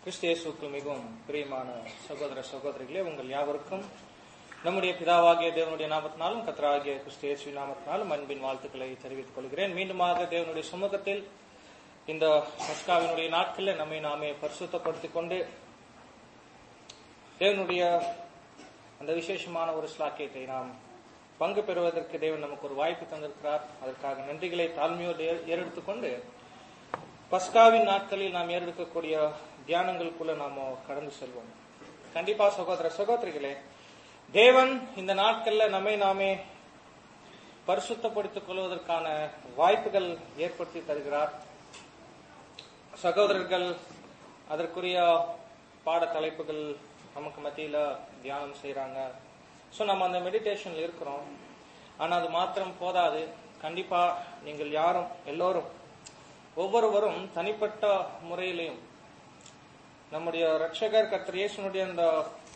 கிறிஸ்து இயேசுக்கு மிகவும் பிரியமான சகோதர சகோதரிகளே உங்கள் யாவருக்கும் நம்முடைய பிதாவாகிய தேவனுடைய நாமத்தினாலும் கத்தராகிய கிறிஸ்து இயேசு நாமத்தினாலும் அன்பின் வாழ்த்துக்களை தெரிவித்துக் கொள்கிறேன் மீண்டுமாக தேவனுடைய சமூகத்தில் இந்த பஸ்காவினுடைய நாட்களில் நம்மை நாமே பரிசுத்தப்படுத்திக் கொண்டு தேவனுடைய அந்த விசேஷமான ஒரு ஸ்லாக்கியத்தை நாம் பங்கு பெறுவதற்கு தேவன் நமக்கு ஒரு வாய்ப்பு தந்திருக்கிறார் அதற்காக நன்றிகளை தாழ்மையோடு ஏ- ஏறெடுத்துக்கொண்டு பஸ்காவின் நாட்களில் நாம் ஏறெடுக்கக்கூடிய தியானங்களுக்குள்ள நாம கடந்து செல்வோம் கண்டிப்பா சகோதர சகோதரிகளே தேவன் இந்த நாட்கள்ல நம்மை நாமே பரிசுத்தப்படுத்திக் கொள்வதற்கான வாய்ப்புகள் ஏற்படுத்தி தருகிறார் சகோதரர்கள் அதற்குரிய பாட தலைப்புகள் நமக்கு மத்தியில தியானம் செய்றாங்க ஸோ நம்ம அந்த மெடிடேஷன்ல இருக்கிறோம் ஆனா அது மாத்திரம் போதாது கண்டிப்பா நீங்கள் யாரும் எல்லோரும் ஒவ்வொருவரும் தனிப்பட்ட முறையிலையும் நம்முடைய ரட்சகர் கர்த்தர் இயேசுனுடைய அந்த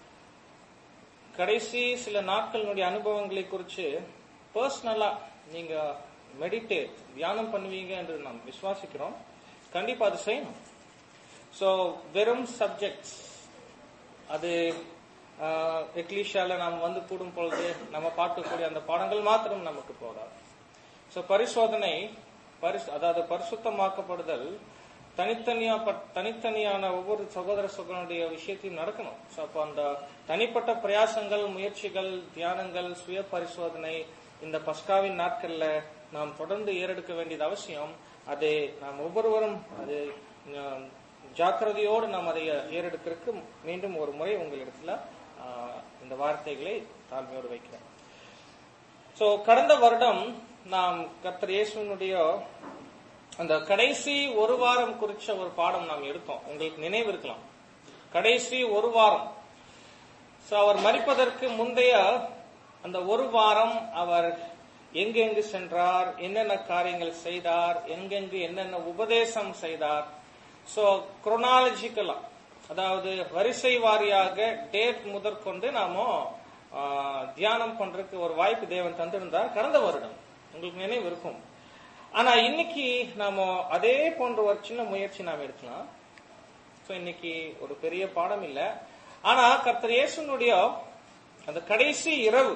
கடைசி சில நாட்களினுடைய அனுபவங்களை குறித்து பர்சனலா நீங்க மெடிடேட் தியானம் பண்ணுவீங்க என்று நாம் விசுவாசிக்கிறோம் கண்டிப்பா அது செய்யணும் ஸோ வெறும் சப்ஜெக்ட்ஸ் அது எக்லீஷியால நாம் வந்து கூடும் பொழுது நம்ம பார்க்கக்கூடிய அந்த பாடங்கள் மாத்திரம் நமக்கு போதாது ஸோ பரிசோதனை பரிசு அதாவது பரிசுத்தமாக்கப்படுதல் தனித்தனியா பட்- தனித்தனியான ஒவ்வொரு சகோதர சகோதரனுடைய விஷயத்தையும் நடக்கணும் ஸோ அப்போ அந்த தனிப்பட்ட பிரயாசங்கள் முயற்சிகள் தியானங்கள் சுய பரிசோதனை இந்த பஸ்காவின் நாட்கள்ல நாம் தொடர்ந்து ஏறெடுக்க வேண்டியது அவசியம் அதை நாம் ஒவ்வொருவரும் அது ஆஹ், ஜாக்கிரதையோடு நாம் அதை ஏறெடுக்கிறதுக்கு மீண்டும் ஒரு முறை உங்களிடத்துல ஆஹ், இந்த வார்த்தைகளை தாழ்மையோடு வைக்கிறேன் சோ கடந்த வருடம் நாம் கர்த்தர் இயேசுனுடைய அந்த கடைசி ஒரு வாரம் குறிச்ச ஒரு பாடம் நாம் எடுத்தோம் உங்களுக்கு நினைவு இருக்கலாம் கடைசி ஒரு வாரம் சோ அவர் மரிப்பதற்கு முந்தைய அந்த ஒரு வாரம் அவர் எங்கெங்கு சென்றார் என்னென்ன காரியங்கள் செய்தார் எங்கெங்கு என்னென்ன உபதேசம் செய்தார் சோ குரோனாலஜிக்கலா அதாவது வரிசை வாரியாக டேட் முதற்கொண்டு நாம ஆ, தியானம் பண்றதுக்கு ஒரு வாய்ப்பு தேவன் தந்திருந்தார் கடந்த வருடம் உங்களுக்கு நினைவு இருக்கும் ஆனா இன்னைக்கு நாம அதே போன்ற ஒரு சின்ன முயற்சி நாம் எடுக்கலாம் சோ இன்னைக்கு ஒரு பெரிய பாடம் இல்ல ஆனா கர்த்தர் இயேசுனுடைய அந்த கடைசி இரவு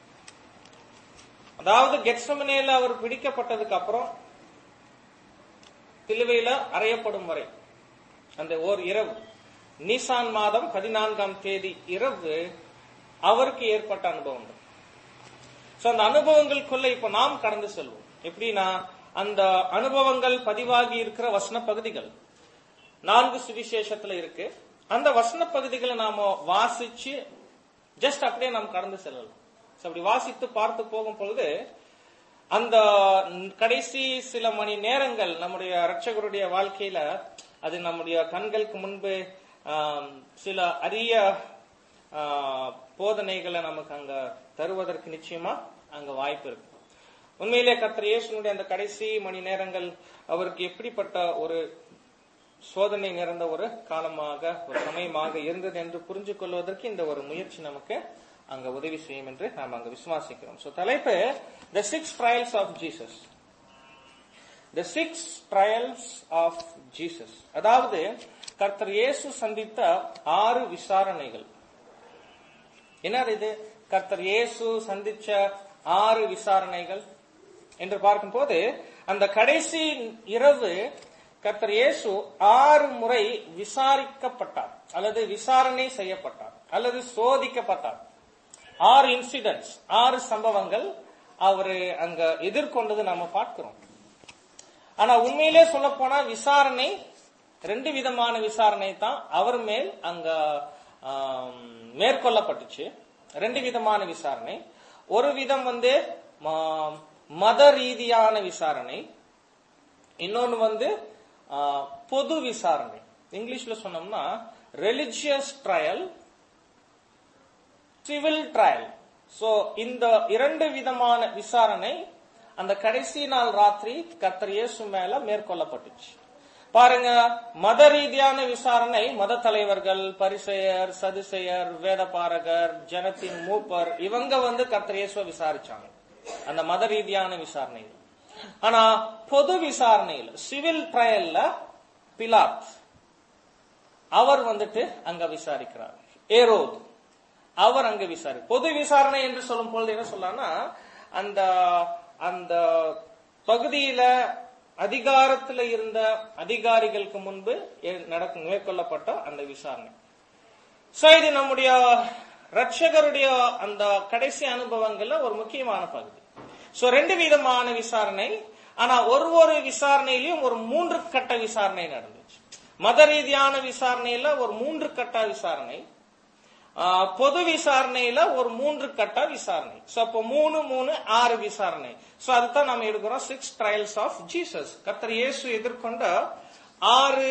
அதாவது கெட்சமனேல அவர் பிடிக்கப்பட்டதுக்கு அப்புறம் சிலுவையில அறையப்படும் வரை அந்த ஓர் இரவு நீசான் மாதம் பதினான்காம் தேதி இரவு அவருக்கு ஏற்பட்ட அனுபவங்கள் சோ அந்த அனுபவங்களுக்குள்ள இப்ப நாம் கடந்து செல்வோம் எப்படின்னா அந்த அனுபவங்கள் பதிவாகி இருக்கிற வசன பகுதிகள் நான்கு சுவிசேஷத்துல இருக்கு அந்த வசன பகுதிகளை நாம வாசிச்சு ஜஸ்ட் அப்படியே நாம் கடந்து செல்லலாம் So, அப்படி வாசித்து பார்த்து போகும் பொழுது அந்த கடைசி சில மணி நேரங்கள் நம்முடைய ரட்சகருடைய வாழ்க்கையில அது நம்முடைய கண்களுக்கு முன்பு ஆம், சில அரிய ஆ, போதனைகளை நமக்கு அங்க தருவதற்கு நிச்சயமா அங்க வாய்ப்பு இருக்கு உண்மையிலே கர்த்தர் இயேசுனுடைய அந்த கடைசி மணி நேரங்கள் அவருக்கு எப்படிப்பட்ட ஒரு சோதனை நிறைந்த ஒரு காலமாக ஒரு சமயமாக இருந்தது என்று புரிஞ்சு கொள்வதற்கு இந்த ஒரு முயற்சி நமக்கு அங்க உதவி செய்யும் என்று நாம் அங்க விசுவாசிக்கிறோம் சோ தலைப்பு the six trials of Jesus the six trials of Jesus அதாவது கர்த்தர் இயேசு சந்தித்த ஆறு விசாரணைகள் என்னது இது கர்த்தர் இயேசு சந்திச்ச ஆறு விசாரணைகள் என்று பார்க்கும்போது அந்த கடைசி இரவு கர்த்தர் இயேசு ஆறு முறை விசாரிக்கப்பட்டார் அல்லது விசாரணை செய்யப்பட்டார் அல்லது சோதிக்கப்பட்டார் ஆறு இன்சிடென்ட்ஸ் ஆறு சம்பவங்கள் அவரு அங்க எதிர்கொண்டது நாம பார்க்கிறோம் ஆனா உண்மையிலே சொல்ல போனா விசாரணை ரெண்டு விதமான விசாரணை தான் அவர் மேல் அங்க ஆம், மேற்கொள்ளப்பட்டுச்சு ரெண்டு விதமான விசாரணை ஒரு விதம் வந்து ம- மத ரீதியான விசாரணை இன்னொன்னு வந்து ஆ, பொது விசாரணை இங்கிலீஷ்ல சொன்னோம்னா religious trial civil trial so இந்த இரண்டு விதமான விசாரணை அந்த கடைசி நாள் ராத்திரி கர்த்தர் இயேசு மேல மேற்கொள்ளப்பட்டுச்சு பாருங்க மத ரீதியான விசாரணை மத தலைவர்கள் பரிசெயர் சதுசெயர் வேதபாரகர் ஜனத்தின் மூப்பர் இவங்க வந்து கர்த்தர் இயேசுவை விசாரிச்சாங்க அந்த மத ரீதியான விசாரணை ஆனா பொது விசாரணையில் சிவில் ட்ரையல்ல பிலாத் அவர் வந்துட்டு அங்க விசாரிக்கிறார் ஏரோது அவர் அங்க விசாரி பொது விசாரணை என்று சொல்லும் பொழுது என்ன சொல்லலாம்னா அந்த அந்த பகுதியில அதிகாரத்துல இருந்த அதிகாரிகளுக்கு முன்பு எ- நடக்கும் மேற்கொள்ளப்பட்ட அந்த விசாரணை சோ இது நம்முடைய ரட்சகருடைய அந்த கடைசி அனுபவங்கள்ல ஒரு முக்கியமான பகுதி சோ ரெண்டு விதமான விசாரணை ஆனா ஒரு ஒரு விசாரணையிலும் ஒரு மூன்று கட்ட விசாரணை நடந்துச்சு மத ரீதியான விசாரணையில ஒரு மூன்று கட்ட விசாரணை ஆ, பொது விசாரணையில ஒரு மூன்று கட்ட விசாரணை சோ அப்போ மூணு மூணு ஆறு விசாரணை சோ அதுதான் நம்ம எடுக்கிறோம் சிக்ஸ் ட்ரையல்ஸ் ஆஃப் ஜீசஸ் கர்த்தர் இயேசு எதிர்கொண்ட ஆறு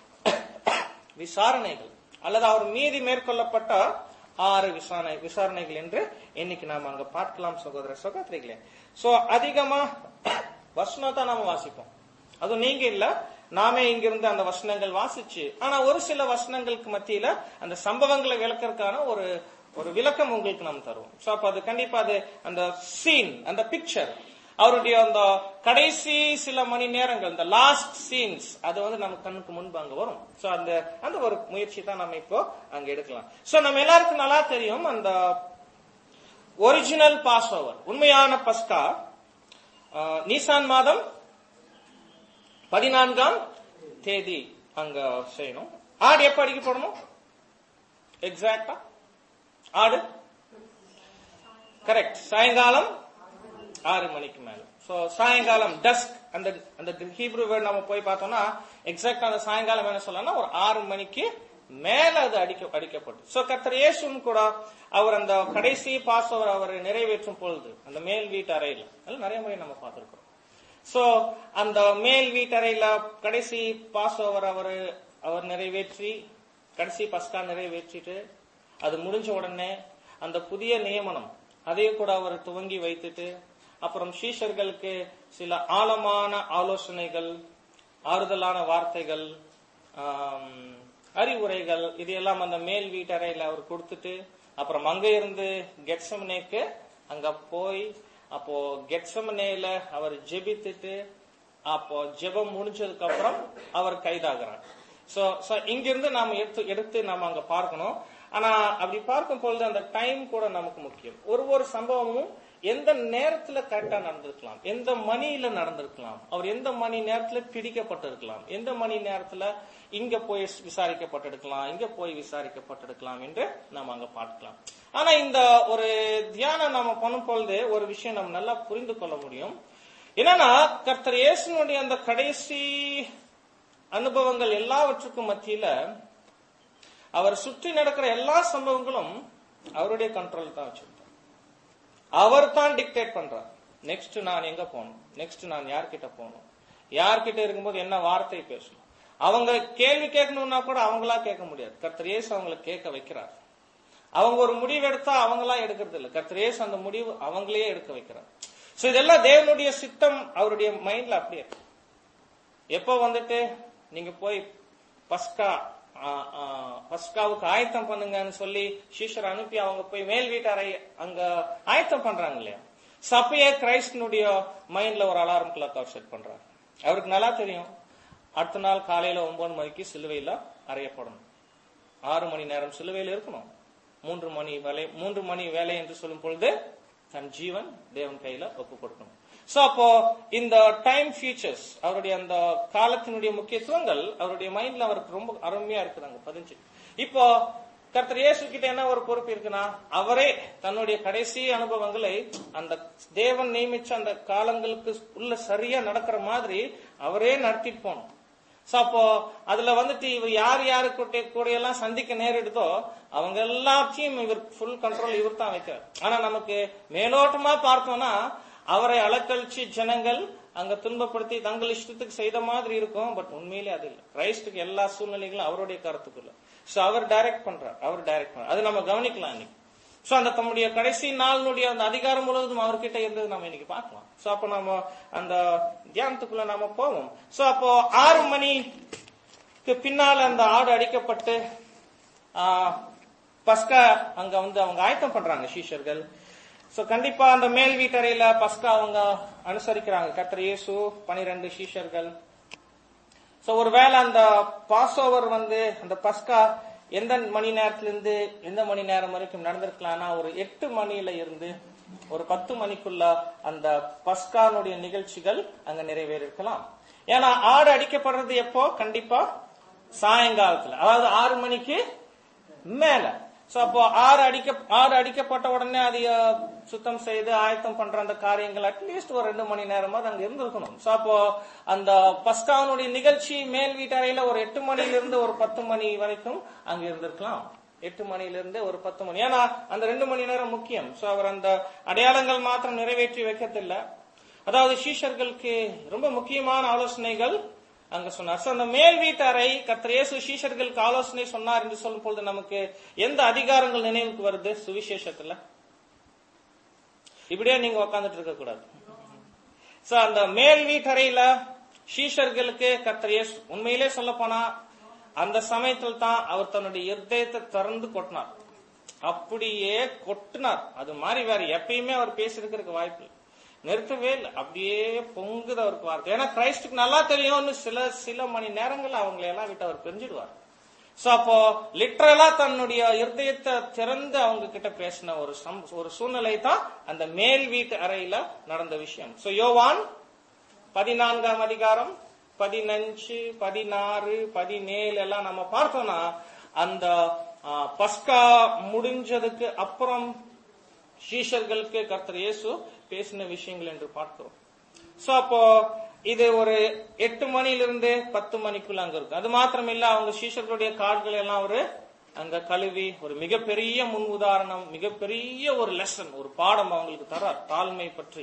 விசாரணைகள் அல்லது அவர் மீதி மேற்கொள்ளப்பட்ட ஆறு விசாரணை விசாரணைகள் என்று இன்னைக்கு நாம அங்க பார்க்கலாம் சகோதர சகோதரிகளே சோ அதிகமா வசனம் தான் நாம வாசிப்போம் அது நீங்க இல்ல நாமே இங்கிருந்து அந்த வசனங்கள் வாசிச்சு ஆனா ஒரு சில வசனங்களுக்கு மத்தியில அந்த சம்பவங்களை விளக்கறதுக்கான ஒரு ஒரு விளக்கம் உங்களுக்கு நாம் தருவோம் சோ அப்ப அது கண்டிப்பா அது அந்த சீன் அந்த பிக்சர் அவருடைய அந்த கடைசி சில மணி நேரங்கள் இந்த லாஸ்ட் சீன்ஸ் அது வந்து நம்ம கண்ணுக்கு முன்பு அங்க வரும் சோ அந்த அந்த ஒரு முயற்சி தான் நம்ம இப்போ அங்க எடுக்கலாம் சோ நம்ம எல்லாருக்கும் நல்லா தெரியும் அந்த ஒரிஜினல் பாஸ் ஓவர் உண்மையான பஸ்கா ஆஹ், நீசான் மாதம் பதினான்காம் தேதி அங்க செய்யணும் ஆடு எப்ப அடிக்கப்படணும் எக்ஸாக்டா ஆடு கரெக்ட் சாயங்காலம் ஆறு மணிக்கு மேல சோ சாயங்காலம் டஸ்க் அந்த அந்த ஹீப்ரு வேர்ட் நம்ம போய் பார்த்தோம்னா எக்ஸாக்ட் அந்த சாயங்காலம் என்ன சொல்லலாம் ஒரு ஆறு மணிக்கு மேல அது அடிக்க அடிக்கப்படும் சோ கர்த்தர் இயேசுவும் கூட அவர் அந்த கடைசி பாஸ் அவர் அவர் நிறைவேற்றும் பொழுது அந்த மேல் வீட்டு அறையில அதெல்லாம் நிறைய முறை நம்ம பார்த்திருக்கிறோம் சோ அந்த மேல் வீட்டறையில கடைசி பாஸ் ஓவர் அவர் அவர் நிறைவேற்றி கடைசி பஸ்கா நிறைவேற்றிட்டு அது முடிஞ்ச உடனே அந்த புதிய நியமனம் அதையும் கூட அவர் துவங்கி வைத்துட்டு அப்புறம் சீஷர்களுக்கு சில ஆழமான ஆலோசனைகள் ஆறுதலான வார்த்தைகள் ஆம், அறிவுரைகள் இதையெல்லாம் அந்த மேல் வீட்டறையில அவர் கொடுத்துட்டு அப்புறம் அங்க இருந்து கெட்சமனேக்கு அங்க போய் அப்போ கெட்சமனேல அவர் ஜெபித்துட்டு அப்போ ஜெபம் முடிஞ்சதுக்கு அப்புறம் அவர் கைதாகிறார் சோ சோ இங்கிருந்து நாம எடுத்து எடுத்து நாம அங்க பார்க்கணும் ஆனா அப்படி பார்க்கும் பொழுது அந்த டைம் கூட நமக்கு முக்கியம் ஒரு ஒரு சம்பவமும் எந்த நேரத்துல கரெக்டா நடந்திருக்கலாம் எந்த மணியில நடந்திருக்கலாம் அவர் எந்த மணி நேரத்துல பிடிக்கப்பட்டிருக்கலாம் எந்த மணி நேரத்துல இங்க போய் விசாரிக்கப்பட்டிருக்கலாம் இங்க போய் விசாரிக்கப்பட்டிருக்கலாம் என்று நாம் அங்க பார்க்கலாம் ஆனா இந்த ஒரு தியானம் நாம பண்ணும் பொழுது ஒரு விஷயம் நம்ம நல்லா புரிந்து கொள்ள முடியும் என்னன்னா கர்த்தர் இயேசுனுடைய அந்த கடைசி அனுபவங்கள் எல்லாவற்றுக்கும் மத்தியில அவர் சுற்றி நடக்கிற எல்லா சம்பவங்களும் அவருடைய கண்ட்ரோல் தான் வச்சிருக்கார் அவர் தான் டிக்டேட் பண்றார் நெக்ஸ்ட் நான் எங்க போகணும் நெக்ஸ்ட் நான் யார்கிட்ட போகணும் யார்கிட்ட இருக்கும்போது என்ன வார்த்தை பேசணும் அவங்க கேள்வி கேட்கணும்னா கூட அவங்களா கேட்க முடியாது கர்த்தர் இயேசு அவங்களை கேட்க வைக்கிறார் அவங்க ஒரு முடிவு எடுத்தா அவங்களா எடுக்கிறது இல்ல கர்த்தர் இயேசு அந்த முடிவு அவங்களே எடுக்க வைக்கிறார் சோ இதெல்லாம் தேவனுடைய சித்தம் அவருடைய மைண்ட்ல அப்படியே இருக்கு. எப்போ வந்துட்டு நீங்க போய் பஸ்கா ஆ, ஆ, பஸ்காவுக்கு ஆயத்தம் பண்ணுங்கன்னு சொல்லி சீஷர் அனுப்பி அவங்க போய் மேல் வீட்டாரை அங்க ஆயத்தம் பண்றாங்க இல்லையா சப்பையே கிரைஸ்டனுடைய மைண்ட்ல ஒரு அலாரம் கிளாக் அவர் செட் பண்றாரு அவருக்கு நல்லா தெரியும் அடுத்த நாள் காலையில ஒன்பது மணிக்கு சிலுவையில அறையப்படணும் ஆறு மணி நேரம் சிலுவையில் இருக்கணும் மூன்று மணி வேலை மூன்று மணி வேலை என்று சொல்லும் பொழுது தன் ஜீவன் தேவன் கையில ஒப்பு கொடுக்கணும் சோ அப்போ இந்த டைம் ஃபீச்சர்ஸ் அவருடைய அந்த காலத்தினுடைய முக்கியத்துவங்கள் அவருடைய மைண்ட்ல அவருக்கு ரொம்ப அருமையா இருக்குதாங்க பதிஞ்சு இப்போ கர்த்தர் இயேசு கிட்ட என்ன ஒரு பொறுப்பு இருக்குன்னா அவரே தன்னுடைய கடைசி அனுபவங்களை அந்த தேவன் நியமிச்ச அந்த காலங்களுக்கு உள்ள சரியா நடக்கிற மாதிரி அவரே நடத்திட்டு போகணும் சோ அப்போ அதுல வந்துட்டு இவர் யார் யாரு கூட கூட எல்லாம் சந்திக்க நேரிடுதோ அவங்க எல்லாத்தையும் இவர் ஃபுல் கண்ட்ரோல் இவர் தான் வைக்கிறார் ஆனா நமக்கு மேலோட்டமா பார்த்தோம்னா அவரை அலக்கழிச்சு ஜனங்கள் அங்க துன்பப்படுத்தி தங்கள் இஷ்டத்துக்கு செய்த மாதிரி இருக்கும் பட் உண்மையிலே அது இல்லை கிரைஸ்டுக்கு எல்லா சூழ்நிலைகளும் அவருடைய கருத்துக்குள்ள சோ அவர் டைரக்ட் பண்றார் அவர் டைரக்ட் பண்றார் அது நம்ம கவனிக்கலாம் இன்னைக்கு சோ அந்த தம்முடைய கடைசி நாளினுடைய அந்த அதிகாரம் முழுவதும் அவர்கிட்ட இருந்தது நம்ம இன்னைக்கு பார்க்கலாம் சோ அப்ப நம்ம அந்த தியானத்துக்குள்ள நாம போவோம் சோ அப்போ ஆறு மணிக்கு பின்னால அந்த ஆடு அடிக்கப்பட்டு ஆ, பஸ்கா அங்க வந்து அவங்க ஆயத்தம் பண்றாங்க சீஷர்கள் சோ கண்டிப்பா அந்த மேல் வீட்டறையில பஸ்கா அவங்க அனுசரிக்கிறாங்க கர்த்தர் இயேசு பனிரெண்டு சீஷர்கள் சோ ஒருவேளை அந்த பாஸ் ஓவர் வந்து அந்த பஸ்கா எந்த மணி நேரத்துல இருந்து எந்த மணி நேரம் வரைக்கும் நடந்திருக்கலாம்னா ஒரு எட்டு மணியில இருந்து ஒரு பத்து மணிக்குள்ள அந்த பஸ்கானுடைய நிகழ்ச்சிகள் அங்க நிறைவேறிருக்கலாம் ஏன்னா ஆடு அடிக்கப்படுறது எப்போ கண்டிப்பா சாயங்காலத்துல அதாவது ஆறு மணிக்கு மேல சோ அப்போ ஆறு அடிக்க ஆறு அடிக்கப்பட்ட உடனே அதை அஹ், சுத்தம் செய்து ஆயத்தம் பண்ற அந்த காரியங்கள் அட்லீஸ்ட் ஒரு ரெண்டு மணி நேரமா அங்க இருந்திருக்கணும் சோ அப்போ அந்த பஸ்கானுடைய நிகழ்ச்சி மேல் வீட்டறையில ஒரு எட்டு மணில இருந்து ஒரு பத்து மணி வரைக்கும் அங்க இருந்திருக்கலாம் எட்டு மணில இருந்து ஒரு பத்து மணி ஏன்னா அந்த ரெண்டு மணி நேரம் முக்கியம் சோ அவர் அந்த அடையாளங்கள் மாத்திரம் நிறைவேற்றி வைக்கிறதில்ல அதாவது சீஷர்களுக்கு ரொம்ப முக்கியமான ஆலோசனைகள் அங்க சொன்னார் So, அந்த மேல் வீட்டறை கர்த்தர் இயேசு சீஷர்களுக்கு ஆலோசனை சொன்னார் என்று சொல்லும் பொழுது நமக்கு எந்த அதிகாரங்கள் நினைவுக்கு வருது சுவிசேஷத்துல இப்படியே நீங்க உக்காந்துட்டு இருக்க கூடாது சோ அந்த மேல் வீட்டறையில சீஷர்களுக்கு கர்த்தர் இயேசு உண்மையிலே சொல்ல போனா அந்த சமயத்தில் தான் அவர் தன்னுடைய இருதயத்தை திறந்து கொட்டினார் அப்படியே கொட்டினார் அது மாதிரி வேற எப்பயுமே அவர் பேசிருக்கிறதுக்கு வாய்ப்பு இல்லை. நிறுத்தவே இல்லை அப்படியே பொங்குது அவருக்கு வார்த்தை ஏன்னா கிரைஸ்டுக்கு நல்லா தெரியும்னு சில சில மணி நேரங்கள் அவங்களை எல்லாம் விட்டு அவர் பிரிஞ்சிடுவார் சோ அப்போ லிட்டரலா தன்னுடைய இருதயத்தை திறந்து அவங்க கிட்ட பேசின ஒரு சம் ஒரு சூழ்நிலை தான் அந்த மேல் வீட்டு அறையில நடந்த விஷயம் சோ யோவான் பதினான்காம் அதிகாரம் பதினஞ்சு பதினாறு பதினேழு எல்லாம் நம்ம பார்த்தோம்னா அந்த ஆ, பஸ்கா முடிஞ்சதுக்கு அப்புறம் சீஷர்களுக்கு கர்த்தர் இயேசு பேசின விஷயங்கள் என்று பார்க்கிறோம் சோ அப்போ இது ஒரு எட்டு மணிலிருந்து பத்து மணிக்குள்ள அங்க இருக்கு அது மாத்திரம் இல்ல அவங்க சீஷர்களுடைய கால்கள் எல்லாம் ஒரு அங்க கழுவி ஒரு மிகப்பெரிய முன் உதாரணம் மிகப்பெரிய ஒரு லெசன் ஒரு பாடம் அவங்களுக்கு தரார் தாழ்மை பற்றி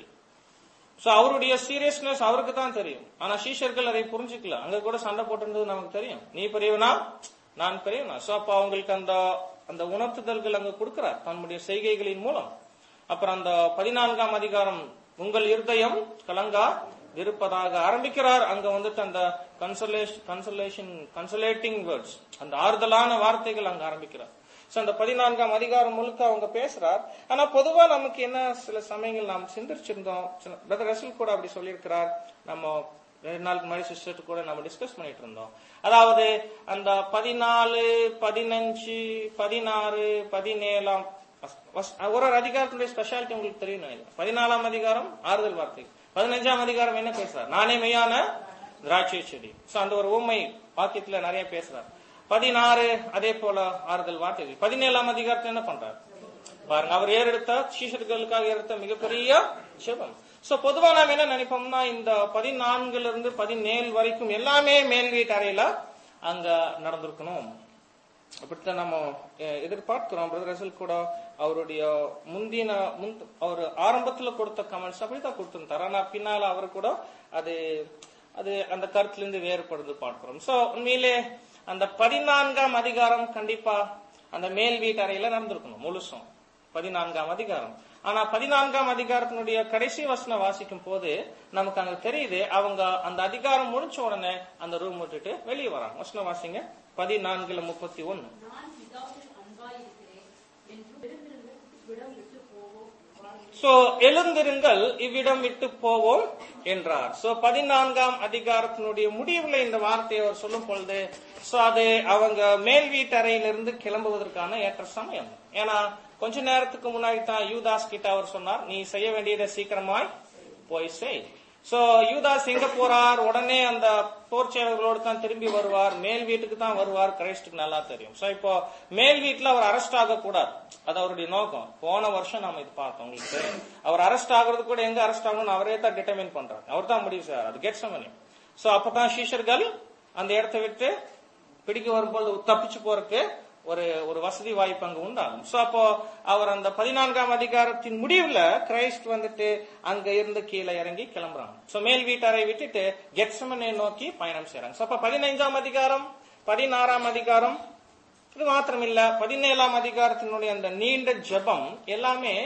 சோ அவருடைய சீரியஸ்னஸ் அவருக்கு தான் தெரியும் ஆனா சீஷர்கள் அதை புரிஞ்சுக்கல அங்க கூட சண்டை போட்டிருந்தது நமக்கு தெரியும் நீ பெரியவனா நான் பெரியவனா சோ அப்ப அவங்களுக்கு அந்த அந்த உணர்த்துதல்கள் அங்க கொடுக்கிறார் தன்னுடைய செய்கைகளின் மூலம் அப்புறம் அந்த பதினான்காம் அதிகாரம் உங்கள் இருதயம் கலங்கா இருப்பதாக ஆரம்பிக்கிறார் அங்க வந்துட்டு அந்த கன்சலேஷன் கன்சலேஷன் கன்சலேட்டிங் வேர்ட்ஸ் அந்த ஆறுதலான வார்த்தைகள் அங்க ஆரம்பிக்கிறார் சோ அந்த பதினான்காம் அதிகாரம் முழுக்க அவங்க பேசுறார் ஆனா பொதுவா நமக்கு என்ன சில சமயங்கள் நாம் சிந்திச்சிருந்தோம் பிரதர் ரசல் கூட அப்படி சொல்லியிருக்கிறார் நம்ம ரெண்டு நாளுக்கு முன்னாடி சிஸ்டர் கூட நம்ம டிஸ்கஸ் பண்ணிட்டு இருந்தோம் அதாவது அந்த பதினாலு பதினஞ்சு பதினாறு பதினேழாம் வஸ்- வஸ்- ஒரு ஒரு அதிகாரத்துடைய ஸ்பெஷாலிட்டி உங்களுக்கு தெரியும் நினைக்கிறேன் பதினாலாம் அதிகாரம் ஆறுதல் வார்த்தை பதினஞ்சாம் அதிகாரம் என்ன பேசுறார் நானே மெய்யான திராட்சை செடி சோ அந்த ஒரு ஊமை வாக்கியத்துல நிறைய பேசுறார் பதினாறு அதே போல ஆறுதல் வார்த்தைகள் பதினேழாம் அதிகாரத்துல என்ன பண்றார் பாருங்க அவர் ஏறெடுத்த சீஷர்களுக்காக ஏறெடுத்த மிகப்பெரிய ஜெபம் சோ பொதுவா நாம என்ன நினைப்போம்னா இந்த பதினான்குல இருந்து பதினேழு வரைக்கும் எல்லாமே மேல் வீட்டு அறையில அங்க நடந்திருக்கணும் அப்படித்தான் நம்ம அஹ், எதிர்பார்க்கிறோம் பிரதர் ரசல் கூட அவருடைய முந்தின முன் அவர் ஆரம்பத்துல கொடுத்த கமெண்ட்ஸ் அப்படித்தான் கொடுத்திருந்தார் ஆனா பின்னால அவர் கூட அது அது அந்த கருத்துல இருந்து வேறுபடுது பார்க்கிறோம் சோ உண்மையிலே அந்த பதினான்காம் அதிகாரம் கண்டிப்பா அந்த மேல் வீட்டு அறையில நடந்திருக்கணும் முழுசும் பதினான்காம் அதிகாரம் ஆனா பதினான்காம் அதிகாரத்தினுடைய கடைசி வசனம் வாசிக்கும் போது நமக்கு அங்க தெரியுது அவங்க அந்த அதிகாரம் முடிச்ச உடனே அந்த ரூம் விட்டுட்டு வெளியே வராங்க வசனம் வாசிங்க பதினான்குல முப்பத்தி ஒன்னு நான் பிதாவில் அன்பாயிருக்கிறேன் என்று விரும்பினர்கள் விடம் விட்டு போவோம் சோ எழுந்திருங்கள் இவ்விடம் விட்டு போவோம் என்றார் சோ பதினான்காம் அதிகாரத்தினுடைய முடிவுல இந்த வார்த்தையை அவர் சொல்லும் பொழுது சோ அது அவங்க மேல் வீட்டறையிலிருந்து கிளம்புவதற்கான ஏற்ற சமயம் ஏன்னா கொஞ்ச நேரத்துக்கு முன்னாடி தான் யூதாஸ் கிட்ட அவர் சொன்னார் நீ செய்ய வேண்டியதை சீக்கிரமாய் போய் செய் சோ யூதாஸ் எங்க போறார் உடனே அந்த போர் சேவர்களோடு தான் திரும்பி வருவார் மேல் வீட்டுக்கு தான் வருவார் கிரைஸ்டுக்கு நல்லா தெரியும் சோ இப்போ மேல் வீட்டுல அவர் அரெஸ்ட் ஆக கூடாது அது அவருடைய நோக்கம் போன வருஷம் நாம இது பார்த்தோம் உங்களுக்கு தெரியும். அவர் அரெஸ்ட் ஆகுறது கூட எங்க அரெஸ்ட் ஆகணும்னு அவரே தான் டிட்டர்மின் பண்றாரு அவர் தான் முடிவு சார் அது கெட் சமனி சோ அப்பதான் சீஷர்கள் அந்த இடத்தை விட்டு பிடிக்க வரும்போது தப்பிச்சு போறதுக்கு ஒரு ஒரு வசதி வாய்ப்பு அங்க உண்டாகும் சோ அப்போ அவர் அந்த பதினான்காம் அதிகாரத்தின் முடிவுல கிரைஸ்ட் வந்துட்டு அங்க இருந்து கீழே இறங்கி கிளம்புறாங்க சோ மேல் வீட்டாரை விட்டுட்டு கெட்சமனை நோக்கி பயணம் செய்றாங்க சோ அப்ப பதினைஞ்சாம் அதிகாரம் பதினாறாம் அதிகாரம் இது மாத்திரம் இல்ல பதினேழாம் அதிகாரத்தினுடைய அந்த நீண்ட ஜெபம் எல்லாமே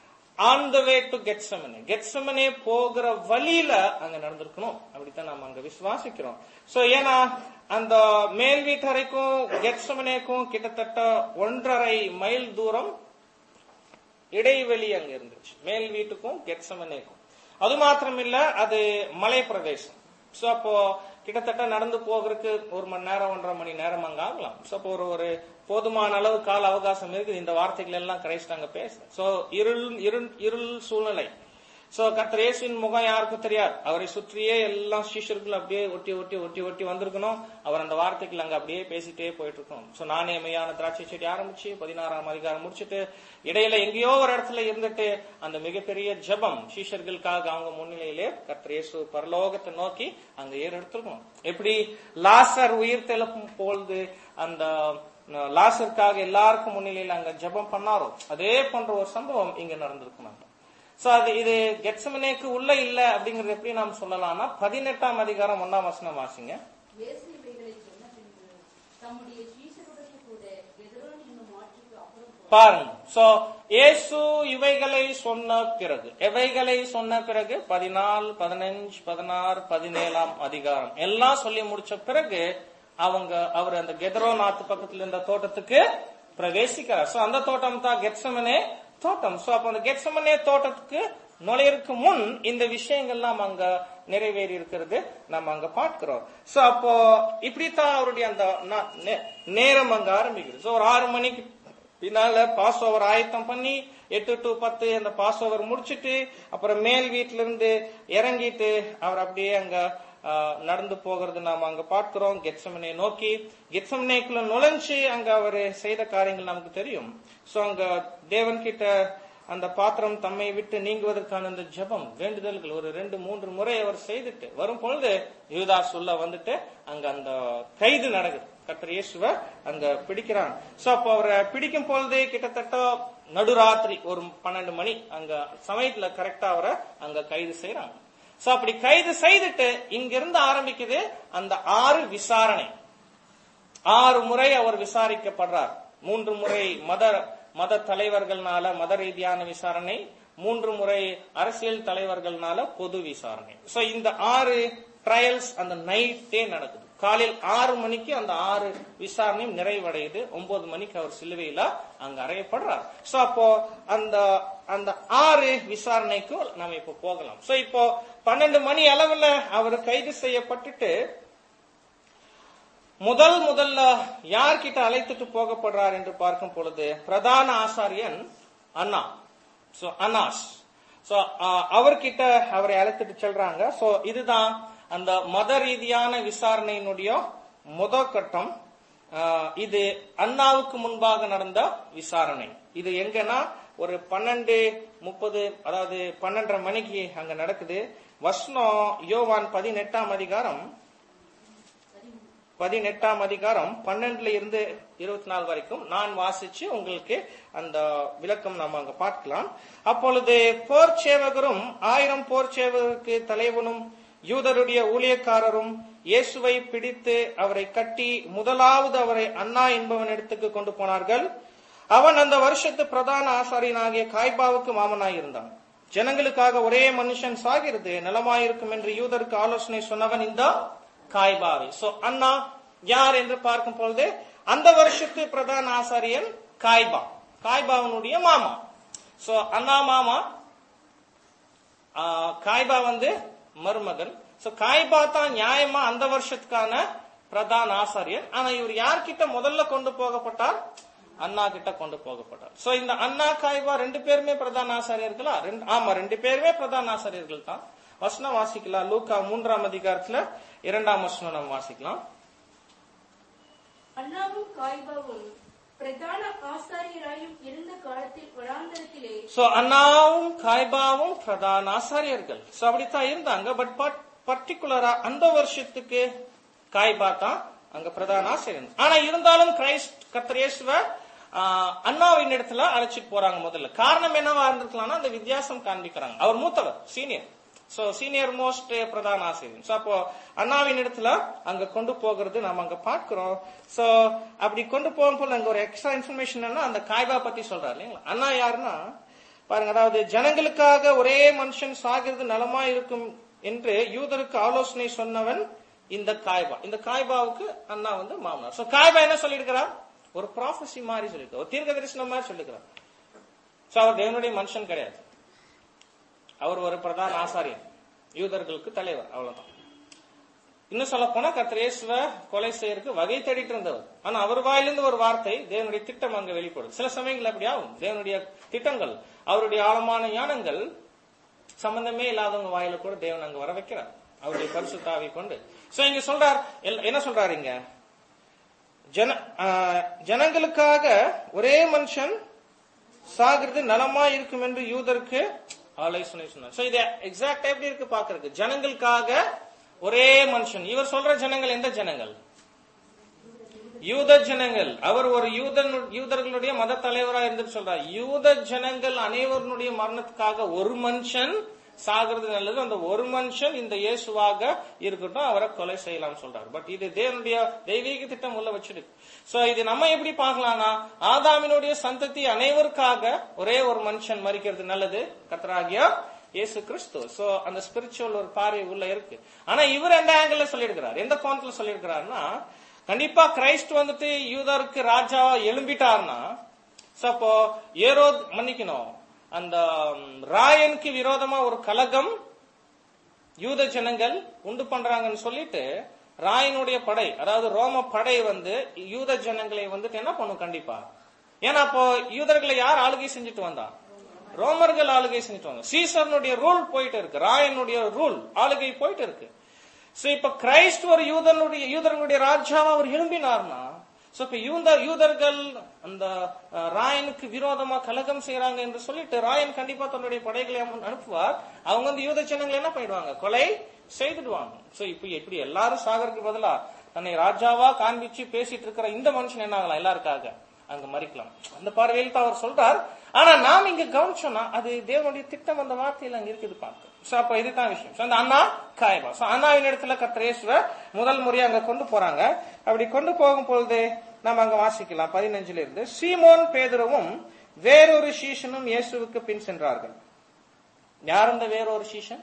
ஆன் த வே டு கெட்சமனே கெட்சமனே போகிற வழியில அங்க நடந்திருக்கணும் அப்படித்தான் நாம அங்க விசுவாசிக்கிறோம் சோ ஏன்னா அந்த மேல் வீட்டறைக்கும் கெட்சமனேக்கும் கிட்டத்தட்ட ஒன்றரை மைல் தூரம் இடைவெளி அங்க இருந்துச்சு மேல் வீட்டுக்கும் கெட்சமனேக்கும் அது மாத்திரம் இல்ல அது மலை பிரதேசம் சோ அப்போ கிட்டத்தட்ட நடந்து போகிறதுக்கு ஒரு மணி நேரம் ஒன்றரை மணி நேரம் அங்க ஆகலாம் சோ அப்போ ஒரு ஒரு போதுமான அளவு கால அவகாசம் இருக்குது இந்த வார்த்தைகள் எல்லாம் கிரைஸ்ட் அங்க பேச சோ இருள் இருள் இருள் சூழ்நிலை சோ கர்த்தர் இயேசுவின் முகம் யாருக்கும் தெரியாது அவரை சுற்றியே எல்லாம் சிஷ்யர்கள் அப்படியே ஒட்டி ஒட்டி ஒட்டி ஒட்டி வந்திருக்கணும் அவர் அந்த வார்த்தைகள் அங்க அப்படியே பேசிட்டே போயிட்டு இருக்கணும் சோ நானே மெய்யான திராட்சை செடி ஆரம்பிச்சு பதினாறாம் அதிகாரம் முடிச்சிட்டு இடையில எங்கேயோ ஒரு இடத்துல இருந்துட்டு அந்த மிகப்பெரிய ஜெபம் சிஷ்யர்களுக்காக அவங்க முன்னிலையிலே கர்த்தர் இயேசு பரலோகத்தை நோக்கி அங்க ஏறு எடுத்திருக்கணும் எப்படி லாசர் உயிர் தெழுப்பும் பொழுது அந்த அஹ், லாசருக்காக எல்லாருக்கும் முன்னிலையில அங்க ஜெபம் பண்ணாரோ அதே போன்ற ஒரு சம்பவம் இங்க நடந்திருக்கணும் சோ அது இது கெட்சமனேக்கு உள்ள இல்ல அப்படிங்கறது எப்படி நாம் சொல்லலாம்னா பதினெட்டாம் அதிகாரம் ஒன்னாம் வசனம் வாசிங்க இயேசு இவைகளை சொன்ன பின்பு தம்முடைய சீஷருடன் கூட எதிரோன் என்னும் ஆற்றுக்கு அப்புறம் போனார். பாருங்க சோ இயேசு இவைகளை சொன்ன பிறகு எவைகளை சொன்ன பிறகு பதினாலு பதினஞ்சு பதினாறு பதினேழாம் அதிகாரம் எல்லாம் சொல்லி முடிச்ச பிறகு அவங்க அவர் அந்த கெதரோ நாத்து பக்கத்துல இருந்த தோட்டத்துக்கு பிரவேசிக்கிறார் சோ அந்த தோட்டம் தான் கெட்சமனே தோட்டம் சோ அப்ப அந்த கெட்சமனே தோட்டத்துக்கு நுழையறதுக்கு முன் இந்த விஷயங்கள்லாம் அங்க நிறைவேறி இருக்கிறது நம்ம அங்க பார்க்கிறோம் சோ அப்போ இப்படித்தான் அவருடைய அந்த நா- நே- நேரம் அங்க ஆரம்பிக்குது சோ ஒரு ஆறு மணிக்கு பின்னால பாஸ் ஓவர் ஆயத்தம் பண்ணி எட்டு டு பத்து அந்த பாஸ் ஓவர் முடிச்சிட்டு அப்புறம் மேல் வீட்ல இருந்து இறங்கிட்டு அவர் அப்படியே அங்க ஆ, நடந்து போகிறது நாம அங்க பார்க்கிறோம் கெட்சமனை நோக்கி கெட்சமனைக்குள்ள நுழைஞ்சு அங்க அவர் செய்த காரியங்கள் நமக்கு தெரியும் சோ அங்க தேவன் கிட்ட அந்த பாத்திரம் தம்மை விட்டு நீங்குவதற்கான அந்த ஜெபம் வேண்டுதல்கள் ஒரு ரெண்டு மூன்று முறை அவர் செய்துட்டு வரும் பொழுது யூதாஸ் உள்ள வந்துட்டு அங்க அந்த கைது நடக்குது கர்த்தர் இயேசுவ அங்க பிடிக்கிறான் சோ அப்போ அவரை பிடிக்கும் பொழுது கிட்டத்தட்ட நடுராத்திரி ஒரு பன்னெண்டு மணி அங்க சமயத்துல கரெக்டா அவரை அங்க கைது செய்யறாங்க சோ அப்படி கைது செய்துட்டு இங்கிருந்து ஆரம்பிக்குது அந்த ஆறு விசாரணை ஆறு முறை அவர் விசாரிக்கப்படுறார் மூன்று முறை மத மத தலைவர்கள்னால மத ரீதியான விசாரணை மூன்று முறை அரசியல் தலைவர்கள்னால பொது விசாரணை சோ இந்த ஆறு ட்ரையல்ஸ் அந்த நைட்டே நடக்குது காலையில் ஆறு மணிக்கு அந்த ஆறு விசாரணையும் நிறைவடையுது ஒன்பது மணிக்கு அவர் சிலுவையில அங்க அறையப்படுறார் சோ அப்போ அந்த அந்த ஆறு விசாரணைக்கு நாம இப்போ போகலாம் சோ இப்போ பன்னெண்டு மணி அளவுல அவர் கைது செய்யப்பட்டுட்டு முதல் முதல்ல யார்கிட்ட அழைத்துட்டு போகப்படுறார் என்று பார்க்கும் பொழுது பிரதான ஆசாரியன் அண்ணா சோ அனாஸ் சோ அவர்கிட்ட அவரை அழைத்துட்டு செல்றாங்க சோ இதுதான் அந்த மத ரீதியான விசாரணையினுடைய முத கட்டம் ஆஹ், இது அண்ணாவுக்கு முன்பாக நடந்த விசாரணை இது எங்கன்னா ஒரு பன்னெண்டு முப்பது அதாவது பன்னெண்டரை மணிக்கு அங்க நடக்குது வசனம் யோவான் பதினெட்டாம் அதிகாரம் பதினெட்டாம் அதிகாரம் பன்னெண்டுல இருந்து இருபத்தி நாலு வரைக்கும் நான் வாசிச்சு உங்களுக்கு அந்த விளக்கம் நாம அங்க பார்க்கலாம் அப்பொழுது போர் சேவகரும் ஆயிரம் போர் சேவகருக்கு தலைவனும் யூதருடைய ஊழியக்காரரும் இயேசுவை பிடித்து அவரை கட்டி முதலாவது அவரை அண்ணா என்பவன் இடத்துக்கு கொண்டு போனார்கள் அவன் அந்த வருஷத்து பிரதான ஆசாரியனாகிய காய்பாவுக்கு மாமனாய் இருந்தான் ஜனங்களுக்காக ஒரே மனுஷன் சாகிறது நலமாயிருக்கும் என்று யூதருக்கு ஆலோசனை சொன்னவன் இந்த காய்பாவை சோ அண்ணா யார் என்று பார்க்கும் பொழுது அந்த வருஷத்து பிரதான ஆசாரியன் காய்பா காய்பாவனுடைய மாமா சோ அண்ணா மாமா ஆ, காய்பா வந்து மருமகன் சோ காய்பா தான் நியாயமா அந்த வருஷத்துக்கான பிரதான ஆசாரியர் ஆனா இவர் யார்கிட்ட முதல்ல கொண்டு போகப்பட்டார் அண்ணா கிட்ட கொண்டு போகப்பட்டார் சோ இந்த அண்ணா காய்பா ரெண்டு பேருமே பிரதான ஆசாரியர்களா ரெண்டு ஆமா ரெண்டு பேருமே பிரதான ஆசாரியர்கள் தான் வசனம் வாசிக்கலாம் லூக்கா மூன்றாம் அதிகாரத்துல இரண்டாம் வசனம் நம்ம வாசிக்கலாம் அண்ணாவும் காய்பாவும் பிரதான ஆசாரியராயும் இருந்த காலத்தில் வனாந்தரத்திலே சோ அண்ணாவும் காய்பாவும் பிரதான ஆசாரியர்கள் சோ அப்படித்தான் இருந்தாங்க பட் பர்டிகுலரா அந்த வருஷத்துக்கு காய்பா தான் அங்க பிரதான ஆசிரியர் ஆனா இருந்தாலும் கிரைஸ்ட் கர்த்தர் இயேசுவ ஆஹ், அண்ணாவின் இடத்துல அழைச்சிட்டு போறாங்க முதல்ல காரணம் என்னவா இருந்திருக்கலாம்னா அந்த வித்தியாசம் காண்பிக்கிறாங்க அவர் மூத்தவர் சீனியர் சோ சீனியர் மோஸ்ட் பிரதான ஆசிரியர் சோ அப்போ அண்ணாவின் இடத்துல அங்க கொண்டு போகிறது நாம அங்க பார்க்கிறோம் சோ அப்படி கொண்டு போகும்போது அங்க ஒரு எக்ஸ்ட்ரா இன்ஃபர்மேஷன் என்ன அந்த காய்பா பத்தி சொல்றாரு இல்லைங்களா அண்ணா யாருன்னா பாருங்க அதாவது ஜனங்களுக்காக ஒரே மனுஷன் சாகிறது நலமா இருக்கும் என்று யூதருக்கு ஆலோசனை சொன்னவன் இந்த காய்பா இந்த காய்பாவுக்கு அண்ணா வந்து மாமனார் சோ காய்பா என்ன சொல்லியிருக்கிறார் ஒரு ப்ராஃபஸி மாதிரி சொல்லியிருக்கார் ஒரு தீர்க்க தரிசனம் மாதிரி சொல்லியிருக்கிறார் சோ அவர் தேவனுடைய மனுஷன் கிடையாது அவர் ஒரு பிரதான ஆசாரியன் யூதர்களுக்கு தலைவர் அவ்வளவுதான் இன்னும் சொல்ல போனா கர்த்தர் இயேசுவை கொலை செய்யறதுக்கு வகை தேடிட்டு இருந்தவர் ஆனா அவர் வாயிலிருந்து ஒரு வார்த்தை தேவனுடைய திட்டம் அங்க வெளிப்படும் சில சமயங்கள் அப்படி ஆகும் தேவனுடைய திட்டங்கள் அவருடைய ஆழமான ஞானங்கள் சம்பந்தமே இல்லாதவங்க வாயில கூட தேவன் அங்க வர வைக்கிறார் அவருடைய பரிசுத்தாவை கொண்டு சோ இங்க சொல்றார் எல்- என்ன சொல்றாரு இங்க ஜன ஆஹ், ஜனங்களுக்காக ஒரே மனுஷன் சாகிறது நலமா இருக்கும் என்று யூதருக்கு ஆலோசனை சொன்னார் சோ இது எக்ஸாக்ட் எப்படி இருக்கு பாக்குறதுக்கு ஜனங்களுக்காக ஒரே மனுஷன் இவர் சொல்ற ஜனங்கள் எந்த ஜனங்கள் யூத ஜனங்கள் அவர் ஒரு யூதன் யூதர்களுடைய மத தலைவரா இருந்து சொல்றார் யூத ஜனங்கள் அனைவருடைய மரணத்துக்காக ஒரு மனுஷன் சாகிறது நல்லது அந்த ஒரு மனுஷன் இந்த இயேசுவாக இருக்கட்டும் அவரை கொலை செய்யலாம் சொல்றாரு பட் இது தேவனுடைய தெய்வீக திட்டம் உள்ள வச்சிருக்கு சோ இது நம்ம எப்படி பார்க்கலாம்னா ஆதாமினுடைய சந்ததி அனைவருக்காக ஒரே ஒரு மனுஷன் மறிக்கிறது நல்லது கத்தராகிய இயேசு கிறிஸ்து சோ அந்த ஸ்பிரிச்சுவல் ஒரு பார்வை உள்ள இருக்கு ஆனா இவர் எந்த ஆங்கிள் சொல்லியிருக்கிறார் எந்த கோணத்துல சொல்லியிருக்கிறாருன்னா கண்டிப்பா கிரைஸ்ட் வந்துட்டு யூதருக்கு ராஜாவா எழும்பிட்டார்னா so அப்போ ஏரோத் மன்னிக்கணும் அந்த ம், ராயனுக்கு விரோதமா ஒரு கலகம் யூத ஜனங்கள் உண்டு பண்றாங்கன்னு சொல்லிட்டு ராயனுடைய படை அதாவது ரோம படை வந்து யூத ஜனங்களை வந்துட்டு என்ன பண்ணும் கண்டிப்பா ஏன்னா அப்போ யூதர்களை யார் ஆளுகை செஞ்சுட்டு வந்தா ரோமர்கள் ஆளுகை செஞ்சுட்டு வந்தாங்க சீசர்னுடைய ரூல் போயிட்டு இருக்கு ராயனுடைய ரூல் ஆளுகை போயிட்டு இருக்கு சோ இப்ப கிரைஸ்ட் ஒரு யூதனுடைய யூதர்களுடைய ராஜாவா அவர் எழும்பினார்னா சோ இப்ப யூத யூதர்கள் அந்த அஹ், ராயனுக்கு விரோதமா கலகம் செய்யறாங்க என்று சொல்லிட்டு ராயன் கண்டிப்பா தன்னுடைய படைகளை அனு- அனுப்புவார் அவங்க வந்து யூத ஜனங்கள் என்ன பண்ணிடுவாங்க கொலை செய்துடுவாங்க சோ இப்ப இப்படி எல்லாரும் சாகருக்கு பதிலா தன்னை ராஜாவா காண்பிச்சு பேசிட்டு இருக்கிற இந்த மனுஷன் என்ன ஆகலாம் எல்லாருக்காக அங்க மறிக்கலாம் அந்த பார்வையில் தான் அவர் சொல்றார் ஆனா நாம் இங்க கவனிச்சோம்னா அது தேவனுடைய திட்டம் அந்த வார்த்தையில அங்க இருக்குது பார்க்க சோ அப்ப இதுதான் விஷயம் So, அந்த அண்ணா காயபா சோ அண்ணாவின் இடத்துல கத்திரேஸ்வர முதல் முறையா அங்க கொண்டு போறாங்க அப்படி கொண்டு போகும் பொழுது நம்ம அங்க வாசிக்கலாம் பதினஞ்சுல இருந்து சீமோன் பேதுருவும் வேறொரு சீஷனும் இயேசுவுக்கு பின் சென்றார்கள் யார் அந்த வேறொரு சீஷன்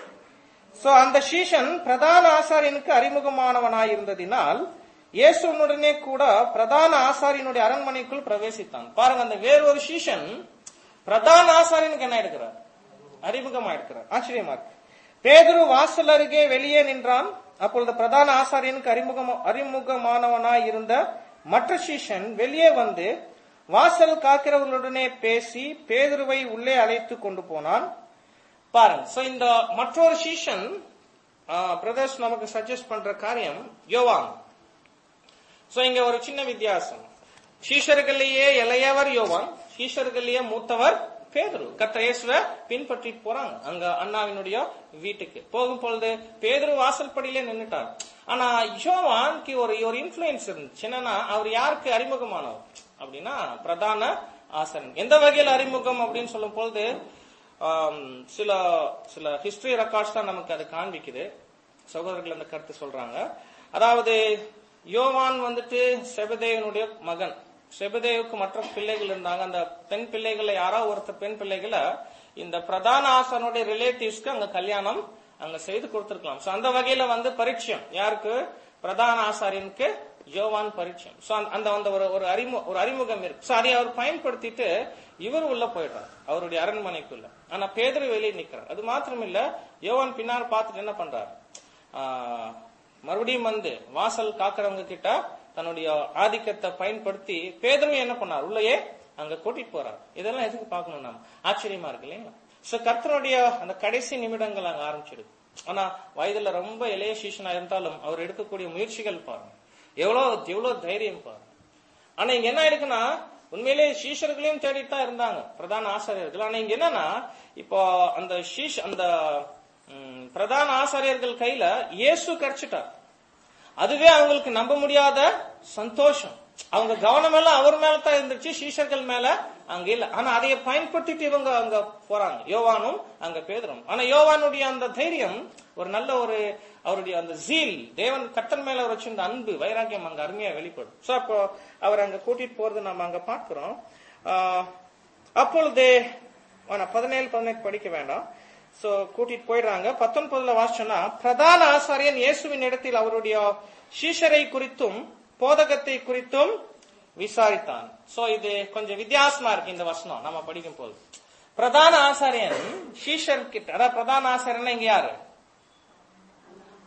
சோ அந்த சீஷன் பிரதான ஆசாரியனுக்கு அறிமுகமானவனாயிருந்ததினால் இயேசுனுடனே கூட பிரதான ஆசாரியனுடைய அரண்மனைக்குள் பிரவேசித்தான் பாருங்க அந்த வேறொரு சீஷன் பிரதான ஆசாரியனுக்கு என்ன எடுக்கிறார் அறிமுகமா இருக்கிறார் ஆச்சரியமா இருக்கு பேதுரு வாசல் அருகே வெளியே நின்றான் அப்பொழுது பிரதான ஆசாரியனுக்கு அறிமுகம் அறிமுகமானவனாய் இருந்த மற்ற சீஷன் வெளியே வந்து வாசல் காக்கிறவர்களுடனே பேசி பேதுருவை உள்ளே அழைத்து கொண்டு போனான் பாருங்க சோ இந்த மற்றொரு சீஷன் பிரதர்ஸ் நமக்கு சஜஸ்ட் பண்ற காரியம் யோவான் சோ இங்க ஒரு சின்ன வித்தியாசம் சீஷர்களையே இளையவர் யோவான் சீஷர்களையே மூத்தவர் பேதுரு கத்த இயேசுவ பின்பற்றி போறாங்க அங்க அண்ணாவினுடைய வீட்டுக்கு போகும் பொழுது பேதுரு வாசல்படியிலே நின்னுட்டார் ஆனா யோவான்க்கு ஒரு ஒரு இன்ஃபுளுயன்ஸ் இருந்துச்சு என்னன்னா அவர் யாருக்கு அறிமுகமானவர் அப்படின்னா பிரதான ஆசன் எந்த வகையில் அறிமுகம் அப்படின்னு சொல்லும் பொழுது ஆம், சில சில ஹிஸ்டரி ரெக்கார்ட்ஸ் தான் நமக்கு அது காண்பிக்குது சகோதரர்கள் அந்த கருத்து சொல்றாங்க அதாவது யோவான் வந்துட்டு செபதேவனுடைய மகன் செபதேவுக்கு மற்ற பிள்ளைகள் இருந்தாங்க அந்த பெண் பிள்ளைகளை யாரோ ஒருத்தர் பெண் பிள்ளைகளை இந்த பிரதான ஆசனுடைய ரிலேட்டிவ்ஸ்க்கு அங்க கல்யாணம் அங்க செய்து கொடுத்திருக்கலாம் சோ அந்த வகையில வந்து பரிச்சயம் யாருக்கு பிரதான ஆசாரியனுக்கு யோவான் பரிச்சயம் சோ அந்த- அந்த அந்த ஒரு ஒரு அறிமு ஒரு அறிமுகம் இருக்கு சோ அதை அவர் பயன்படுத்திட்டு இவர் உள்ள போயிடுறார் அவருடைய அரண்மனைக்குள்ள ஆனா பேதுரு வெளியே நிக்கிறார் அது மாத்திரம் இல்ல யோவான் பின்னால் பார்த்துட்டு என்ன பண்றார் ஆஹ், மறுபடியும் வந்து வாசல் காக்கிறவங்க கிட்ட தன்னுடைய ஆதிக்கத்தை பயன்படுத்தி பேதுரு என்ன பண்ணார் உள்ளேயே அங்க கூட்டிட்டு போறார் இதெல்லாம் எதுக்கு பார்க்கணும் நாம ஆச்சரியமா இருக்கு இல்லைங்களா சோ கர்த்தருடைய அந்த கடைசி நிமிடங்கள் அங்க ஆரம்பிச்சிடுது ஆனா வயதுல ரொம்ப இளைய சீசனா இருந்தாலும் அவர் எடுக்கக்கூடிய முயற்சிகள் பாருங்க எவ்வளவு எவ்வளவு தைரியம் பாருங்க ஆனா இங்க என்ன இருக்குன்னா உண்மையிலேயே சீஷர்களையும் தேடிட்டு தான் இருந்தாங்க பிரதான ஆசிரியர்கள் ஆனா இங்க என்னன்னா இப்போ அந்த சீஷ் அந்த ம், பிரதான ஆசாரியர்கள் கையில இயேசு கிடைச்சிட்டார் அதுவே அவங்களுக்கு நம்ப முடியாத சந்தோஷம் அவங்க கவனம் எல்லாம் அவர் மேல தான் இருந்துச்சு சீஷர்கள் மேல அங்க இல்ல ஆனா அதைய பயன்படுத்திட்டு இவங்க அங்க போறாங்க யோவானும் அங்க பேதுரும் ஆனா யோவானுடைய அந்த தைரியம் ஒரு நல்ல ஒரு அவருடைய அந்த ஜீல் தேவன் கத்தன் மேல அவர் வச்சிருந்த அன்பு வைராக்கியம் அங்க அருமையா வெளிப்படும் சோ அப்போ அவர் அங்க கூட்டிட்டு போறது நம்ம அங்க பார்க்கிறோம் ஆஹ், அப்பொழுது வேணாம், பதினேழு பதினெட்டு படிக்க வேண்டாம் சோ கூட்டிட்டு போயிடுறாங்க பத்தொன்பதுல வாசிச்சோம்னா பிரதான ஆசாரியன் இயேசுவின் இடத்தில் அவருடைய சீஷரை குறித்தும் போதகத்தை குறித்தும் விசாரித்தான் சோ இது கொஞ்சம் வித்தியாசமா இருக்கு இந்த வசனம் நம்ம படிக்கும் போது பிரதான ஆசாரியன் சீஷர் கிட்ட அதாவது பிரதான ஆசாரியன் இங்க யாரு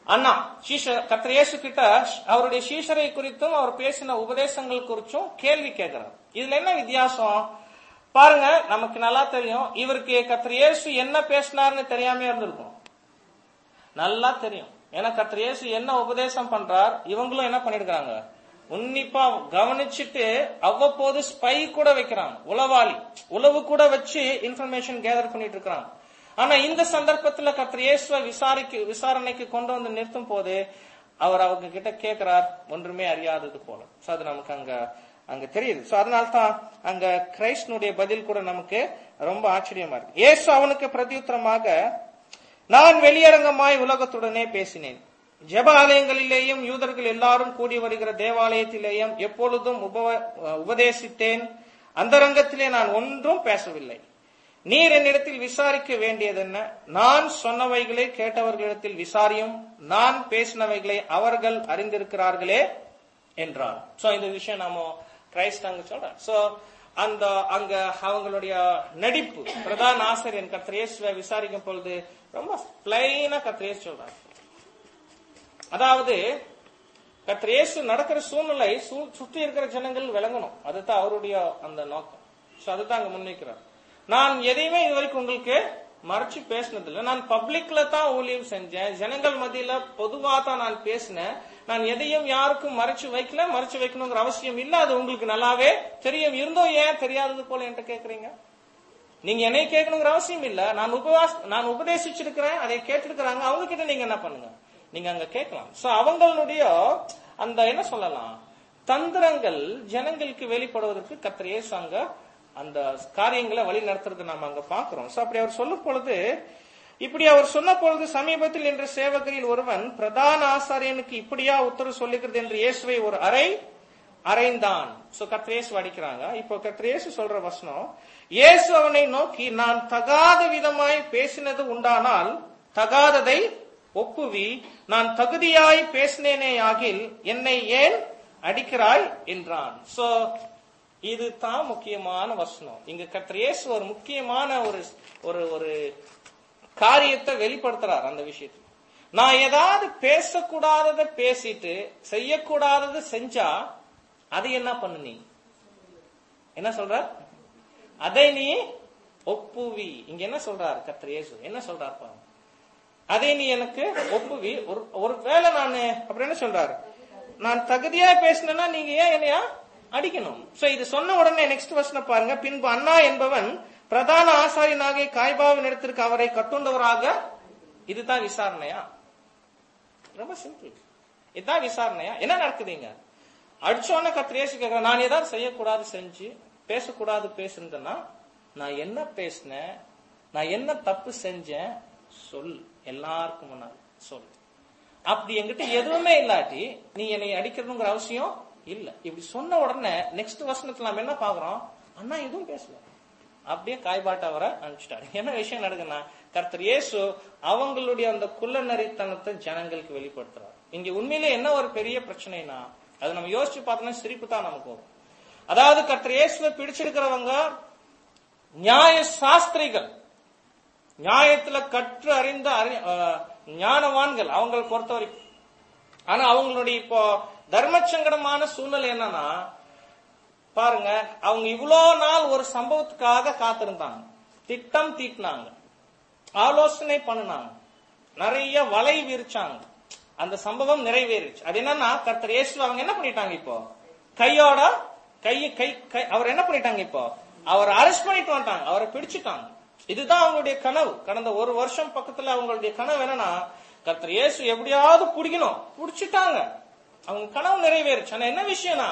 அண்ணா சீஷ கர்த்தர் இயேசு கிட்ட அவருடைய சீஷரை குறித்தும் அவர் பேசின உபதேசங்கள் குறிச்சும் கேள்வி கேட்கிறார் இதுல என்ன வித்தியாசம் பாருங்க நமக்கு நல்லா தெரியும் இவருக்கு கர்த்தர் இயேசு என்ன பேசினார்னு தெரியாம இருந்திருக்கும் நல்லா தெரியும் ஏன்னா கர்த்தர் இயேசு என்ன உபதேசம் பண்றார் இவங்களும் என்ன பண்ணிருக்காங்க உன்னிப்பா கவனிச்சுட்டு அவ்வப்போது ஸ்பை கூட வைக்கிறாங்க உளவாளி உளவு கூட வச்சு இன்ஃபர்மேஷன் கேதர் பண்ணிட்டு இருக்காங்க ஆனா இந்த சந்தர்ப்பத்துல கர்த்தர் இயேசுவை விசாரிக்கு விசாரணைக்கு கொண்டு வந்து நிறுத்தும் போது அவர் அவங்க கிட்ட கேட்கிறார் ஒன்றுமே அறியாதது போல சோ அது நமக்கு அங்க அங்க தெரியுது சோ அதனால தான் அங்க கிரைஸ்டனுடைய பதில் கூட நமக்கு ரொம்ப ஆச்சரியமா இருக்கு இயேசு அவனுக்கு பிரதியுத்தரமாக நான் வெளியரங்கமாய் உலகத்துடனே பேசினேன் ஜெப ஆலயங்களிலேயும் யூதர்கள் எல்லாரும் கூடி வருகிற தேவாலயத்திலேயும் எப்பொழுதும் உபவ- உபதேசித்தேன் அந்தரங்கத்திலே நான் ஒன்றும் பேசவில்லை நீர் என்னிடத்தில் விசாரிக்க வேண்டியதென்ன நான் சொன்னவைகளை கேட்டவர்களிடத்தில் விசாரியும் நான் பேசினவைகளை அவர்கள் அறிந்திருக்கிறார்களே என்றார் சோ இந்த விஷயம் நாம கிரைஸ்ட் அங்க சொல்றார் சோ அந்த அங்க அவங்களுடைய நடிப்பு பிரதான ஆசிரியர் கர்த்தர் இயேசுவை விசாரிக்கும் பொழுது ரொம்ப பிளைனா கர்த்தர் இயேசு சொல்றார் அதாவது கர்த்தர் இயேசு நடக்கிற சூழ்நிலை சூ- சுற்றி இருக்கிற ஜனங்கள் விளங்கணும் அதுதான் அவருடைய அந்த நோக்கம் சோ அதுதான் அங்க முன்வைக்கிறார் நான் எதையுமே இது வரைக்கும் உங்களுக்கு மறைச்சு பேசினது இல்லை நான் பப்ளிக்ல தான் ஊழியம் செஞ்சேன் ஜனங்கள் மத்தியில பொதுவா தான் நான் பேசினேன் நான் எதையும் யாருக்கும் மறைச்சு வைக்கல மறைச்சு வைக்கணுங்கிற அவசியம் இல்ல அது உங்களுக்கு நல்லாவே தெரியும் இருந்தோம் ஏன் தெரியாதது போல என்கிட்ட கேக்குறீங்க நீங்க என்னை கேட்கணுங்கிற அவசியம் இல்ல நான் உபவாஸ் நான் உபதேசிச்சிருக்கிறேன் அதை கேட்டிருக்கிறாங்க அவங்க கிட்ட நீங்க என்ன பண்ணுங்க நீங்க அங்க கேட்கலாம் சோ அவங்களுடைய அந்த என்ன சொல்லலாம் தந்திரங்கள் ஜனங்களுக்கு வெளிப்படுவதற்கு கர்த்தர் இயேசு அங்க அந்த காரியங்களை வழி நடத்துறது நாம அங்க பாக்குறோம் சோ அப்படி அவர் சொல்லும் பொழுது இப்படி அவர் சொன்ன பொழுது சமீபத்தில் என்ற சேவகரில் ஒருவன் பிரதான ஆசாரியனுக்கு இப்படியா உத்தரவு சொல்லுகிறது என்று இயேசுவை ஒரு அறை அறைந்தான் சோ கத்ரேசு அடிக்கிறாங்க இப்போ கத்ரேசு சொல்ற வசனம் இயேசு அவனை நோக்கி நான் தகாத விதமாய் பேசினது உண்டானால் தகாததை ஒப்புவி நான் தகுதியாய் பேசினேனே ஆகில் என்னை ஏன் அடிக்கிறாய் என்றான் சோ இது தான் முக்கியமான வசனம் இங்க கர்த்தர் இயேசு ஒரு முக்கியமான ஒரு ஒரு ஒரு காரியத்தை வெளிப்படுத்துறார் அந்த விஷயத்துல நான் ஏதாவது பேசக்கூடாததை பேசிட்டு செய்யக்கூடாததை செஞ்சா அது என்ன பண்ணு நீ என்ன சொல்ற அதை நீ ஒப்புவி இங்க என்ன சொல்றார் கர்த்தர் இயேசு என்ன சொல்றார் பாருங்க அதை நீ எனக்கு ஒப்புவி ஒரு ஒரு வேளை நான் அப்புறம் என்ன சொல்றாரு நான் தகுதியா பேசினேன்னா நீங்க ஏன் என்னையா அடிக்கணும் சோ இது சொன்ன உடனே நெக்ஸ்ட் வசனம் பாருங்க பின்பு அண்ணா என்பவன் பிரதான ஆசாரியனாகிய காய்பாவின் இடத்திற்கு அவரை கட்டுண்டவராக இதுதான் விசாரணையா ரொம்ப சிம்பிள் இதுதான் விசாரணையா என்ன நடக்குதுங்க அடிச்சோன்ன கத்திரேசு கேட்கிற நான் ஏதாவது செய்யக்கூடாது செஞ்சு பேசக்கூடாது பேசுனதுன்னா நான் என்ன பேசினேன் நான் என்ன தப்பு செஞ்சேன் சொல் எல்லாருக்கும் முன்னாடி சொல் அப்படி என்கிட்ட எதுவுமே இல்லாட்டி நீ என்னை அடிக்கணுங்கிற அவசியம் இல்ல இப்படி சொன்ன உடனே நெக்ஸ்ட் வசனத்துல நம்ம என்ன பாக்குறோம் அண்ணா எதுவும் பேசல அப்படியே காய்பாட்ட அவரை அனுப்பிச்சிட்டாரு என்ன விஷயம் நடக்குன்னா கர்த்தர் இயேசு அவங்களுடைய அந்த குள்ளநரித்தனத்தை ஜனங்களுக்கு வெளிப்படுத்துறார் இங்க உண்மையிலே என்ன ஒரு பெரிய பிரச்சனைனா அது நம்ம யோசிச்சு பார்த்தோம்னா சிரிப்பு தான் நமக்கு வரும் அதாவது கர்த்தர் இயேசுவை பிடிச்சிருக்கிறவங்க நியாய சாஸ்திரிகள் நியாயத்துல கற்று அறிந்த அறி- அஹ், ஞானவான்கள் அவங்களை பொறுத்த வரைக்கும் ஆனா அவங்களுடைய இப்போ தர்மசங்கடமான சூழ்நிலை என்னன்னா பாருங்க அவங்க இவ்வளோ நாள் ஒரு சம்பவத்துக்காக காத்திருந்தாங்க திட்டம் தீட்டினாங்க ஆலோசனை பண்ணினாங்க நிறைய வலை விரிச்சாங்க அந்த சம்பவம் நிறைவேறிச்சு அது என்னன்னா கர்த்தர் இயேசு அவங்க என்ன பண்ணிட்டாங்க இப்போ கையோட கை கை கை அவர் என்ன பண்ணிட்டாங்க இப்போ அவர் அரெஸ்ட் பண்ணிட்டு வந்துட்டாங்க அவரை பிடிச்சிட்டாங்க இதுதான் அவங்களுடைய கனவு கடந்த ஒரு வருஷம் பக்கத்துல அவங்களுடைய கனவு என்னன்னா கர்த்தர் இயேசு எப்படியாவது பிடிக்கணும் பிடிச்சிட்டாங்க அவங்க கனவு நிறைவேறுச்சு ஆனா என்ன விஷயம்னா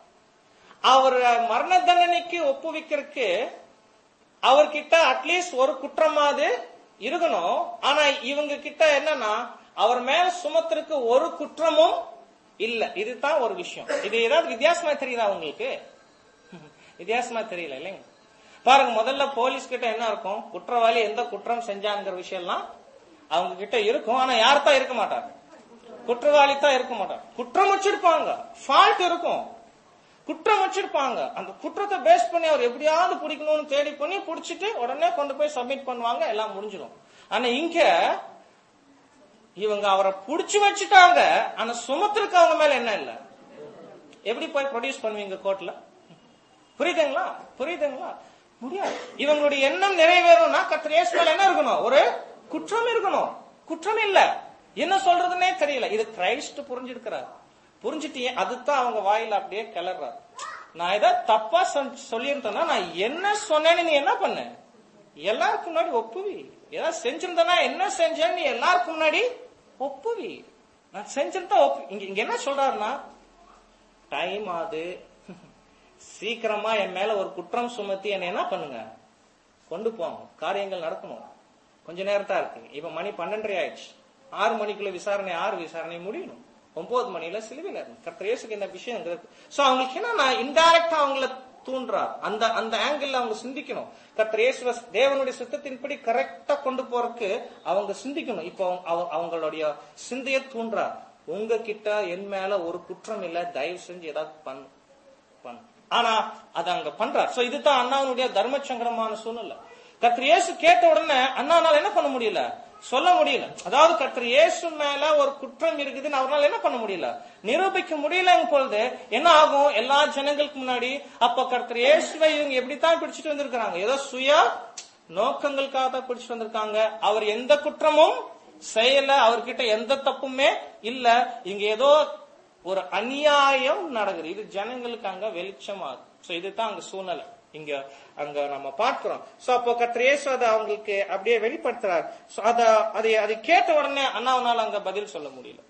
அவர் மரண தண்டனைக்கு ஒப்புவிக்கிறதுக்கு அவர்கிட்ட அட்லீஸ்ட் ஒரு குற்றமாவது இருக்கணும் ஆனா இவங்க கிட்ட என்னன்னா அவர் மேல சுமத்துறதுக்கு ஒரு குற்றமும் இல்ல இதுதான் ஒரு விஷயம் இது ஏதாவது வித்தியாசமா தெரியுதா உங்களுக்கு வித்தியாசமா தெரியல இல்லைங்க பாருங்க முதல்ல போலீஸ் கிட்ட என்ன இருக்கும் குற்றவாளி எந்த குற்றம் செஞ்சாங்கிற விஷயம் எல்லாம் அவங்க கிட்ட இருக்கும் ஆனா யார் தான் இருக்க மாட்டாங்க குற்றவாளி தான் இருக்க மாட்டாங்க குற்றம் வச்சிருப்பாங்க ஃபால்ட் இருக்கும் குற்றம் வச்சிருப்பாங்க அந்த குற்றத்தை பேஸ் பண்ணி அவர் எப்படியாவது பிடிக்கணும்னு தேடி பண்ணி பிடிச்சிட்டு உடனே கொண்டு போய் சப்மிட் பண்ணுவாங்க எல்லாம் முடிஞ்சிடும் ஆனா இங்க இவங்க அவரை புடிச்சு வச்சுட்டாங்க ஆனா சுமத்துறதுக்கு அவங்க மேல என்ன இல்ல எப்படி போய் ப்ரொடியூஸ் பண்ணுவீங்க கோர்ட்ல புரியுதுங்களா புரியுதுங்களா முடியாது இவங்களுடைய எண்ணம் நிறைவேறும்னா கர்த்தர் இயேசு மேல என்ன இருக்கணும் ஒரு குற்றம் இருக்கணும் குற்றம் இல்ல என்ன சொல்றதுன்னே தெரியல இது கிரைஸ்ட் புரிஞ்சிருக்கிறார் புரிஞ்சுட்டு ஏன் அதுதான் அவங்க வாயில அப்படியே கிளறாரு நான் இதை தப்பா சொல்- சொல்லியிருந்தேன்னா நான் என்ன சொன்னேன்னு நீ என்ன பண்ண எல்லாருக்கும் முன்னாடி ஒப்புவி ஏதாவது செஞ்சிருந்தனா என்ன செஞ்சேன்னு நீ எல்லாருக்கும் முன்னாடி ஒப்புவி நான் செஞ்சிருந்தா ஒப்பு இங்க இங்க என்ன சொல்றாருன்னா டைம் ஆகுது சீக்கிரமா என் மேல ஒரு குற்றம் சுமத்தி என்ன என்ன பண்ணுங்க கொண்டு போங்க காரியங்கள் நடக்கணும் கொஞ்ச நேரம் தான் இருக்கு இப்ப மணி பன்னெண்டரை ஆயிடுச்சு ஆறு மணிக்குள்ள விசாரணை ஆறு விசாரணை முடியணும் ஒன்பது மணில சிலுவையில இருக்கு கர்த்தர் இயேசுக்கு இந்த விஷயம் இருக்கு சோ அவங்களுக்கு என்ன நான் இன்டைரக்டா அவங்கள தூண்டுறார் அந்த அந்த ஆங்கிள் அவங்க சிந்திக்கணும் கர்த்தர் இயேசுவ தேவனுடைய சித்தத்தின்படி கரெக்டா கொண்டு போறதுக்கு அவங்க சிந்திக்கணும் இப்போ அவங்க- அவங்க- அவங்களுடைய சிந்தையை தூண்டுறார் உங்ககிட்ட என் மேல ஒரு குற்றம் இல்ல தயவு செஞ்சு ஏதாவது பண்ணு பண்ணு. ஆனா அது அங்க பண்றார் சோ இதுதான் அண்ணாவுடைய தர்ம சங்கடமான சூழ்நிலை கர்த்தர் இயேசு கேட்ட உடனே அண்ணானால என்ன பண்ண முடியல சொல்ல முடியல அதாவது கர்த்தர் இயேசு மேல ஒரு குற்றம் இருக்குதுன்னு அவரால் என்ன பண்ண முடியல நிரூபிக்க முடியலங்க பொழுது என்ன ஆகும் எல்லா ஜனங்களுக்கு முன்னாடி அப்ப கர்த்தர் இயேசுவை இவங்க எப்படித்தான் பிடிச்சிட்டு வந்திருக்கிறாங்க ஏதோ சுய நோக்கங்களுக்காக தான் பிடிச்சிட்டு வந்திருக்காங்க அவர் எந்த குற்றமும் செய்யல அவர்கிட்ட எந்த தப்புமே இல்ல இங்க ஏதோ ஒரு அநியாயம் நடக்குது இது ஜனங்களுக்கு அங்க வெளிச்சமாகுது சோ இதுதான் அங்க சூழ்நிலை இங்க அங்க நம்ம பார்க்கிறோம் சோ அப்போ கர்த்தர் இயேசு அதை அவங்களுக்கு அப்படியே வெளிப்படுத்துறார் சோ அத அதை அதை கேட்ட உடனே அண்ணாவனால அங்க பதில் சொல்ல முடியல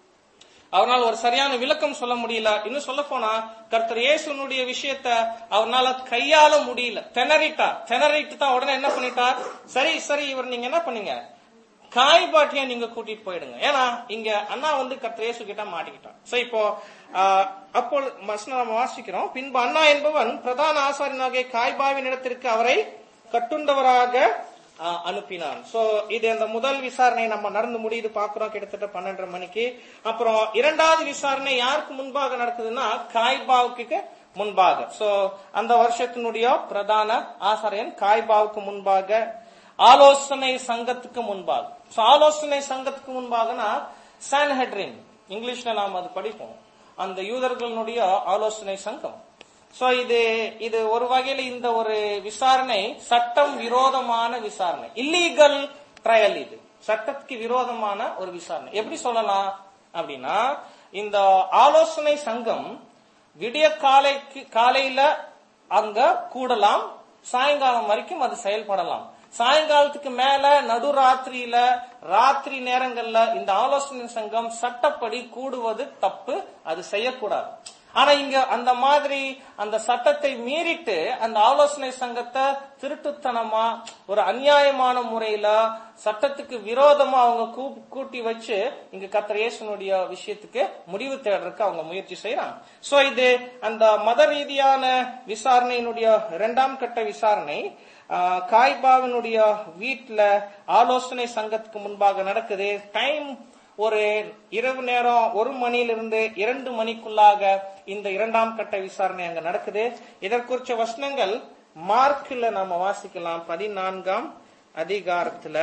அவரால் ஒரு சரியான விளக்கம் சொல்ல முடியல இன்னும் சொல்ல போனா கர்த்தர் இயேசுனுடைய விஷயத்த அவரால கையாள முடியல திணறிட்டார் திணறிட்டு தான் உடனே என்ன பண்ணிட்டார் சரி சரி இவர் நீங்க என்ன பண்ணீங்க காய்பாட்டியா நீங்க கூட்டிட்டு போயிடுங்க ஏன்னா இங்க அண்ணா வந்து கர்த்தர் இயேசு கிட்ட மாட்டிக்கிட்டான் சோ இப்போ ஆஹ், அப்போ வசனம் நம்ம வாசிக்கிறோம் பின்பு அண்ணா என்பவன் பிரதான ஆசாரியனாகிய காய்பாவின் இடத்திற்கு அவரை கட்டுண்டவராக ஆஹ், அனுப்பினான் சோ இது அந்த முதல் விசாரணை நம்ம நடந்து முடியுது பாக்குறோம் கிட்டத்தட்ட பன்னெண்டரை மணிக்கு அப்புறம் இரண்டாவது விசாரணை யாருக்கு முன்பாக நடக்குதுன்னா காய்பாவுக்கு முன்பாக சோ அந்த வருஷத்தினுடைய பிரதான ஆசாரியன் காய்பாவுக்கு முன்பாக ஆலோசனை சங்கத்துக்கு முன்பாக So, ஆலோசனை சங்கத்துக்கு முன்பாகனா சான்ஹெட்ரின் இங்கிலீஷ்ல நாம் அது படிப்போம் அந்த யூதர்களுடைய ஆலோசனை சங்கம் சோ இது இது ஒரு வகையில இந்த ஒரு விசாரணை சட்டம் விரோதமான விசாரணை இல்லீகல் ட்ரையல் இது சட்டத்துக்கு விரோதமான ஒரு விசாரணை எப்படி சொல்லலாம் அப்படின்னா இந்த ஆலோசனை சங்கம் விடிய காலைக்கு காலையில அங்க கூடலாம் சாயங்காலம் வரைக்கும் அது செயல்படலாம் சாயங்காலத்துக்கு மேல நடுராத்திரியில ராத்திரி நேரங்கள்ல இந்த ஆலோசனை சங்கம் சட்டப்படி கூடுவது தப்பு அது செய்யக்கூடாது ஆனா இங்க அந்த மாதிரி அந்த சட்டத்தை மீறிட்டு அந்த ஆலோசனை சங்கத்தை திருட்டுத்தனமா ஒரு அநியாயமான முறையில சட்டத்துக்கு விரோதமா அவங்க கூ- கூட்டி வச்சு இங்க கத்தர் இயேசுனுடைய விஷயத்துக்கு முடிவு தேடுறதுக்கு அவங்க முயற்சி செய்யறாங்க சோ இது அந்த மத ரீதியான விசாரணையினுடைய இரண்டாம் கட்ட விசாரணை ஆஹ், காய்பாவினுடைய வீட்டுல ஆலோசனை சங்கத்துக்கு முன்பாக நடக்குது டைம் ஒரு இரவு நேரம் ஒரு மணியிலிருந்து இரண்டு மணிக்குள்ளாக இந்த இரண்டாம் கட்ட விசாரணை அங்க நடக்குது இதற்குறிச்ச வசனங்கள் மார்க்ல நாம வாசிக்கலாம் பதினான்காம் அதிகாரத்துல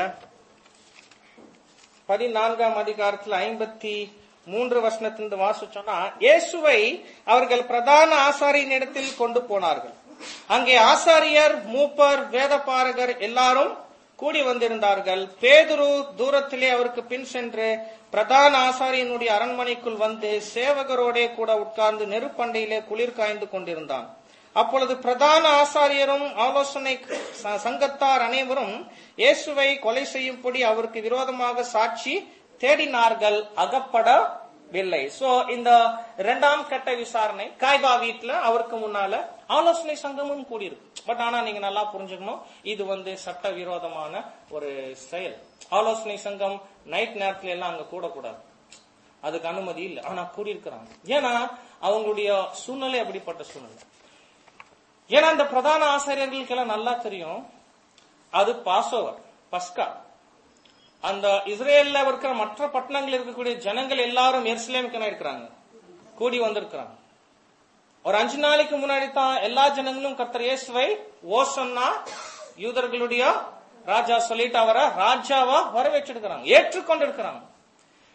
பதினான்காம் அதிகாரத்துல ஐம்பத்தி மூன்று வசனத்திலிருந்து வாசிச்சோம்னா இயேசுவை அவர்கள் பிரதான ஆசாரியின் இடத்தில் கொண்டு போனார்கள் அங்கே ஆசாரியர் மூப்பர் வேதபாரகர் எல்லாரும் கூடி வந்திருந்தார்கள் பேதுரு தூரத்திலே அவருக்கு பின் சென்று பிரதான ஆசாரியனுடைய அரண்மனைக்குள் வந்து சேவகரோடே கூட உட்கார்ந்து நெருப்பண்டையிலே குளிர் காய்ந்து கொண்டிருந்தான் அப்பொழுது பிரதான ஆசாரியரும் ஆலோசனை ச- சங்கத்தார் அனைவரும் இயேசுவை கொலை செய்யும்படி அவருக்கு விரோதமாக சாட்சி தேடினார்கள் அகப்படவில்லை சோ இந்த இரண்டாம் கட்ட விசாரணை காய்பா வீட்டுல அவருக்கு முன்னால ஆலோசனை சங்கமும் கூடியிருக்கு பட் ஆனா நீங்க நல்லா புரிஞ்சுக்கணும் இது வந்து சட்ட விரோதமான ஒரு செயல் ஆலோசனை சங்கம் நைட் நேரத்துல எல்லாம் அங்க கூடக்கூடாது அதுக்கு அனுமதி இல்லை ஆனா கூடியிருக்கிறாங்க ஏன்னா அவங்களுடைய சூழ்நிலை அப்படிப்பட்ட சூழ்நிலை ஏன்னா இந்த பிரதான ஆசிரியர்களுக்கு எல்லாம் நல்லா தெரியும் அது பாசோவர் பஸ்கா அந்த இஸ்ரேல்ல இருக்கிற மற்ற பட்டணங்கள் இருக்கக்கூடிய ஜனங்கள் எல்லாரும் எருசலேமுக்கு இருக்கிறாங்க கூடி வந்திருக்கிறாங்க ஒரு அஞ்சு நாளைக்கு முன்னாடி தான் எல்லா ஜனங்களும் கர்த்தர் இயேசுவை ஓசன்னா யூதர்களுடைய ராஜா சொல்லிட்டு அவரை ராஜாவா வரவேற்றிருக்கிறாங்க ஏற்றுக்கொண்டு இருக்கிறாங்க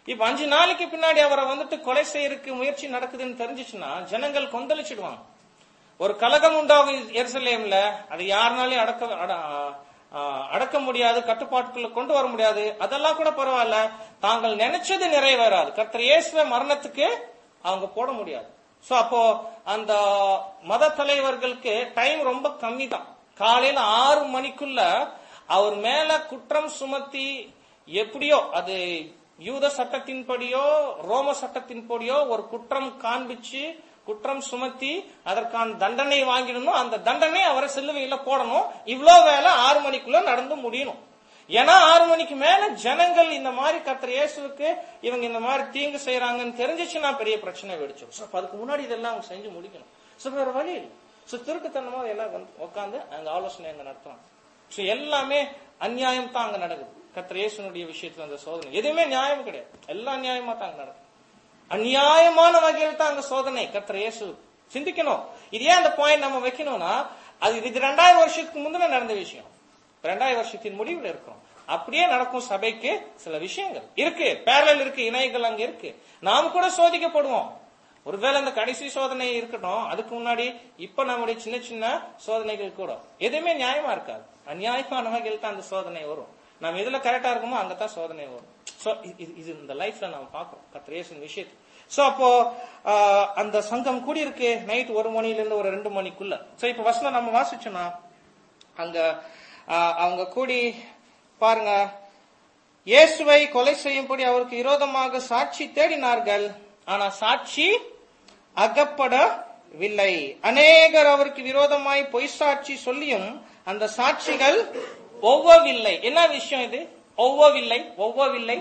இப்ப அஞ்சு நாளைக்கு பின்னாடி அவரை வந்துட்டு கொலை செய்யறதுக்கு முயற்சி நடக்குதுன்னு தெரிஞ்சிச்சுன்னா ஜனங்கள் கொந்தளிச்சிடுவாங்க ஒரு கலகம் உண்டாகும் எருசலேம்ல அது யாருனாலையும் அடக்க அட- ஆ, அடக்க முடியாது கட்டுப்பாட்டுக்குள்ள கொண்டு வர முடியாது அதெல்லாம் கூட பரவாயில்ல தாங்கள் நினைச்சது நிறைவேறாது கர்த்தர் இயேசுவ மரணத்துக்கு அவங்க போட முடியாது சோ அப்போ அந்த மத தலைவர்களுக்கு டைம் ரொம்ப கம்மி தான் காலையில ஆறு மணிக்குள்ள அவர் மேல குற்றம் சுமத்தி எப்படியோ அது யூத சட்டத்தின்படியோ ரோம சட்டத்தின்படியோ ஒரு குற்றம் காண்பிச்சு குற்றம் சுமத்தி அதற்கான தண்டனை வாங்கிடணும் அந்த தண்டனை அவரை சிலுவையில போடணும் இவ்ளோ வேலை ஆறு மணிக்குள்ள நடந்து முடியணும் ஏன்னா ஆறு மணிக்கு மேல ஜனங்கள் இந்த மாதிரி கர்த்தர் இயேசுவுக்கு இவங்க இந்த மாதிரி தீங்கு செய்யறாங்கன்னு தெரிஞ்சிச்சுன்னா பெரிய பிரச்சனை வெடிச்சிடும் So, அப்ப அதுக்கு முன்னாடி இதெல்லாம் அவங்க செஞ்சு முடிக்கணும் சோ வேற வழி இல்லை சோ திருட்டுத்தனமா எல்லாம் வந்து உட்காந்து அங்க ஆலோசனை அங்க நடத்துறாங்க சோ எல்லாமே அநியாயம் தான் அங்க நடக்குது கர்த்தர் இயேசுனுடைய விஷயத்துல அந்த சோதனை எதுவுமே நியாயம் கிடையாது எல்லாம் நியாயமா தான் அங்க நடக்குது அநியாயமான வகையில் தான் அங்க சோதனை கர்த்தர் இயேசு சிந்திக்கணும் இது ஏன் அந்த பாயிண்ட் நம்ம வைக்கணும்னா அது இது ரெண்டாயிரம் வருஷத்துக்கு முந்தின நடந்த விஷயம் ரெண்டாயிரம் வருஷத்தின் முடிவில் இருக்கிறோம் அப்படியே நடக்கும் சபைக்கு சில விஷயங்கள் இருக்கு பேரல் இருக்கு இணையங்கள் அங்க இருக்கு நாம் கூட சோதிக்கப்படுவோம் ஒருவேளை அந்த கடைசி சோதனை இருக்கட்டும் அதுக்கு முன்னாடி இப்ப நம்முடைய சின்ன சின்ன சோதனைகள் கூட எதுவுமே நியாயமா இருக்காது அநியாயமான வகையில் தான் அந்த சோதனை வரும் நம்ம எதுல கரெக்டா இருக்குமோ அங்கதான் சோதனை வரும் சோ இது இது இந்த லைஃப்ல நம்ம பார்க்கிறோம் கத்திரேசன் விஷயத்து சோ அப்போ ஆஹ், அந்த சங்கம் கூடி இருக்கு நைட் ஒரு மணில இருந்து ஒரு ரெண்டு மணிக்குள்ள சோ இப்ப வசனம் நம்ம வாசிச்சோம்னா அங்க ஆஹ், அவங்க கூடி பாருங்க இயேசுவை கொலை செய்யும்படி அவருக்கு விரோதமாக சாட்சி தேடினார்கள் ஆனா சாட்சி அகப்படவில்லை அநேகர் அவருக்கு விரோதமாய் பொய் சாட்சி சொல்லியும் அந்த சாட்சிகள் ஒவ்வவில்லை என்ன விஷயம் இது ஒவ்வவில்லை ஒவ்வவில்லை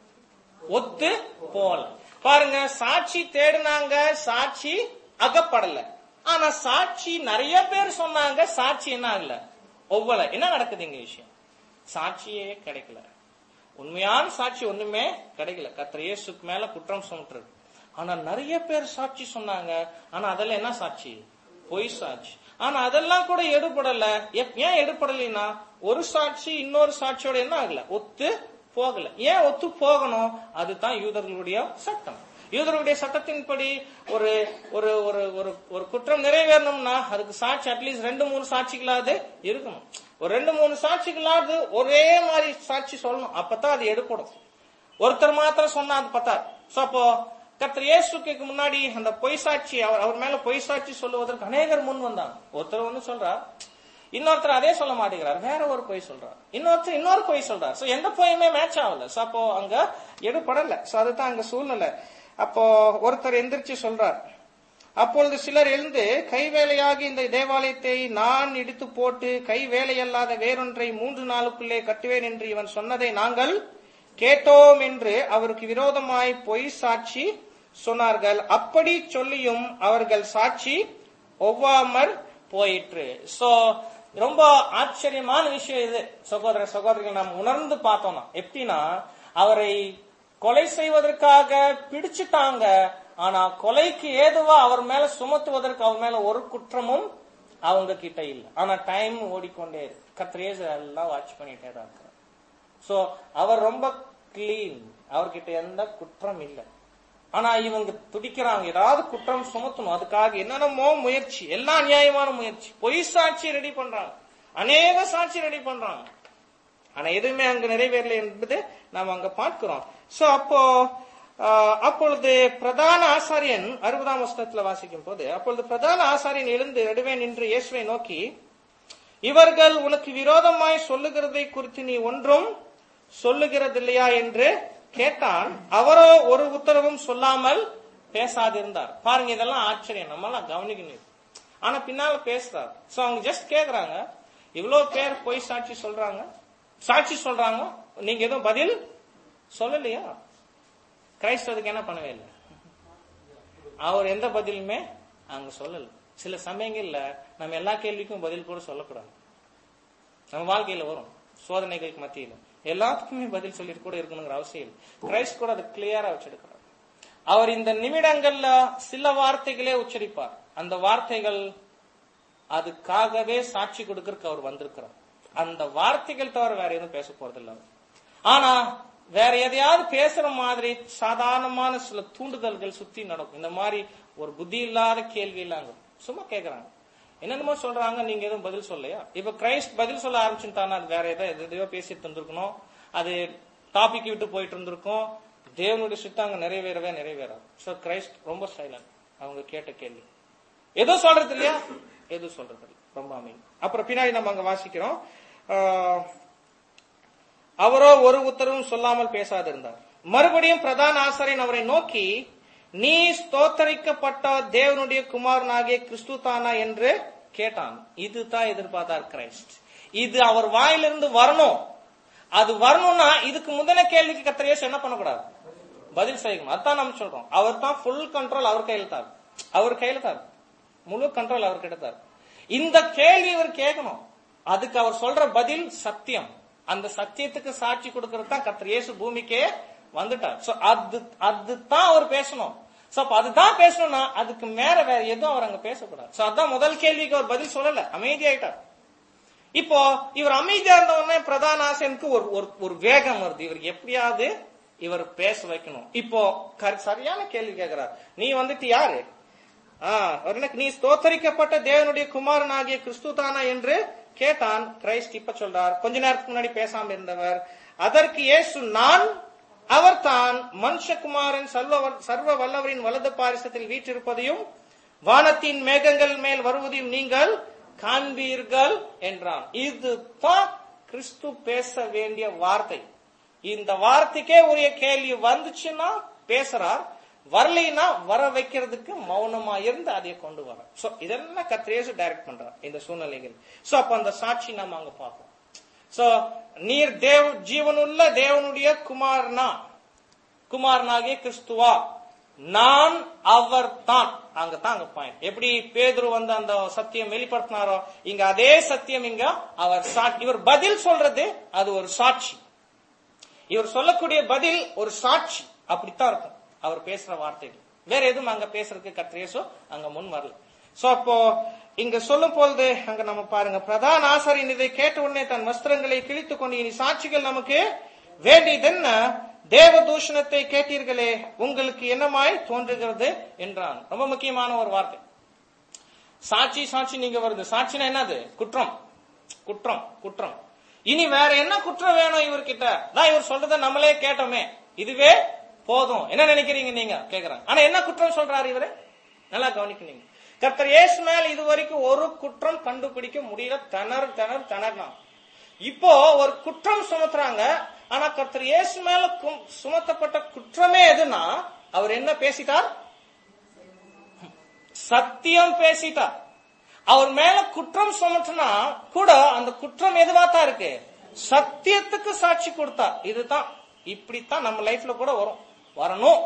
ஒத்து போல பாருங்க சாட்சி தேடினாங்க சாட்சி அகப்படல ஆனா சாட்சி நிறைய பேர் சொன்னாங்க சாட்சி என்ன ஆகல ஒவ்வொல என்ன நடக்குது இங்க விஷயம் சாட்சியே கிடைக்கல உண்மையான சாட்சி ஒண்ணுமே கிடைக்கல கர்த்தர் இயேசுக்கு மேல குற்றம் சுமத்துறது ஆனா நிறைய பேர் சாட்சி சொன்னாங்க ஆனா அதெல்லாம் என்ன சாட்சி பொய் சாட்சி ஆனா அதெல்லாம் கூட எடுபடல எப்- ஏன் எடுபடலைன்னா ஒரு சாட்சி இன்னொரு சாட்சியோட என்ன ஆகல ஒத்து போகல ஏன் ஒத்து போகணும் அதுதான் யூதர்களுடைய சட்டம் யூதர்களுடைய சட்டத்தின்படி ஒரு ஒரு ஒரு ஒரு ஒரு குற்றம் நிறைவேறணும்னா அதுக்கு சாட்சி அட்லீஸ்ட் ரெண்டு மூணு சாட்சிகளாவது இருக்கணும் ஒரு ரெண்டு மூணு சாட்சிகளாவது ஒரே மாதிரி சாட்சி சொல்லணும் அப்பதான் அது எடுப்படும் ஒருத்தர் மாத்திரம் சொன்னா அது பத்தாது சோ அப்போ கர்த்தர் இயேசுக்கு முன்னாடி அந்த பொய் சாட்சி அவர் அவர் மேல பொய் சாட்சி சொல்லுவதற்கு அநேகர் முன் வந்தாங்க ஒருத்தர் வந்து சொல்றார் இன்னொருத்தர் அதே சொல்ல மாட்டேங்கிறார் வேற ஒரு பொய் சொல்றார் இன்னொருத்தர் இன்னொரு பொய் சொல்றார் சோ எந்த பொய்யுமே மேட்ச் ஆகல சோ அப்போ அங்க எடுபடல சோ அதுதான் அங்க சூழ்நிலை அப்போ ஒருத்தர் எந்திரிச்சு சொல்றார் அப்பொழுது சிலர் எழுந்து கைவேலையாகி இந்த தேவாலயத்தை நான் இடித்து போட்டு கைவேலையல்லாத வேறொன்றை மூன்று நாளுக்குள்ளே கட்டுவேன் என்று இவன் சொன்னதை நாங்கள் கேட்டோம் என்று அவருக்கு விரோதமாய் பொய் சாட்சி சொன்னார்கள் அப்படி சொல்லியும் அவர்கள் சாட்சி ஒவ்வாமற் போயிற்று சோ ரொம்ப ஆச்சரியமான விஷயம் இது சகோதர சகோதரிகள் நாம் உணர்ந்து பார்த்தோம்னா எப்படின்னா அவரை கொலை செய்வதற்காக பிடிச்சிட்டாங்க ஆனா கொலைக்கு ஏதுவா அவர் மேல சுமத்துவதற்கு அவர் மேல ஒரு குற்றமும் அவங்க கிட்ட இல்ல ஆனா டைம் ஓடிக்கொண்டே இருக்கு கத்திரேஸ் எல்லாம் வாட்ச் பண்ணிட்டே தான் இருக்கிறார் சோ அவர் ரொம்ப கிளீன் அவர்கிட்ட எந்த குற்றம் இல்லை ஆனா இவங்க துடிக்கிறாங்க ஏதாவது குற்றம் சுமத்தணும் அதுக்காக என்னென்னமோ முயற்சி எல்லா நியாயமான முயற்சி பொய் சாட்சி ரெடி பண்றாங்க அநேக சாட்சி ரெடி பண்றாங்க ஆனா எதுவுமே அங்க நிறைவேறல என்பது நாம் அங்க பார்க்கிறோம் சோ அப்போ ஆஹ், அப்பொழுது பிரதான ஆசாரியன் அறுபதாம் வசனத்துல வாசிக்கும் போது அப்பொழுது பிரதான ஆசாரியன் எழுந்து நடுவே நின்று இயேசுவை நோக்கி இவர்கள் உனக்கு விரோதமாய் சொல்லுகிறதை குறித்து நீ ஒன்றும் சொல்லுகிறதில்லையா என்று கேட்டான் அவரோ ஒரு உத்தரவும் சொல்லாமல் பேசாதிருந்தார் பாருங்க இதெல்லாம் ஆச்சரியம் நம்மளாம் கவனிக்கணும் இது. ஆனா பின்னால பேசுறாரு சோ அவங்க ஜஸ்ட் கேக்குறாங்க இவ்வளவு பேர் பொய் சாட்சி சொல்றாங்க சாட்சி சொல்றாங்க நீங்க எதுவும் பதில் சொல்லலையா கிரைஸ்தவருக்கு என்ன பண்ணவே இல்லை அவர் எந்த பதிலுமே அங்க சொல்லல சில சமயங்கள்ல நம்ம எல்லா கேள்விக்கும் பதில் கூட சொல்லக்கூடாது நம்ம வாழ்க்கையில வரும் சோதனைகளுக்கு மத்தியில எல்லாத்துக்குமே பதில் சொல்லிட்டு கூட இருக்கணுங்கிற அவசியம் இல்லை கிரைஸ்ட் கூட அதை கிளியரா வச்சிருக்கிறார் அவர் இந்த நிமிடங்கள்ல சில வார்த்தைகளே உச்சரிப்பார் அந்த வார்த்தைகள் அதுக்காகவே சாட்சி கொடுக்கறதுக்கு அவர் வந்திருக்கிறார் அந்த வார்த்தைகள் தவிர வேற எதுவும் பேச போறதில்ல அவர். ஆனா வேற எதையாவது பேசுற மாதிரி சாதாரணமான சில தூண்டுதல்கள் சுத்தி நடக்கும் இந்த மாதிரி ஒரு புத்தி இல்லாத கேள்வி இல்லாங்க சும்மா கேக்குறாங்க என்னென்னமோ சொல்றாங்க நீங்க எதுவும் பதில் சொல்லலையா இப்ப கிரைஸ்ட் பதில் சொல்ல ஆரம்பிச்சுட்டானா அது வேற ஏதோ எதையோ பேசிட்டு இருந்திருக்கணும் அது டாபிக் விட்டு போயிட்டு இருந்திருக்கும் தேவனுடைய சித்தம் அங்க நிறைவேறவே நிறைவேறாது சோ கிரைஸ்ட் ரொம்ப சைலண்ட் அவங்க கேட்ட கேள்வி ஏதோ சொல்றது இல்லையா எதுவும் சொல்றது இல்ல ரொம்ப அமைதி அப்புறம் பின்னாடி நம்ம அங்க வாசிக்கிறோம் ஆஹ், அவரோ ஒரு உத்தரவும் சொல்லாமல் பேசாதிருந்தார் மறுபடியும் பிரதான ஆசாரியன் அவரை நோக்கி நீ ஸ்தோத்தரிக்கப்பட்ட தேவனுடைய குமாரனாகிய கிறிஸ்து தானா என்று கேட்டான் இதுதான் எதிர்பார்த்தார் கிரைஸ்ட் இது அவர் வாயிலிருந்து வரணும் அது வரணும்னா இதுக்கு முந்தின கேள்விக்கு கத்திரேஸ் என்ன பண்ணக்கூடாது பதில் செய்யணும் அதான் நம்ம சொல்றோம் அவர் தான் ஃபுல் கண்ட்ரோல் அவர் கையில தான் இருக்கு. அவர் கையில தான் இருக்கு. முழு கண்ட்ரோல் அவர் கிட்ட தான் இருக்கு. இந்த கேள்வி இவர் கேட்கணும் அதுக்கு அவர் சொல்ற பதில் சத்தியம் அந்த சத்தியத்துக்கு சாட்சி கொடுக்கறது தான் கத்திர இயேசு பூமிக்கே வந்துட்டார் சோ அது அதுதான் அவர் பேசணும் சோ அப்ப அதுதான் பேசணும்னா அதுக்கு மேல வேற எதுவும் அவர் அங்க பேசக்கூடாது சோ அதான் முதல் கேள்விக்கு அவர் பதில் சொல்லல அமைதியாயிட்டார் இப்போ இவர் அமைதியா இருந்த உடனே பிரதான ஆசிரியனுக்கு ஒரு ஒரு- ஒரு வேகம் வருது இவர் எப்படியாவது இவர் பேச வைக்கணும் இப்போ கர- சரியான கேள்வி கேட்கிறார் நீ வந்துட்டு யாரு ஆ, அவர் எனக்கு நீ ஸ்தோத்தரிக்கப்பட்ட தேவனுடைய குமாரனாகிய கிறிஸ்து தானா என்று கேட்டான் கிரைஸ்ட் இப்ப சொல்றார் கொஞ்ச நேரத்துக்கு முன்னாடி பேசாம இருந்தவர் அதற்கு இயேசு நான் அவர்தான் மனுஷகுமாரன் சர்வ சர்வ வல்லவரின் வலது பாரிசத்தில் வீற்றிருப்பதையும் வானத்தின் மேகங்கள் மேல் வருவதையும் நீங்கள் காண்பீர்கள் என்றான் இதுதான் கிறிஸ்து பேச வேண்டிய வார்த்தை இந்த வார்த்தைக்கே உரிய கேள்வி வந்துச்சுன்னா பேசுறார் வரலைன்னா வர வைக்கிறதுக்கு மௌனமா இருந்து அதை கொண்டு வர சோ இதெல்லாம் கத்திரேசு டைரக்ட் பண்றார் இந்த சூழ்நிலைகள் சோ அப்ப அந்த சாட்சி நம்ம அங்க பார்ப்போம் சோ நீர் தேவ ஜீவனுள்ள தேவனுடைய குமாரனா குமாரனாகிய கிறிஸ்துவா நான் அவர் தான் அங்கதான் அங்க பாயிண்ட் எப்படி பேதுரு வந்து அந்த சத்தியம் வெளிப்படுத்தினாரோ இங்க அதே சத்தியம் இங்க அவர் சாட்சி இவர் பதில் சொல்றது அது ஒரு சாட்சி இவர் சொல்லக்கூடிய பதில் ஒரு சாட்சி அப்படித்தான் இருக்கும் அவர் பேசுற வார்த்தைகள் வேற எதுவும் அங்க பேசுறதுக்கு கத்திரேசோ அங்க முன் வரல சோ அப்போ இங்க சொல்லும் பொழுது அங்க நம்ம பாருங்க பிரதான ஆசாரியன் இதை கேட்ட உடனே தன் வஸ்திரங்களை கிழித்துக் கொண்டு இனி சாட்சிகள் நமக்கு வேண்டியதென்ன தேவ தூஷணத்தை கேட்டீர்களே உங்களுக்கு என்னமாய் தோன்றுகிறது என்றான் ரொம்ப முக்கியமான ஒரு வார்த்தை சாட்சி சாட்சி நீங்க வருது சாட்சினா என்னது குற்றம் குற்றம் குற்றம் இனி வேற என்ன குற்றம் வேணும் இவர்கிட்ட தான் இவர் சொல்றத நம்மளே கேட்டோமே இதுவே போதும் என்ன நினைக்கிறீங்க நீங்க கேக்குறாங்க ஆனா என்ன குற்றம் சொல்றாரு இவரு நல்லா கவனிக்கணும் கர்த்தர் இயேசு மேல இது வரைக்கும் ஒரு குற்றம் கண்டுபிடிக்க முடியல திணறு திணறு திணறான் இப்போ ஒரு குற்றம் சுமத்துறாங்க ஆனா கர்த்தர் இயேசு மேல கும்- சுமத்தப்பட்ட குற்றமே எதுனா அவர் என்ன பேசிட்டார் சத்தியம் பேசிட்டார் அவர் மேல குற்றம் சுமத்துனா கூட அந்த குற்றம் எதுவா தான் இருக்கு சத்தியத்துக்கு சாட்சி கொடுத்தார் இதுதான் இப்படித்தான் நம்ம லைஃப்ல கூட வரும் வரணும்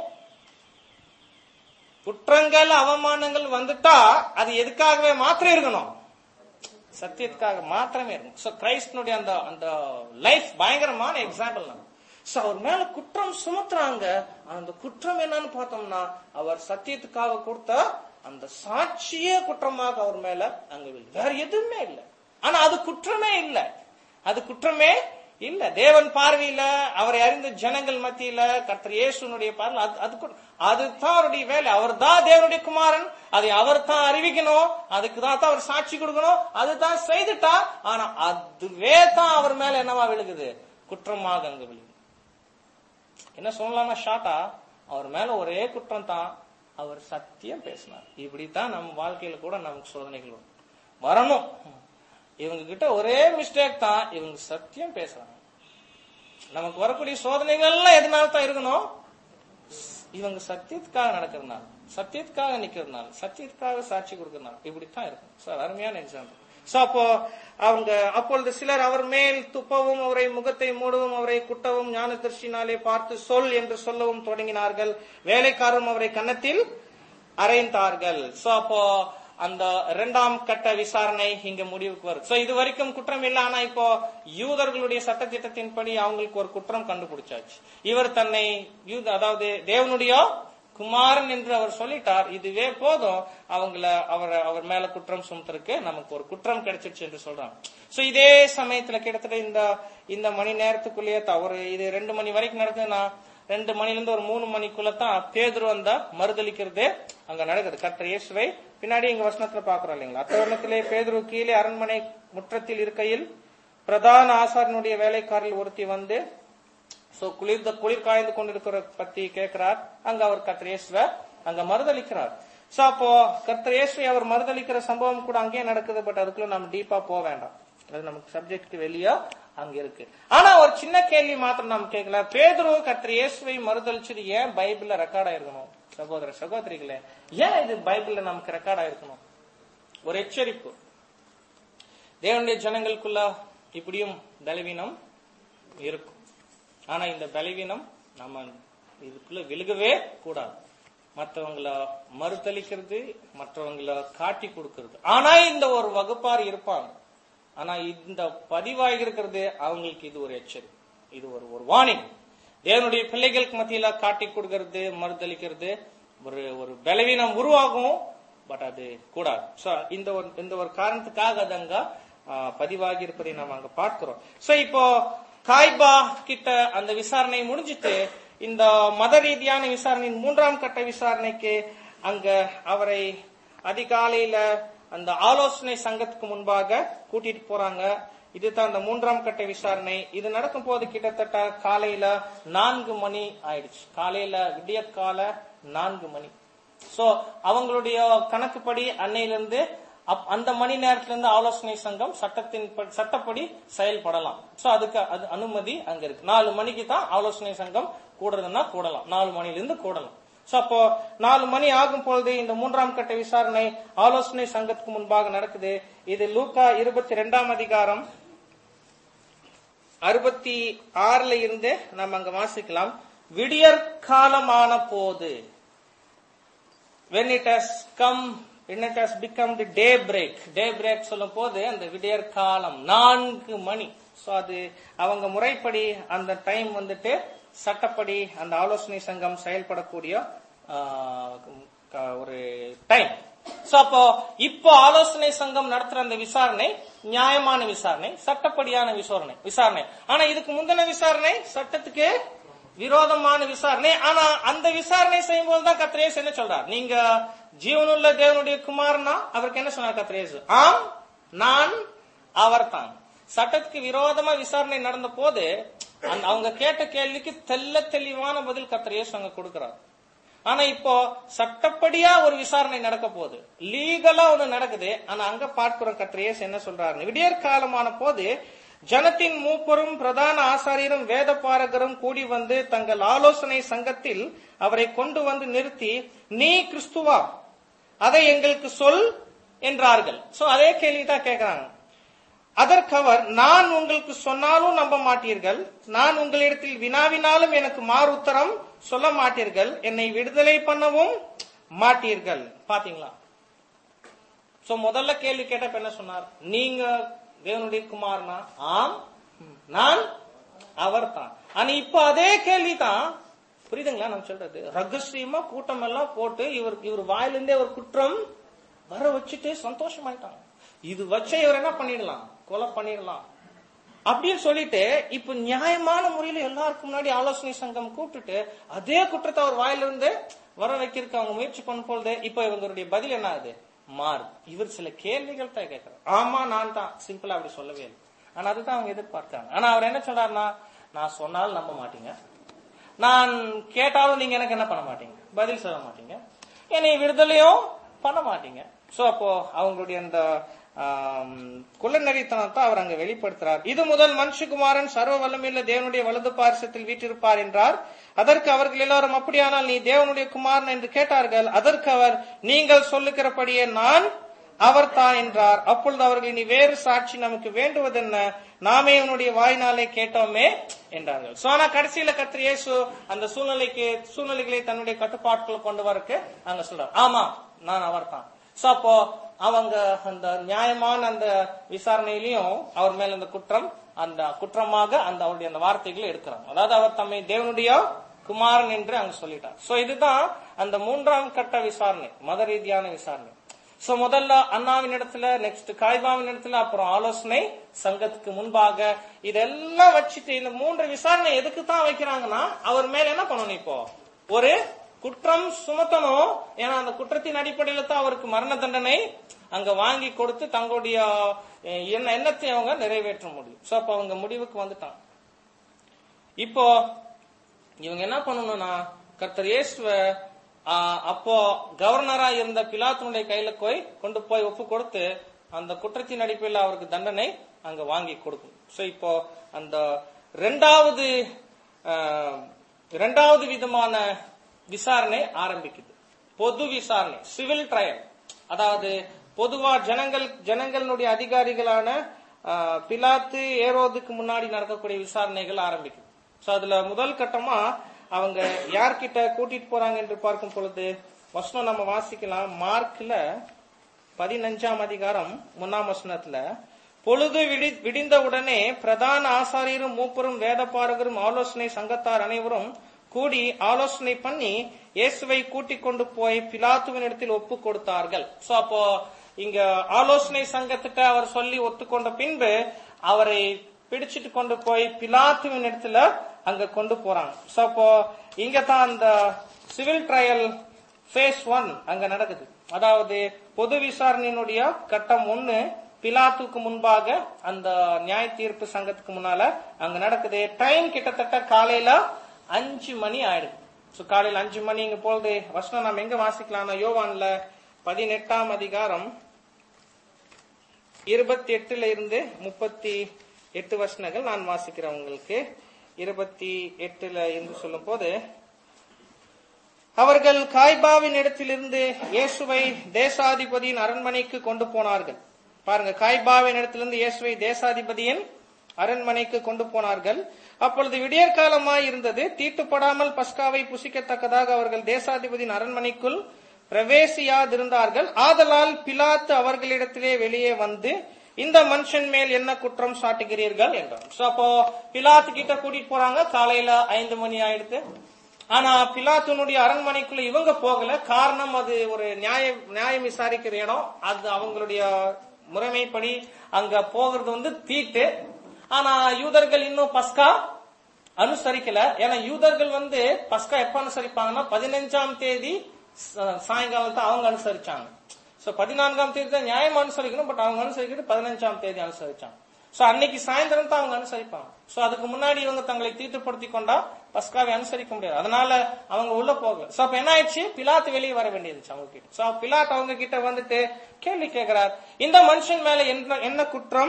குற்றங்கள் அவமானங்கள் வந்துட்டா அது எதுக்காகவே மாத்திரம் இருக்கணும் சத்தியத்துக்காக மாத்திரமே இருக்கும் சோ கிரைஸ்டனுடைய அந்த அந்த லைஃப் பயங்கரமான எக்ஸாம்பிள் தான் சோ அவர் மேல குற்றம் சுமத்துறாங்க அந்த குற்றம் என்னன்னு பார்த்தோம்னா அவர் சத்தியத்துக்காக கொடுத்த அந்த சாட்சியே குற்றமாக அவர் மேல அங்க விழுது வேற எதுவுமே இல்ல ஆனா அது குற்றமே இல்ல அது குற்றமே இல்ல தேவன் பார்வையில அவரை அறிந்த ஜனங்கள் மத்தியில கர்த்தர் இயேசுனுடைய பார்வை அது அது குற்றம். அதுதான் அவருடைய வேலை அவர் தான் தேவனுடைய குமாரன் அதை அவர் தான் அறிவிக்கணும் அதுக்கு தான் தான் அவர் சாட்சி கொடுக்கணும் அதுதான் செய்துட்டா ஆனா அதுவே தான் அவர் மேல என்னவா விழுகுது குற்றமாக அங்க விழுகுது என்ன சொல்லலாமா ஷார்ட்டா அவர் மேல ஒரே குற்றம் தான் அவர் சத்தியம் பேசினார் இப்படித்தான் நம்ம வாழ்க்கையில கூட நமக்கு சோதனைகள் வரும் வரணும் இவங்க கிட்ட ஒரே மிஸ்டேக் தான் இவங்க சத்தியம் பேசுறாங்க நமக்கு வரக்கூடிய சோதனைகள்லாம் எதனால தான் இருக்கணும் இவங்க சத்தியத்துக்காக நடக்கிறதுனால சத்தியத்துக்காக நிக்கிறதுனால சத்தியத்துக்காக சாட்சி கொடுக்கறதுனால இப்படித்தான் இருக்கும் சார் அருமையான எக்ஸாம்பிள் சோ அப்போ அவங்க அப்பொழுது சிலர் அவர் மேல் துப்பவும் அவரை முகத்தை மூடவும் அவரை குட்டவும் ஞானதர்ஷினாலே பார்த்து சொல் என்று சொல்லவும் தொடங்கினார்கள் வேலைக்காரரும் அவரை கன்னத்தில் அறைந்தார்கள் சோ அப்போ அந்த இரண்டாம் கட்ட விசாரணை இங்க முடிவுக்கு வருது சோ இது வரைக்கும் குற்றம் இல்ல ஆனா இப்போ யூதர்களுடைய சட்டத்திட்டத்தின்படி அவங்களுக்கு ஒரு குற்றம் கண்டுபிடிச்சாச்சு இவர் தன்னை யூத அதாவது தேவனுடைய குமாரன் என்று அவர் சொல்லிட்டார் இதுவே போதும் அவங்கள அவர் அவர் மேல குற்றம் சுமத்துறதுக்கு நமக்கு ஒரு குற்றம் கிடைச்சிருச்சு என்று சொல்றாங்க சோ இதே சமயத்துல கிட்டத்தட்ட இந்த இந்த மணி நேரத்துக்குள்ளேயே த- ஒரு இது ரெண்டு மணி வரைக்கும் நடக்குதுன்னா ரெண்டு மணில இருந்து ஒரு மூணு மணிக்குள்ள தான் பேதுரு வந்தா மறுதளிக்கிறது அங்க நடக்குது கர்த்தர் இயேசுவை பின்னாடி இங்க வசனத்துல பாக்குறோம் இல்லைங்களா அத்தவணத்திலே பேதுரு கீழே அரண்மனை முற்றத்தில் இருக்கையில் பிரதான ஆசாரனுடைய வேலைக்காரில் ஒருத்தி வந்து சோ குளிர்ந்த குளிர் காய்ந்து கொண்டிருக்கிற பத்தி கேட்கிறார் அங்க அவர் கர்த்தர் இயேசுவ அங்க மறுதளிக்கிறார் சோ அப்போ கர்த்தர் இயேசுவை அவர் மறுதளிக்கிற சம்பவம் கூட அங்கேயே நடக்குது பட் அதுக்குள்ள நம்ம டீப்பா போக வேண்டாம் அது நமக்கு சப்ஜெக்ட் வெளியா அங்க இருக்கு ஆனா ஒரு சின்ன கேள்வி மாத்திரம் நம்ம கேட்கல பேதுரு கர்த்தர் இயேசுவை மறுதளிச்சது ஏன் பைபிள்ல ரெக்கார்ட் ஆயிருக்கணும் சகோதர சகோதரிகளே ஏன் இது பைபிள்ல நமக்கு ரெக்கார்ட் ஆயிருக்கணும் ஒரு எச்சரிப்பு தேவனுடைய ஜனங்களுக்குள்ள இப்படியும் பலவீனம் இருக்கும் ஆனா இந்த பலவீனம் நம்ம இதுக்குள்ள விழுகவே கூடாது மற்றவங்கள மறுதளிக்கிறது மற்றவங்கள காட்டி கொடுக்கிறது ஆனா இந்த ஒரு வகுப்பார் இருப்பாங்க ஆனா இந்த பதிவாகி இருக்கிறது அவங்களுக்கு இது ஒரு எச்சரிக்கை இது ஒரு ஒரு வார்னிங் தேவனுடைய பிள்ளைகளுக்கு மத்தியில காட்டி கொடுக்கிறது மறுதளிக்கிறது ஒரு ஒரு பலவீனம் உருவாகும் பட் அது கூடாது சோ இந்த ஒரு இந்த ஒரு காரணத்துக்காக அது அங்க ஆ, பதிவாகி இருப்பதை நாம் அங்க பார்க்கிறோம் சோ இப்போ காய்பா கிட்ட அந்த விசாரணை முடிஞ்சிட்டு இந்த மத ரீதியான விசாரணையின் மூன்றாம் கட்ட விசாரணைக்கு அங்க அவரை அதிகாலையில அந்த ஆலோசனை சங்கத்துக்கு முன்பாக கூட்டிட்டு போறாங்க இதுதான் அந்த மூன்றாம் கட்ட விசாரணை இது நடக்கும் போது கிட்டத்தட்ட காலையில நான்கு மணி ஆயிடுச்சு காலையில விடியற்கால நான்கு மணி சோ அவங்களுடைய கணக்குப்படி அன்னையிலிருந்து அப்- அந்த மணி நேரத்துல இருந்து ஆலோசனை சங்கம் சட்டத்தின் ப- சட்டப்படி செயல்படலாம் சோ அதுக்கு அது அனுமதி அங்க இருக்கு நாலு மணிக்கு தான் ஆலோசனை சங்கம் கூடுறதுன்னா கூடலாம் நாலு மணில இருந்து கூடலாம் சோ அப்போ நாலு மணி ஆகும் பொழுது இந்த மூன்றாம் கட்ட விசாரணை ஆலோசனை சங்கத்துக்கு முன்பாக நடக்குது இது லூக்கா இருபத்தி ரெண்டாம் அதிகாரம் அறுபத்தி ஆறுல இருந்து நம்ம அங்க வாசிக்கலாம் விடியற் காலமான போது when it has come when it has become the day break day break சொல்லும் போது அந்த விடியற் காலம் நான்கு மணி சோ அது அவங்க முறைப்படி அந்த டைம் வந்துட்டு சட்டப்படி அந்த ஆலோசனை சங்கம் செயல்படக்கூடிய ஆ, க- ஒரு டைம் சோ அப்போ இப்போ ஆலோசனை சங்கம் நடத்துற அந்த விசாரணை நியாயமான விசாரணை சட்டப்படியான விசாரணை விசாரணை ஆனா இதுக்கு முந்தின விசாரணை சட்டத்துக்கு விரோதமான விசாரணை ஆனா அந்த விசாரணை செய்யும் போதுதான் கத்ரேஸ் என்ன சொல்றார் நீங்க ஜீவனுள்ள தேவனுடைய குமாரனா அவருக்கு என்ன சொன்னார் கத்ரேஸ் ஆம் நான் அவர்தான் சட்டத்துக்கு விரோதமா விசாரணை நடந்த போது அந்த அவங்க கேட்ட கேள்விக்கு தெல்ல தெளிவான பதில் கத்ரேஸ் அங்க கொடுக்கிறார் ஆனா இப்போ சட்டப்படியா ஒரு விசாரணை நடக்க போகுது லீகலா ஒண்ணு நடக்குது ஆனா அங்க பார்க்கிறோம் கத்ரேஸ் என்ன சொல்றாரு விடியற் காலமான போது ஜனத்தின் மூப்பரும் பிரதான ஆசாரியரும் வேத பாரகரும் கூடி வந்து தங்கள் ஆலோசனை சங்கத்தில் அவரை கொண்டு வந்து நிறுத்தி நீ கிறிஸ்துவா அதை எங்களுக்கு சொல் என்றார்கள் சோ அதே கேள்விதான் கேக்குறாங்க அதற்கு அவர் நான் உங்களுக்கு சொன்னாலும் நம்ப மாட்டீர்கள் நான் உங்களிடத்தில் வினாவினாலும் எனக்கு மாறு உத்தரம் சொல்ல மாட்டீர்கள் என்னை விடுதலை பண்ணவும் மாட்டீர்கள் பாத்தீங்களா சோ முதல்ல கேள்வி கேட்டப்ப என்ன சொன்னார் நீங்க தேவனுடைய குமாரனா ஆம் நான் அவர்தான் ஆனா இப்ப அதே கேள்விதான் புரியுதுங்களா நம்ம சொல்றது ரகசியமா கூட்டம் எல்லாம் போட்டு இவர் இவர் வாயிலிருந்தே ஒரு குற்றம் வர வச்சுட்டு சந்தோஷமாயிட்டாங்க இது வச்சே இவர் என்ன பண்ணிடலாம் கொலை பண்ணிடலாம் அப்படின்னு சொல்லிட்டு இப்ப நியாயமான முறையில எல்லாருக்கும் முன்னாடி ஆலோசனை சங்கம் கூப்பிட்டுட்டு அதே குற்றத்தை அவர் வாயிலிருந்து வர வைக்கிறதுக்கு அவங்க முயற்சி பண்ணும் பொழுது இப்ப இவங்களுடைய பதில் என்ன ஆகுது மாறு இவர் சில கேள்விகள் தான் கேட்கிறார் ஆமா நான் தான் சிம்பிளா அப்படி சொல்லவே இல்லை ஆனா அதுதான் அவங்க எதிர்பார்த்தாங்க ஆனா அவர் என்ன சொல்றாருன்னா நான் சொன்னாலும் நம்ப மாட்டீங்க நான் கேட்டாலும் நீங்க எனக்கு என்ன பண்ண மாட்டீங்க பதில் சொல்ல மாட்டீங்க என்னை விடுதலையும் பண்ண மாட்டீங்க சோ அப்போ அவங்களுடைய அந்த ஆம், குலநரித்தனத்தை அவர் அங்க வெளிப்படுத்துறார் இது முதல் மனுஷகுமாரன் சர்வ வல்லமையுள்ள தேவனுடைய வலது பாரிசத்தில் வீற்றிருப்பார் என்றார் அதற்கு அவர்கள் எல்லாரும் அப்படியானால் நீ தேவனுடைய குமாரன் என்று கேட்டார்கள் அதற்கு அவர் நீங்கள் சொல்லுகிறபடியே நான் அவர்தான் என்றார் அப்பொழுது அவர்கள் இனி வேறு சாட்சி நமக்கு வேண்டுவதென்ன நாமே உன்னுடைய வாயினாலே கேட்டோமே என்றார்கள் சோ ஆனா கடைசியில கத்திர இயேசு அந்த சூழ்நிலைக்கு சூழ்நிலைகளை தன்னுடைய கட்டுப்பாட்டுக்குள்ள கொண்டு வரக்கு அங்க சொல்றார் ஆமா நான் அவர்தான் சோ அப்போ அவங்க அந்த நியாயமான அந்த விசாரணையிலையும் அவர் மேல அந்த குற்றம் அந்த குற்றமாக அந்த அவருடைய அந்த வார்த்தைகளை எடுக்கிறாங்க அதாவது அவர் தம்மை தேவனுடைய குமாரன் என்று அங்க சொல்லிட்டார் சோ இதுதான் அந்த மூன்றாம் கட்ட விசாரணை மத ரீதியான விசாரணை சோ முதல்ல அண்ணாவின் இடத்துல நெக்ஸ்ட் காய்பாவின் இடத்துல அப்புறம் ஆலோசனை சங்கத்துக்கு முன்பாக இதெல்லாம் வச்சுட்டு இந்த மூன்று விசாரணை எதுக்கு தான் வைக்கிறாங்கன்னா அவர் மேல என்ன பண்ணணும் இப்போ ஒரு குற்றம் சுமத்தணும் ஏன்னா அந்த குற்றத்தின் அடிப்படையில தான் அவருக்கு மரண தண்டனை அங்க வாங்கி கொடுத்து தங்களுடைய அஹ், எண்ண- எண்ணத்தை அவங்க நிறைவேற்ற முடியும் சோ அப்ப அவங்க முடிவுக்கு வந்துட்டாங்க இப்போ இவங்க என்ன பண்ணணும்னா கர்த்தர் இயேசுவ ஆஹ், அப்போ கவர்னரா இருந்த பிலாத்துனுடைய கையில போய் கொண்டு போய் ஒப்பு கொடுத்து அந்த குற்றத்தின் அடிப்படையில் அவருக்கு தண்டனை அங்க வாங்கி கொடுக்கும் சோ இப்போ அந்த ரெண்டாவது ஆஹ், ரெண்டாவது விதமான விசாரணை ஆரம்பிக்குது பொது விசாரணை சிவில் ட்ரையல் அதாவது பொதுவா ஜனங்கள் ஜனங்களுடைய அதிகாரிகளான ஆஹ், பிலாத்து ஏரோதுக்கு முன்னாடி நடக்கக்கூடிய விசாரணைகள் ஆரம்பிக்குது சோ அதுல முதல் கட்டமா அவங்க யார்கிட்ட கூட்டிட்டு போறாங்க என்று பார்க்கும் பொழுது வசனம் நம்ம வாசிக்கலாம் மார்க்ல பதினஞ்சாம் அதிகாரம் முன்னாம் வசனத்துல பொழுது விடி விடிந்தவுடனே பிரதான ஆசாரியரும் மூப்பரும் வேதபாரகரும் ஆலோசனை சங்கத்தார் அனைவரும் கூடி ஆலோசனை பண்ணி இயேசுவை கூட்டிக் கொண்டு போய் பிலாத்துவின் இடத்தில் ஒப்பு கொடுத்தார்கள் சோ அப்போ இங்க ஆலோசனை சங்கத்திட்ட அவர் சொல்லி ஒத்துக்கொண்ட பின்பு அவரை பிடிச்சிட்டு கொண்டு போய் பிலாத்துவின் இடத்துல அங்க கொண்டு போறாங்க சோ அப்போ இங்க தான் அந்த சிவில் ட்ரையல் ஃபேஸ் ஒன் அங்க நடக்குது அதாவது பொது விசாரணையினுடைய கட்டம் ஒண்ணு பிலாத்துக்கு முன்பாக அந்த நியாய தீர்ப்பு சங்கத்துக்கு முன்னால அங்க நடக்குது டைம் கிட்டத்தட்ட காலையில அஞ்சு மணி ஆயிடுது சோ காலையில அஞ்சு மணி இங்க போகுது வசனம் நம்ம எங்க வாசிக்கலாம்னா யோவான்ல பதினெட்டாம் அதிகாரம் இருபத்தி எட்டுல இருந்து முப்பத்தி எட்டு வசனங்கள் நான் வாசிக்கிறேன் உங்களுக்கு இருபத்தி எட்டுல இருந்து சொல்லும் போது அவர்கள் காய்பாவின் இடத்திலிருந்து இயேசுவை தேசாதிபதியின் அரண்மனைக்கு கொண்டு போனார்கள் பாருங்க காய்பாவின் இடத்திலிருந்து இயேசுவை தேசாதிபதியின் அரண்மனைக்கு கொண்டு போனார்கள் அப்பொழுது விடியற்காலமாய் இருந்தது தீட்டுப்படாமல் பஸ்காவை புசிக்கத்தக்கதாக அவர்கள் தேசாதிபதியின் அரண்மனைக்குள் பிரவேசியாதிருந்தார்கள் ஆதலால் பிலாத்து அவர்களிடத்திலே வெளியே வந்து இந்த மனுஷன் மேல் என்ன குற்றம் சாட்டுகிறீர்கள் என்றார் சோ அப்போ பிலாத்து கிட்ட கூட்டிட்டு போறாங்க காலையில ஐந்து மணி ஆயிடுது ஆனா பிலாத்துனுடைய அரண்மனைக்குள்ள இவங்க போகல காரணம் அது ஒரு நியாய நியாயம் விசாரிக்கிற இடம் அது அவங்களுடைய முறைமைப்படி அங்க போகிறது வந்து தீட்டு ஆனா யூதர்கள் இன்னும் பஸ்கா அனுசரிக்கல ஏன்னா யூதர்கள் வந்து பஸ்கா எப்ப அனுசரிப்பாங்கன்னா பதினஞ்சாம் தேதி ச- சாயங்காலம் தான் அவங்க அனுசரிச்சாங்க சோ பதினான்காம் தேதி தான் நியாயம் அனுசரிக்கணும் பட் அவங்க அனுசரிக்கிறது பதினஞ்சாம் தேதி அனுசரிச்சாங்க சோ அன்னைக்கு சாயந்தரம் தான் அவங்க அனுசரிப்பாங்க சோ அதுக்கு முன்னாடி இவங்க தங்களை தீட்டுப்படுத்தி கொண்டா பஸ்காவை அனுசரிக்க முடியாது அதனால அவங்க உள்ள போகல சோ அப்ப என்ன ஆயிடுச்சு பிலாத்து வெளியே வர வேண்டியதுச்சு அவங்க கிட்ட சோ பிலாத் அவங்க கிட்ட வந்துட்டு கேள்வி கேட்கிறார் இந்த மனுஷன் மேல என்ன என்ன குற்றம்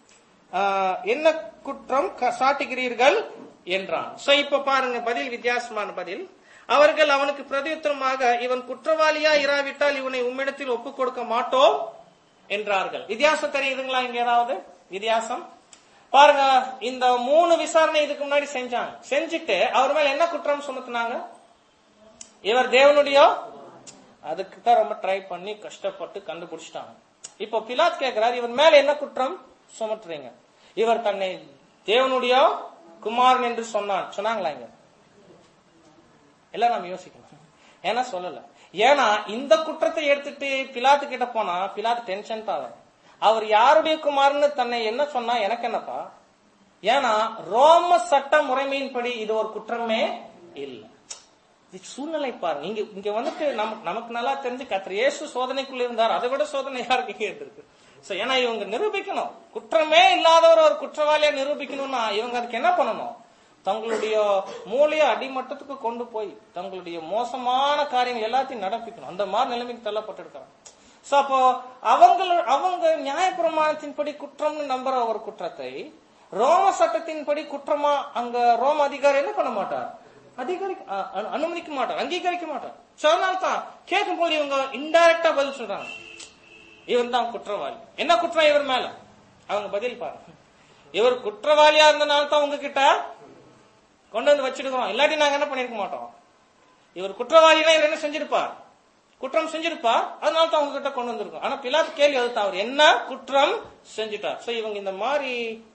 ஆஹ், என்ன குற்றம் க- சாட்டுகிறீர்கள் என்றான் சோ இப்ப பாருங்க பதில் வித்தியாசமான பதில் அவர்கள் அவனுக்கு பிரதியுத்தரமாக இவன் குற்றவாளியா இராவிட்டால் இவனை உம்மிடத்தில் ஒப்புக் கொடுக்க மாட்டோம் என்றார்கள் வித்தியாசம் தெரியுதுங்களா இங்க ஏதாவது வித்தியாசம் பாருங்க இந்த மூணு விசாரணை இதுக்கு முன்னாடி செஞ்சாங்க செஞ்சுட்டு அவர் மேல என்ன குற்றம் சுமத்துனாங்க இவர் தேவனுடைய அதுக்கு தான் ரொம்ப ட்ரை பண்ணி கஷ்டப்பட்டு கண்டுபிடிச்சிட்டாங்க இப்போ பிலாத் கேட்கிறார் இவர் மேல என்ன குற்றம் சுமத்துறீங்க இவர் தன்னை தேவனுடைய குமாரன் என்று சொன்னான் சொன்னாங்களா இங்க எல்லாம் நம்ம யோசிக்கணும் ஏன்னா சொல்லல ஏன்னா இந்த குற்றத்தை எடுத்துட்டு பிலாத்து கிட்ட போனா பிலாத்து டென்ஷன் தான் ஆகும். அவர் யாருடைய குமாரன்னு தன்னை என்ன சொன்னா எனக்கு என்னப்பா ஏன்னா ரோம சட்ட முறைமையின்படி இது ஒரு குற்றமே இல்லை இது சூழ்நிலை பாருங்க இங்க இங்க வந்துட்டு நமக்கு நமக்கு நல்லா தெரிஞ்சு கத்திர இயேசு சோதனைக்குள்ள இருந்தார் அதை விட சோதனை யாருக்கு இங்க இருக்கு சோ ஏன்னா இவங்க நிரூபிக்கணும் குற்றமே இல்லாதவர் ஒரு குற்றவாளியா நிரூபிக்கணும்னா இவங்க அதுக்கு என்ன பண்ணணும் தங்களுடைய மூளைய அடிமட்டத்துக்கு கொண்டு போய் தங்களுடைய மோசமான காரியங்கள் எல்லாத்தையும் நடப்பிக்கணும் அந்த மாதிரி நிலைமைக்கு தள்ளப்பட்டிருக்காங்க சோ அப்போ அவங்க அவங்க நியாயப்பிரமாணத்தின்படி குற்றம்னு நம்புற ஒரு குற்றத்தை ரோம சட்டத்தின்படி குற்றமா அங்க ரோம அதிகாரி என்ன பண்ண மாட்டார் அதிகாரி அ- அ- அனுமதிக்க மாட்டார் அங்கீகரிக்க மாட்டார் சோ அதனால தான் கேட்கும் போது இவங்க இன்டைரக்டா பதில் சொல்றாங்க இவர் தான் குற்றவாளி என்ன குற்றம் இவர் மேல அவங்க பதில் பாருங்க இவர் குற்றவாளியா இருந்தனால தான் உங்ககிட்ட கொண்டு வந்து வச்சிருக்கிறோம் இல்லாட்டி நாங்க என்ன பண்ணிருக்க மாட்டோம் இவர் குற்றவாளினா இவர் என்ன செஞ்சிருப்பார் குற்றம் செஞ்சிருப்பார் அதனால தான் உங்ககிட்ட கொண்டு வந்திருக்கோம் ஆனா பிலாத்து கேள்வி அதுதான் அவர் என்ன குற்றம் செஞ்சுட்டார் சோ இவங்க இந்த மாதிரி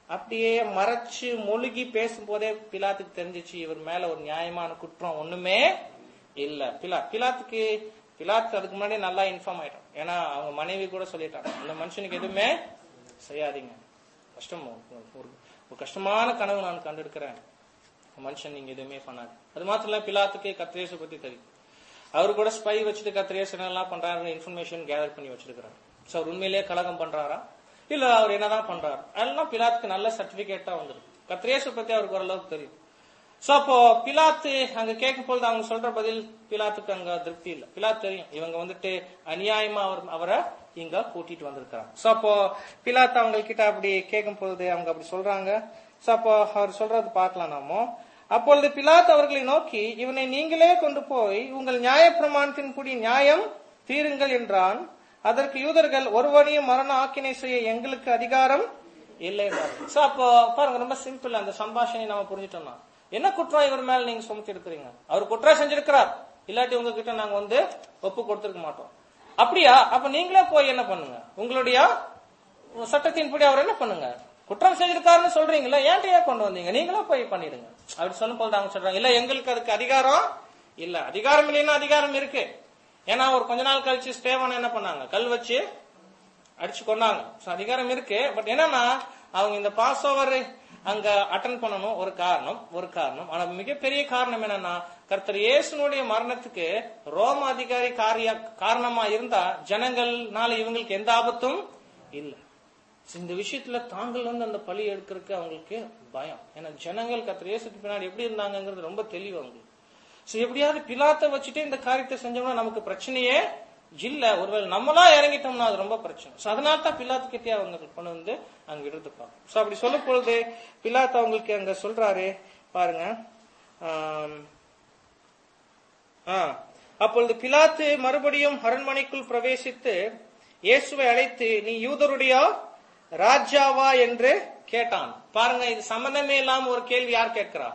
அப்படியே மறைச்சு மொழுகி பேசும்போதே பிலாத்துக்கு தெரிஞ்சிச்சு இவர் மேல ஒரு நியாயமான குற்றம் ஒண்ணுமே இல்ல பிலா பிலாத்துக்கு பிலாத்து அதுக்கு முன்னாடி நல்லா இன்ஃபார்ம் ஆயிட்டோம் ஏன்னா அவங்க மனைவி கூட சொல்லிட்டாங்க இந்த மனுஷனுக்கு எதுவுமே செய்யாதீங்க கஷ்டம் ஒரு- ஒரு ஒரு கஷ்டமான கனவு நான் கண்டிருக்கிறேன் மனுஷன் நீங்க எதுவுமே பண்ணாது அது மாத்திரம் இல்ல பிலாத்துக்கு கத்திரேசு பத்தி தெரியும் அவரு கூட ஸ்பை வச்சுட்டு கத்திரேசு என்னெல்லாம் பண்றாரு இன்ஃபர்மேஷன் கேதர் பண்ணி வச்சிருக்கிறாரு சோ அவர் உண்மையிலேயே கலகம் பண்றாரா இல்ல அவர் என்னதான் பண்றாரு அதெல்லாம் பிலாத்துக்கு நல்ல சர்டிபிகேட்டா வந்துருக்கு கத்திரேசு பத்தி அவருக்கு ஓரளவுக்கு தெரியும் சோ அப்போ பிலாத்து அங்க கேட்கும் பொழுது அவங்க சொல்ற பதில் பிலாத்துக்கு அங்க திருப்தி இல்ல பிலாத்து தெரியும் இவங்க வந்துட்டு அநியாயமா அவர் அவரை இங்க கூட்டிட்டு வந்திருக்காங்க சோ அப்போ பிலாத்து அவங்க கிட்ட அப்படி கேட்கும் பொழுது அவங்க அப்படி சொல்றாங்க சோ அப்போ அவர் சொல்றது பார்க்கலாம் நாமோ அப்பொழுது பிலாத்து அவர்களை நோக்கி இவனை நீங்களே கொண்டு போய் உங்கள் நியாயப்பிரமாணத்தின்படி நியாயம் தீருங்கள் என்றான் அதற்கு யூதர்கள் ஒருவனையும் மரண ஆக்கினை செய்ய எங்களுக்கு அதிகாரம் இல்லை சோ அப்போ பாருங்க ரொம்ப சிம்பிள் அந்த சம்பாஷணை நாம புரிஞ்சுட்டோம்னா என்ன குற்றம் இவர் மேல நீங்க சுமத்தி இருக்கிறீங்க அவர் குற்றம் செஞ்சிருக்கிறார் இல்லாட்டி உங்ககிட்ட நாங்க வந்து ஒப்பு கொடுத்திருக்க மாட்டோம் அப்படியா அப்ப நீங்களே போய் என்ன பண்ணுங்க உங்களுடைய சட்டத்தின்படி அவர் என்ன பண்ணுங்க குற்றம் செஞ்சிருக்காருன்னு சொல்றீங்களா ஏன்ட்டு ஏன் கொண்டு வந்தீங்க நீங்களே போய் பண்ணிடுங்க அப்படி சொல்லும் போது அவங்க சொல்றாங்க இல்ல எங்களுக்கு அதுக்கு அதிகாரம் இல்ல அதிகாரம் இல்லைன்னா அதிகாரம் இருக்கு ஏன்னா ஒரு கொஞ்ச நாள் கழிச்சு ஸ்டேவன் என்ன பண்ணாங்க கல் வச்சு அடிச்சு கொண்டாங்க So, அதிகாரம் இருக்கு பட் என்னன்னா அவங்க இந்த பாஸ் ஓவர் அங்க அட்டன் பண்ணணும் ஒரு காரணம் ஒரு காரணம் ஆனா மிகப்பெரிய காரணம் என்னன்னா கர்த்தர் இயேசுனுடைய மரணத்துக்கு ரோம அதிகாரி காரிய காரணமா இருந்தா ஜனங்கள்னால இவங்களுக்கு எந்த ஆபத்தும் இல்ல So, இந்த விஷயத்துல தாங்கள் வந்து அந்த பழி எடுக்கிறதுக்கு அவங்களுக்கு பயம் ஏன்னா ஜனங்கள் கர்த்தர் இயேசுக்கு பின்னாடி எப்படி இருந்தாங்கங்கிறது ரொம்ப தெளிவு அவங்களுக்கு சோ எப்படியாவது பிலாத்தை வச்சுட்டு இந்த காரியத்தை செஞ்சோம்னா நமக்கு பிரச்சனையே இல்ல ஒருவேளை நம்மளா இறங்கிட்டோம்னா அது ரொம்ப பிரச்சனை சோ அதனால தான் பிலாத்து கிட்டே அவங்க கொண்டு வந்து அங்க எடுத்துப்பாங்க சோ அப்படி சொல்லும் பொழுது பிலாத்து அவங்களுக்கு அங்க சொல்றாரு பாருங்க ஆம், ஆ. அப்பொழுது பிலாத்து மறுபடியும் அரண்மனைக்குள் பிரவேசித்து இயேசுவை அழைத்து நீ யூதருடைய ராஜாவா என்று கேட்டான் பாருங்க இது சம்பந்தமே இல்லாம ஒரு கேள்வி யார் கேட்கிறா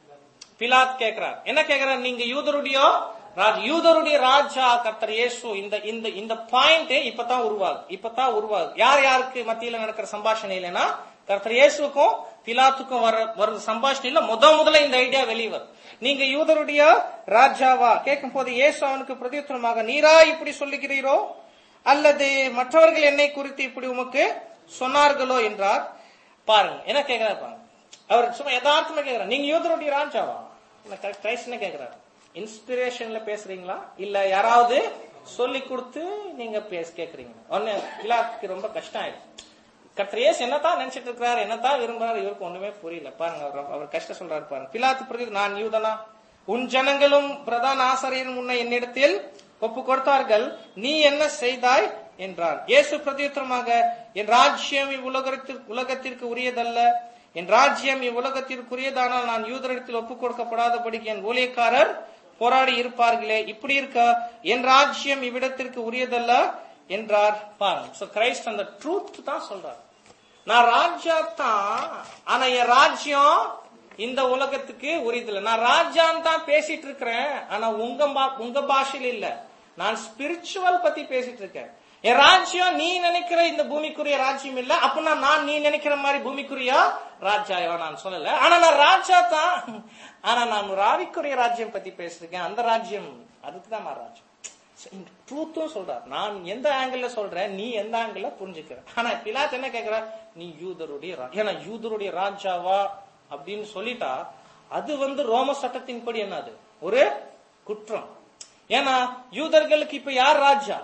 பிலாத் கேட்கிறார் என்ன கேட்கிறார் நீங்க யூதருடைய ராஜ் யூதருடைய ராஜா கர்த்தர் இயேசு இந்த இந்த இந்த பாயிண்ட் இப்பதான் உருவாகுது இப்பதான் உருவாகுது யார் யாருக்கு மத்தியில நடக்கிற சம்பாஷணையிலனா கர்த்தர் இயேசுக்கும் பிலாத்துக்கும் வர வர சம்பாஷணையில முத முதல்ல இந்த ஐடியா வெளியே வரும் நீங்க யூதருடைய ராஜாவா கேட்கும் போது இயேசு அவனுக்கு பிரதியுத்தரமாக நீரா இப்படி சொல்லுகிறீரோ அல்லது மற்றவர்கள் என்னை குறித்து இப்படி உமக்கு சொன்னார்களோ என்றார் பாருங்க என்ன கேட்கிறாரு பாருங்க அவர் சும்மா யதார்த்தமா கேக்குறாரு நீங்க யூதருடைய ராஜாவா இல்ல கிரைஸ்ட் என்ன கேக்குறாரு இன்ஸ்பிரேஷன்ல பேசுறீங்களா இல்ல யாராவது சொல்லி கொடுத்து நீங்க பேச கேக்குறீங்க ஒன்னு பிலாத்துக்கு ரொம்ப கஷ்டம் ஆயிடுச்சு கர்த்தர் இயேசு என்னதான் நினைச்சிட்டு இருக்கிறாரு என்னதான் விரும்புறாரு இவருக்கு ஒண்ணுமே புரியல பாருங்க அவர் அவர் கஷ்டம் சொல்றாரு பாருங்க பிலாத்து பிரதி நான் யூதனா உன் ஜனங்களும் பிரதான ஆசிரியரும் உன்னை என்னிடத்தில் ஒப்பு கொடுத்தார்கள் நீ என்ன செய்தாய் என்றார் இயேசு பிரதியுத்தரமாக என் ராஜ்யம் இவ்வுலகத்திற்கு உலகத்திற்கு உரியதல்ல என் ராஜ்யம் இவ்வுலகத்திற்குரியதானால் நான் யூதரிடத்தில் ஒப்புக் கொடுக்கப்படாதபடிக்கு என் ஊழியக்காரர் போராடி இருப்பார்களே இப்படி இருக்க என் ராஜ்யம் இவ்விடத்திற்கு உரியதல்ல என்றார் பாருங்க சோ கிரைஸ்ட் அந்த ட்ரூத் தான் சொல்றார் நான் ராஜா தான் ஆனா என் ராஜ்யம் இந்த உலகத்துக்கு உரியதில்லை நான் ராஜான்னு தான் பேசிட்டு இருக்கிறேன் ஆனா உங்க பா- உங்க பாஷையில இல்ல நான் ஸ்பிரிச்சுவல் பத்தி பேசிட்டு இருக்கேன் என் ராஜ்யம் நீ நினைக்கிற இந்த பூமிக்குரிய ராஜ்யம் இல்ல அப்படின்னா நான் நீ நினைக்கிற மாதிரி பூமிக்குரிய ராஜா நான் சொல்லல ஆனா நான் ராஜா தான் ஆனா நான் ஒரு ஆவிக்குரிய ராஜ்யம் பத்தி பேசிருக்கேன் அந்த ராஜ்யம் அதுக்கு தான் நான் ராஜ்யம் ட்ரூத்தும் சொல்றார் நான் எந்த ஆங்கிள் சொல்றேன் நீ எந்த ஆங்கிள் புரிஞ்சுக்கிற ஆனா பிலாத் என்ன கேக்குற நீ யூதருடைய ரா- ஏன்னா யூதருடைய ராஜாவா அப்படின்னு சொல்லிட்டா அது வந்து ரோம சட்டத்தின்படி என்னது ஒரு குற்றம் ஏன்னா யூதர்களுக்கு இப்ப யார் ராஜா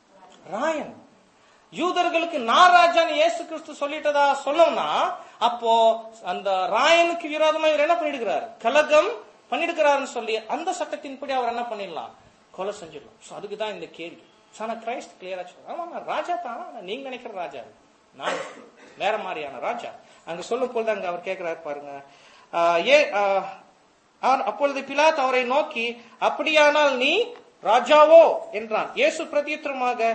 ராயன் யூதர்களுக்கு நான் ராஜான்னு இயேசு கிறிஸ்து சொல்லிட்டதா சொல்லணும்னா அப்போ அந்த ராயனுக்கு விரோதமா இவர் என்ன பண்ணிடுகிறார் கலகம் பண்ணிடுகிறாருன்னு சொல்லி அந்த சட்டத்தின்படி அவர் என்ன பண்ணிடலாம் கொலை செஞ்சிடலாம் சோ அதுக்கு தான் இந்த கேள்வி So, ஆனா கிரைஸ்ட் கிளியரா சொல்றாரு ஆமா நான் ராஜா தான் ஆனா நீங்க நினைக்கிற ராஜா இல்ல. நான் வேற மாதிரியான ராஜா அங்க சொல்லும் பொழுது அங்க அவர் கேட்கிறாரு பாருங்க ஆஹ் ஏ ஆஹ் அவர் அப்பொழுது பிலாத் அவரை நோக்கி அப்படியானால் நீ ராஜாவோ என்றான் இயேசு பிரதியுத்தரமாக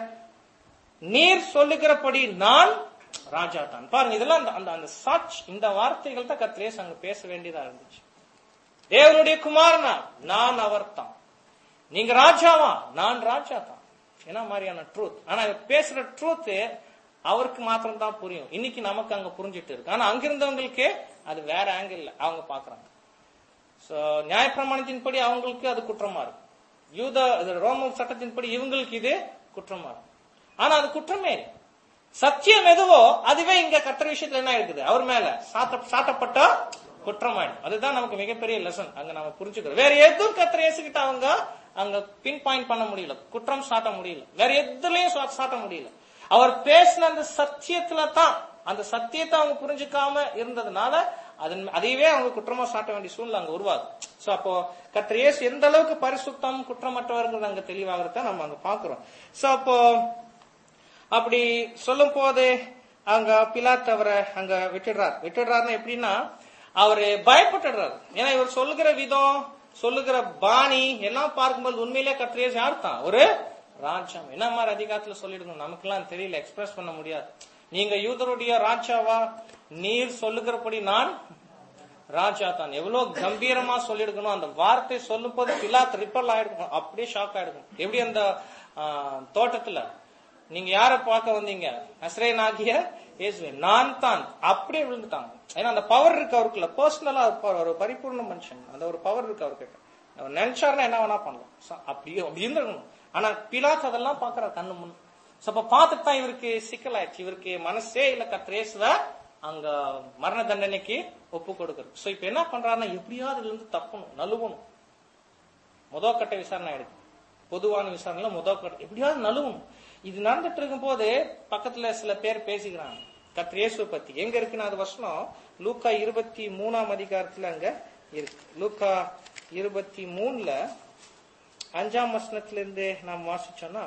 நீர் சொல்லுகிறபடி நான் ராஜா தான் பாருங்க இதெல்லாம் அந்த அந்த அந்த சாட்சி இந்த வார்த்தைகள் தான் கத்திரேஸ் அங்க பேச வேண்டியதா இருந்துச்சு தேவனுடைய குமாரனா நான் அவர்தான் நீங்க ராஜாவா நான் ராஜா தான் என்ன மாதிரியான ட்ரூத் ஆனா இவர் பேசுற ட்ரூத் அவருக்கு மாத்திரம் தான் புரியும் இன்னைக்கு நமக்கு அங்க புரிஞ்சிட்டு இருக்கு ஆனா அங்கிருந்தவங்களுக்கு அது வேற ஆங்கிள் அவங்க பாக்குறாங்க சோ நியாயப்பிரமாணத்தின்படி அவங்களுக்கு அது குற்றமா இருக்கும் யூத அது ரோம சட்டத்தின்படி இவங்களுக்கு இது குற்றமா இருக்கும் ஆனா அது குற்றமே இல்லை. சத்தியம் எதுவோ அதுவே இங்க கத்திர விஷயத்துல என்ன இருக்குது அவர் மேல சாட்ட சாட்டப்பட்ட குற்றமாயிடும் அதுதான் நமக்கு மிகப்பெரிய லெசன் அங்க நம்ம புரிஞ்சுக்கிறோம் வேற எதுவும் கத்திர இயேசுகிட்ட அவங்க அங்க பின் பாயிண்ட் பண்ண முடியல குற்றம் சாட்ட முடியல வேற எதுலயும் சா- சாட்ட முடியல அவர் பேசின அந்த சத்தியத்துல தான் அந்த சத்தியத்தை அவங்க புரிஞ்சுக்காம இருந்ததுனால அதன் அதையவே அவங்க குற்றமா சாட்ட வேண்டிய சூழ்நிலை அங்க உருவாது சோ அப்போ கத்திர இயேசு எந்த அளவுக்கு பரிசுத்தம் குற்றமற்றவர்கள் அங்க தெளிவாகிறத நம்ம அங்க பாக்குறோம் சோ அப்போ அப்படி சொல்லும் போது அங்க பிலாத் அவரை அங்க விட்டுடுறார் விட்டுடுறாருன்னா எப்படின்னா அவரு பயப்பட்டுடுறாரு ஏன்னா இவர் சொல்லுகிற விதம் சொல்லுகிற பாணி எல்லாம் பார்க்கும்போது உண்மையிலே கத்திரியாஸ் யார் தான் ஒரு ராஜ்யம் என்ன மாதிரி அதிகாரத்துல சொல்லிடுங்க நமக்கெல்லாம் தெரியல எக்ஸ்பிரஸ் பண்ண முடியாது நீங்க யூதருடைய ராஜாவா நீர் சொல்லுகிறபடி நான் ராஜா தான் எவ்வளவு கம்பீரமா சொல்லிருக்கணும் அந்த வார்த்தை சொல்லும் போது பிலாத் ரிப்பல் ஆயிடுக்கும் அப்படியே ஷாக் ஆயிடுக்கும் எப்படி அந்த ஆ, தோட்டத்துல நீங்க யார பார்க்க வந்தீங்க நஸ்ரேன் ஆகிய இயேசுவை நான் தான் அப்படியே விழுந்துட்டாங்க ஏன்னா அந்த பவர் இருக்கு அவருக்குள்ள பர்சனலா ஒரு பரிபூர்ண மனுஷன் அந்த ஒரு பவர் இருக்கு அவர்கிட்ட அவர் நினைச்சாருன்னா என்ன வேணா பண்ணலாம் So, அப்படியே அப்படி இருந்திருக்கணும் ஆனா பிலாத் அதெல்லாம் பாக்குறாரு கண்ணு முன் So, அப்ப பார்த்துட்டு தான் இவருக்கு சிக்கலாயிடுச்சு இவருக்கு மனசே இல்ல கத்திரேசுவ அங்க மரண தண்டனைக்கு ஒப்பு கொடுக்குறது சோ இப்ப என்ன பண்றாருன்னா எப்படியாவது இதுல இருந்து தப்பணும் நழுவணும் முதல் கட்ட விசாரணை ஆயிடுது பொதுவான விசாரணையில முதல் கட்ட எப்படியாவது நழுவணும் இது நடந்துட்டு இருக்கும் போது பக்கத்துல சில பேர் பேசிக்கிறாங்க கர்த்தர் இயேசுவை பத்தி எங்க இருக்குன்னு அது வசனம் லூக்கா இருபத்தி மூணாம் அதிகாரத்துல அங்க இருக்கு லூக்கா இருபத்தி மூணுல அஞ்சாம் வசனத்துல இருந்து நாம் வாசிச்சோம்னா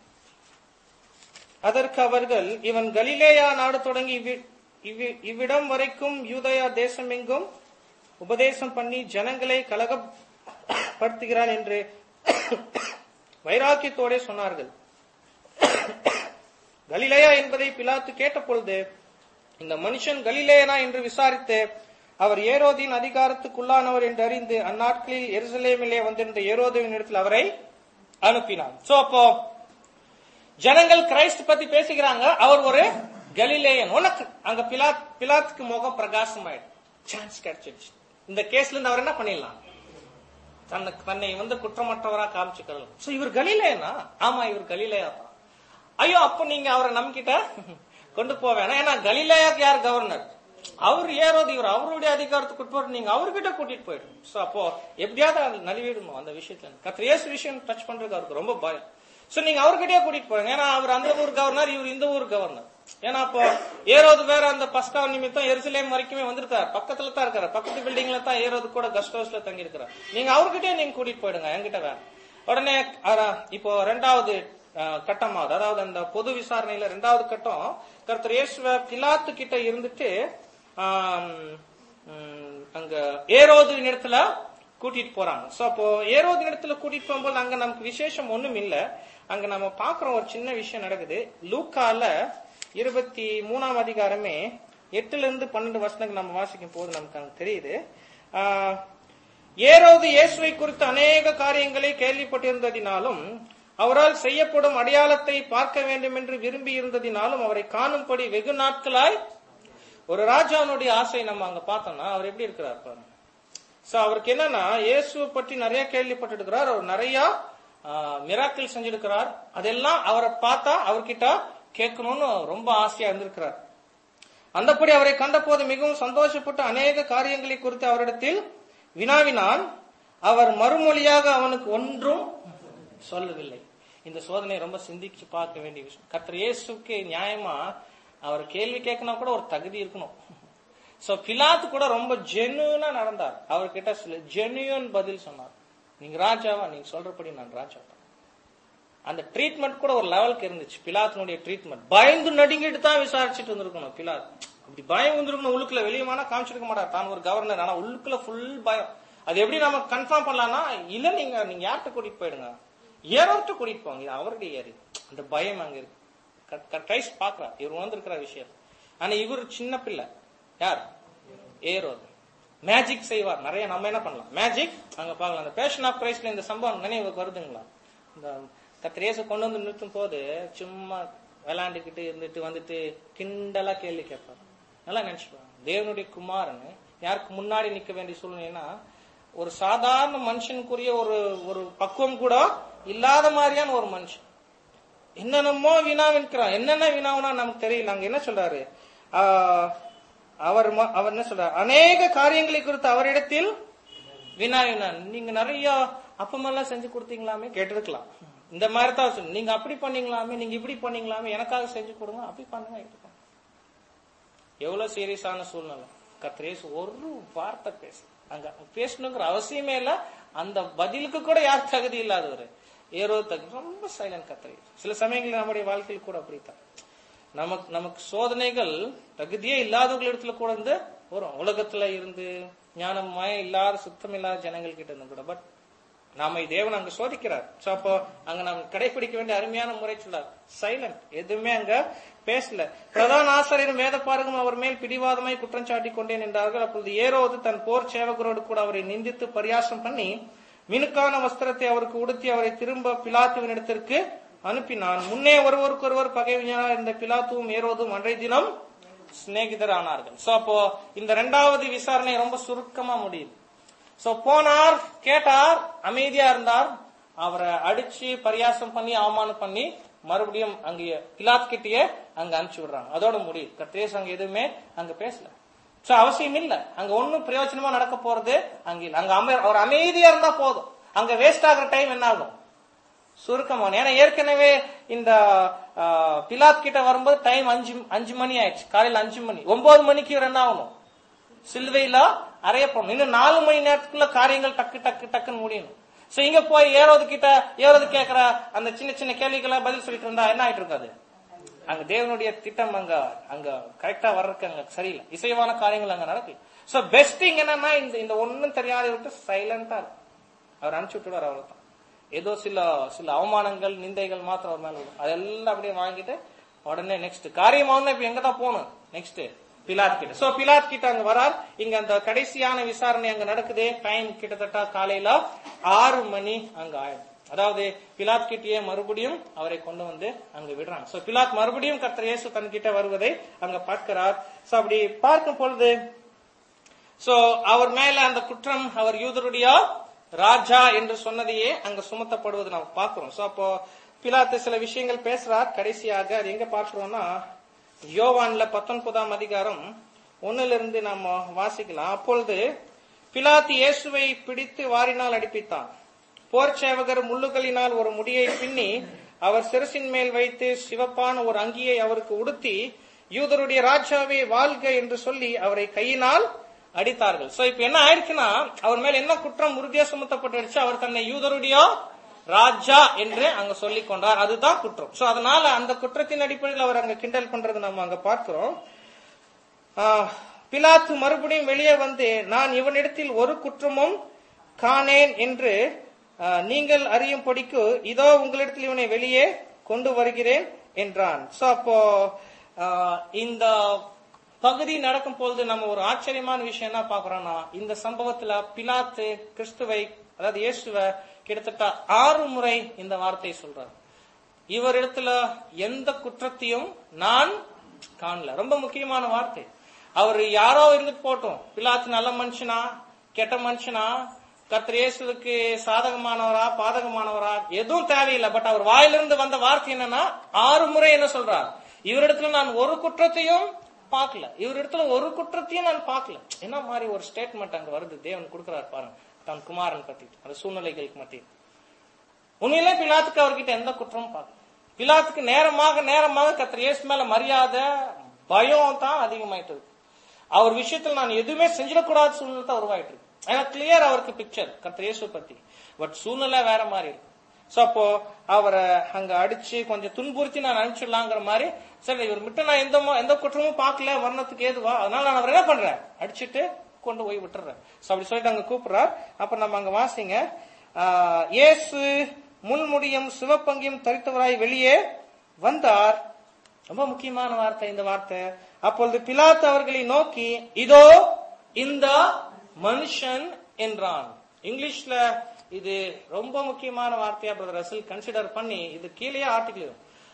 அதற்கு அவர்கள் இவன் கலிலேயா நாடு தொடங்கி இவ்வி- இவ்வி- இவ்விடம் வரைக்கும் யூதயா தேசமெங்கும் உபதேசம் பண்ணி ஜனங்களை கலகப்படுத்துகிறான் என்று வைராக்கியத்தோடே சொன்னார்கள் கலிலேயா என்பதை பிலாத்து கேட்டபொழுது இந்த மனுஷன் கலிலேயனா என்று விசாரித்து அவர் ஏரோதின் அதிகாரத்துக்குள்ளானவர் என்று அறிந்து அந்நாட்களில் எருசலேமிலே வந்திருந்த ஏரோதுவின் இடத்தில் அவரை அனுப்பினார் சோ அப்போ ஜனங்கள் கிரைஸ்ட் பத்தி பேசிக்கிறாங்க அவர் ஒரு கலிலேயன் உனக்கு அங்க பிலாத் பிலாத்துக்கு முகம் பிரகாசமாயிடும் சான்ஸ் கிடைச்சிடுச்சு இந்த கேஸ்ல இருந்து அவர் என்ன பண்ணிடலாம் தன்னை தன்னை வந்து குற்றமற்றவரா காமிச்சுக்கிறது சோ இவர் கலிலேயனா ஆமா இவர் கலிலேயா தான் ஐயோ அப்ப நீங்க அவரை நம்பிக்கிட்ட கொண்டு போக வேணாம் ஏன்னா கலிலேயாக்கு யார் கவர்னர் அவர் ஏறோது இவர் அவருடைய அதிகாரத்துக்கு உட்பட்டு நீங்க அவர்கிட்ட கூட்டிட்டு போயிடும் சோ அப்போ எப்படியாவது அது நழுவிடணும் அந்த விஷயத்துல கத்திர இயேசு விஷயம் டச் பண்றதுக்கு அவருக்கு ரொம்ப பயம் சோ நீங்க அவர்கிட்டயே கூட்டிட்டு போறீங்க ஏன்னா அவர் அந்த ஊர் கவர்னர் இவர் இந்த ஊர் கவர்னர் ஏன்னா அப்போ ஏரோது வேற அந்த பஸ்கா நிமித்தம் எருசலேம் வரைக்குமே வந்திருக்காரு பக்கத்துல தான் இருக்காரு பக்கத்து பில்டிங்ல தான் ஏரோது கூட கெஸ்ட் ஹவுஸ்ல தங்கி இருக்கிறார் நீங்க அவர்கிட்டயே நீங்க கூட்டிட்டு போயிடுங்க என்கிட்ட வேற உடனே அஹ், இப்போ ரெண்டாவது அஹ், கட்டமாவது அதாவது அந்த பொது விசாரணையில ரெண்டாவது கட்டம் கர்த்தர் இயேசுவ பிலாத்து கிட்ட இருந்துட்டு ஆம், ம், அங்க ஏரோது இடத்துல கூட்டிட்டு போறாங்க சோ அப்போ ஏரோது இடத்துல கூட்டிட்டு போகும்போது அங்க நமக்கு விசேஷம் ஒண்ணும் இல்ல அங்க நம்ம பாக்குறோம் ஒரு சின்ன விஷயம் நடக்குது லூக்கால இருபத்தி மூணாம் அதிகாரமே எட்டுல இருந்து பன்னெண்டு வருஷத்துக்கு நம்ம வாசிக்கும் போது நமக்கு அங்க தெரியுது ஆஹ், ஏரோது இயேசுவை குறித்து அநேக காரியங்களை கேள்விப்பட்டிருந்ததினாலும் அவரால் செய்யப்படும் அடையாளத்தை பார்க்க வேண்டும் என்று விரும்பி இருந்ததினாலும் அவரை காணும்படி வெகு நாட்களாய் ஒரு ராஜாவுடைய ஆசை நம்ம அங்க பார்த்தோம்னா அவர் எப்படி இருக்கிறார் பாருங்க சோ அவருக்கு என்னன்னா இயேசுவை பற்றி நிறைய கேள்விப்பட்டிருக்கிறார் அவர் நிறைய மிராக்கிள் செஞ்சிருக்கிறார் அதெல்லாம் அவரை பார்த்தா அவர்கிட்ட கேட்கணும்னு ரொம்ப ஆசையா இருந்திருக்கிறார் அந்தப்படி அவரை கண்டபோது மிகவும் சந்தோஷப்பட்டு அநேக காரியங்களை குறித்து அவரிடத்தில் வினாவினான் அவர் மறுமொழியாக அவனுக்கு ஒன்றும் சொல்லவில்லை இந்த சோதனை ரொம்ப சிந்திச்சு பார்க்க வேண்டிய விஷயம் கர்த்தர் இயேசுக்கு நியாயமா அவர் கேள்வி கேட்கணும் கூட ஒரு தகுதி இருக்கணும் சோ பிலாத்து கூட ரொம்ப ஜெனுவனா நடந்தார் அவர்கிட்ட சில ஜெனுவன் பதில் சொன்னார் நீங்க ராஜாவா நீங்க சொல்றபடி நான் ராஜா தான் அந்த ட்ரீட்மெண்ட் கூட ஒரு லெவலுக்கு இருந்துச்சு பிலாத்தினுடைய ட்ரீட்மெண்ட் பயந்து நடுங்கிட்டு தான் விசாரிச்சுட்டு இருந்திருக்கணும் பிலாத் அப்படி பயம் வந்திருக்கணும் உள்ளுக்குள்ள வெளியமான காமிச்சிருக்க மாட்டார் தான் ஒரு கவர்னர் ஆனா உள்ளுக்குள்ள ஃபுல் பயம் அது எப்படி நம்ம கன்ஃபார்ம் பண்ணலாம்னா இல்ல நீங்க நீங்க யார்கிட்ட கூட்டிட்டு போயிடுங்க ஏரோட்ட கூட்டிட்டு போங்க இது அவருடைய ஏரி அந்த பயம் அங்க இருக்கு கிரைஸ்ட் பாக்குறார் இவர் உணர்ந்திருக்கிற விஷயம் ஆனா இவர் சின்ன பிள்ளை யார் ஏரோது மேஜிக் செய்வார் நிறைய நம்ம என்ன பண்ணலாம் மேஜிக் அங்க பார்க்கலாம் அந்த பேஷன் ஆஃப் கிரைஸ்ட்ல இந்த சம்பவம் நினைவுக்கு வருதுங்களா இந்த கத்திரேச கொண்டு வந்து நிறுத்தும் போது சும்மா விளையாண்டுக்கிட்டு இருந்துட்டு வந்துட்டு கிண்டலா கேள்வி கேட்பார் நல்லா நினைச்சுப்பாங்க தேவனுடைய குமாரன் யாருக்கு முன்னாடி நிக்க வேண்டிய சூழ்நிலைன்னா ஒரு சாதாரண மனுஷனுக்குரிய ஒரு ஒரு பக்குவம் கூட இல்லாத மாதிரியான ஒரு மனுஷன் என்னென்னமோ வினாவின்கிறான் என்னென்ன வினாவுனா நமக்கு தெரியல அங்க என்ன சொல்றாரு ஆஹ், அவர் ம- அவர் என்ன சொல்றாரு அநேக காரியங்களை குறித்து அவரிடத்தில் வினாவினான் நீங்க நிறைய அப்பமெல்லாம் செஞ்சு கொடுத்தீங்களாமே கேட்டிருக்கலாம் இந்த மாதிரி தான் சொல்லு. நீங்க அப்படி பண்ணீங்களாமே நீங்க இப்படி பண்ணீங்களாமே எனக்காக செஞ்சு கொடுங்க அப்படி பண்ணுங்க இப்படி பண்ணுங்க. எவ்வளவு சீரியஸான சூழ்நிலை கத்திரேஸ் ஒரு வார்த்தை பேசு அங்க பேசணுங்கிற அவசியமே இல்ல அந்த பதிலுக்கு கூட யார் தகுதி இல்லாதவர் ஏறோ தகுதி ரொம்ப சைலண்ட் கத்திரை சில சமயங்கள் நம்முடைய வாழ்க்கையில் கூட அப்படித்தான் நமக்கு நமக்கு சோதனைகள் தகுதியே இல்லாதவர்கள் இடத்துல கூட இருந்து வரும் உலகத்துல இருந்து ஞானமாய இல்லாத சுத்தம் இல்லாத ஜனங்கள் கிட்ட இருந்து கூட பட் நாம தேவன் அங்க சோதிக்கிறார் சோ அப்போ அங்க நாம் கடைபிடிக்க வேண்டிய அருமையான முறை சொல்லார் சைலண்ட் எதுவுமே அங்க பேசல பிரதான ஆசிரியரும் வேத பாருகும் அவர் மேல் பிடிவாதமாய் குற்றம் சாட்டி கொண்டேன் என்றார்கள் அப்பொழுது ஏரோது தன் போர் சேவகரோடு கூட அவரை நிந்தித்து பரியாசம் பண்ணி மினுக்கான வஸ்திரத்தை அவருக்கு உடுத்தி அவரை திரும்ப பிலாத்துவின் இடத்திற்கு அனுப்பினான் முன்னே ஒருவருக்கொருவர் பகைவிஞராக இருந்த பிலாத்துவும் ஏரோதும் அன்றைய தினம் சிநேகிதர் ஆனார்கள் சோ அப்போ இந்த இரண்டாவது விசாரணை ரொம்ப சுருக்கமா முடியுது சோ போனார் கேட்டார் அமைதியா இருந்தார் அவரை அடிச்சு பரியாசம் பண்ணி அவமானம் பண்ணி மறுபடியும் அங்க பிலாத் கிட்டயே அங்க அனுப்பிச்சு விடுறாங்க அதோட முடியுது கத்தேஸ் அங்க எதுவுமே அங்க பேசல சோ அவசியம் இல்ல அங்க ஒண்ணும் பிரயோஜனமா நடக்க போறது அங்க இல்ல அங்க அமை- அவர் அமைதியா இருந்தா போதும் அங்க வேஸ்ட் ஆகுற டைம் என்ன ஆகும் சுருக்கமான ஏன்னா ஏற்கனவே இந்த ஆ, பிலாத் கிட்ட வரும்போது டைம் அஞ்சு அஞ்சு மணி ஆயிடுச்சு காலையில அஞ்சு மணி ஒன்பது மணிக்கு இவர் என்ன ஆகணும் சிலுவையில அறையப்படணும் இன்னும் நாலு மணி நேரத்துக்குள்ள காரியங்கள் டக்கு டக்கு டக்குன்னு முடியணும் சோ இங்க போய் ஏறோது கிட்ட ஏறோது கேக்குற அந்த சின்ன சின்ன கேள்விகளை பதில் சொல்லிட்டு இருந்தா என்ன ஆயிட்டு இருக்காது அங்க தேவனுடைய திட்டம் அங்க அங்க கரெக்டா வர்றதுக்கு அங்க சரியில்லை இசைவான காரியங்கள் அங்க நடக்கு சோ பெஸ்ட் திங் என்னன்னா இந்த இந்த ஒண்ணும் தெரியாத விட்டு சைலண்டா இருக்கும் அவர் அனுப்பிச்சு விட்டுடுவார் அவ்வளவுதான் ஏதோ சில சில அவமானங்கள் நிந்தைகள் மாத்திரம் அவர் மேல விடும் அதெல்லாம் அப்படியே வாங்கிட்டு உடனே நெக்ஸ்ட் காரியம் வந்து இப்ப எங்க தான் போகணும் நெக்ஸ்ட் பிலாத் கிட்ட சோ பிலாத் கிட்ட அங்க வரார் இங்க அந்த கடைசியான விசாரணை அங்க நடக்குது டைம் கிட்டத்தட்ட காலையில ஆறு மணி அங்க ஆயிடும் அதாவது பிலாத் கிட்டயே மறுபடியும் அவரை கொண்டு வந்து அங்க விடுறாங்க சோ பிலாத் மறுபடியும் கர்த்தர் இயேசு தன்கிட்ட வருவதை அங்க பார்க்கிறார் சோ அப்படி பார்க்கும் பொழுது சோ அவர் மேல அந்த குற்றம் அவர் யூதருடைய ராஜா என்று சொன்னதையே அங்க சுமத்தப்படுவது நாம் பார்க்கிறோம் சோ அப்போ பிலாத்து சில விஷயங்கள் பேசுறார் கடைசியாக அது எங்க பார்க்கிறோம்னா யோவான்ல பத்தொன்பதாம் அதிகாரம் ஒண்ணுல இருந்து நாம வாசிக்கலாம் அப்பொழுது பிலாத்து இயேசுவை பிடித்து வாரினால் அடிப்பித்தான் போர் சேவகர் முள்ளுகளினால் ஒரு முடியை பின்னி அவர் சிரசின் மேல் வைத்து சிவப்பான ஒரு அங்கியை அவருக்கு உடுத்தி யூதருடைய ராஜாவே வாழ்க என்று சொல்லி அவரை கையினால் அடித்தார்கள் சோ இப்ப என்ன ஆயிடுச்சுன்னா அவர் மேல என்ன குற்றம் உறுதியா சுமத்தப்பட்டுடுச்சு அவர் தன்னை யூதருடைய ராஜா என்று அங்க சொல்லிக் கொண்டார் அதுதான் குற்றம் சோ அதனால அந்த குற்றத்தின் அடிப்படையில் அவர் அங்க கிண்டல் பண்றது நம்ம அங்க பார்க்கிறோம் ஆஹ், பிலாத்து மறுபடியும் வெளியே வந்து நான் இவனிடத்தில் ஒரு குற்றமும் காணேன் என்று ஆஹ், நீங்கள் அறியும்படிக்கு இதோ உங்களிடத்தில் இவனை வெளியே கொண்டு வருகிறேன் என்றான் சோ அப்போ ஆஹ், இந்த பகுதி நடக்கும் பொழுது நம்ம ஒரு ஆச்சரியமான விஷயம் என்ன பாக்குறோம்னா இந்த சம்பவத்துல பிலாத்து கிறிஸ்துவை அதாவது இயேசுவை கிட்டத்தட்ட ஆறு முறை இந்த வார்த்தையை சொல்றார் இவரிடத்துல எந்த குற்றத்தையும் நான் காணல ரொம்ப முக்கியமான வார்த்தை அவர் யாரோ இருந்துட்டு போட்டோம் பிலாத்து நல்ல மனுஷனா கெட்ட மனுஷனா கர்த்தர் இயேசுவுக்கு சாதகமானவரா பாதகமானவரா எதுவும் தேவையில்லை பட் அவர் வாயிலிருந்து வந்த வார்த்தை என்னன்னா ஆறு முறை என்ன சொல்றார் இவரிடத்துல நான் ஒரு குற்றத்தையும் பார்க்கல இவரிடத்துல ஒரு குற்றத்தையும் நான் பார்க்கல என்ன மாதிரி ஒரு ஸ்டேட்மெண்ட் அங்க வருது தேவன் கொடுக்கிறார் பாருங்க தன் குமாரன் பத்தி அந்த சூழ்நிலைகளுக்கு மத்தியில் உண்மையிலே பிலாத்துக்கு அவர்கிட்ட எந்த குற்றமும் பார்க்கல பிலாத்துக்கு நேரமாக நேரமாக கத்திர இயேசு மேல மரியாதை பயம் தான் அதிகமாயிட்டு இருக்கு அவர் விஷயத்துல நான் எதுவுமே செஞ்சிடக்கூடாத சூழ்நிலை தான் உருவாயிட்டு இருக்கு ஏன்னா கிளியர் அவருக்கு பிக்சர் கத்திர இயேசு பத்தி பட் சூழ்நிலை வேற மாதிரி இருக்கு சோ அப்போ அவரை அங்க அடிச்சு கொஞ்சம் துன்புறுத்தி நான் அனுப்பிச்சிடலாங்கிற மாதிரி சரி இவர் மட்டும் நான் எந்த மோ- எந்த குற்றமும் பார்க்கல வர்ணத்துக்கு ஏதுவா அதனால நான் அவர் என்ன பண்றேன் அடிச்சிட்டு கொண்டு போய் விட்டுறேன் சோ அப்படி சொல்லிட்டு அங்க கூப்பிடுறார் அப்ப நம்ம அங்க வாசிங்க ஆஹ், இயேசு முள்முடியும் சிவப்பங்கியும் தரித்தவராய் வெளியே வந்தார் ரொம்ப முக்கியமான வார்த்தை இந்த வார்த்தை அப்பொழுது பிலாத்து அவர்களை நோக்கி இதோ இந்த மனுஷன் என்றான் இங்கிலீஷ்ல இது ரொம்ப முக்கியமான வார்த்தையா பிரதர் ரசல் கன்சிடர் பண்ணி இது கீழே ஆர்டிகல்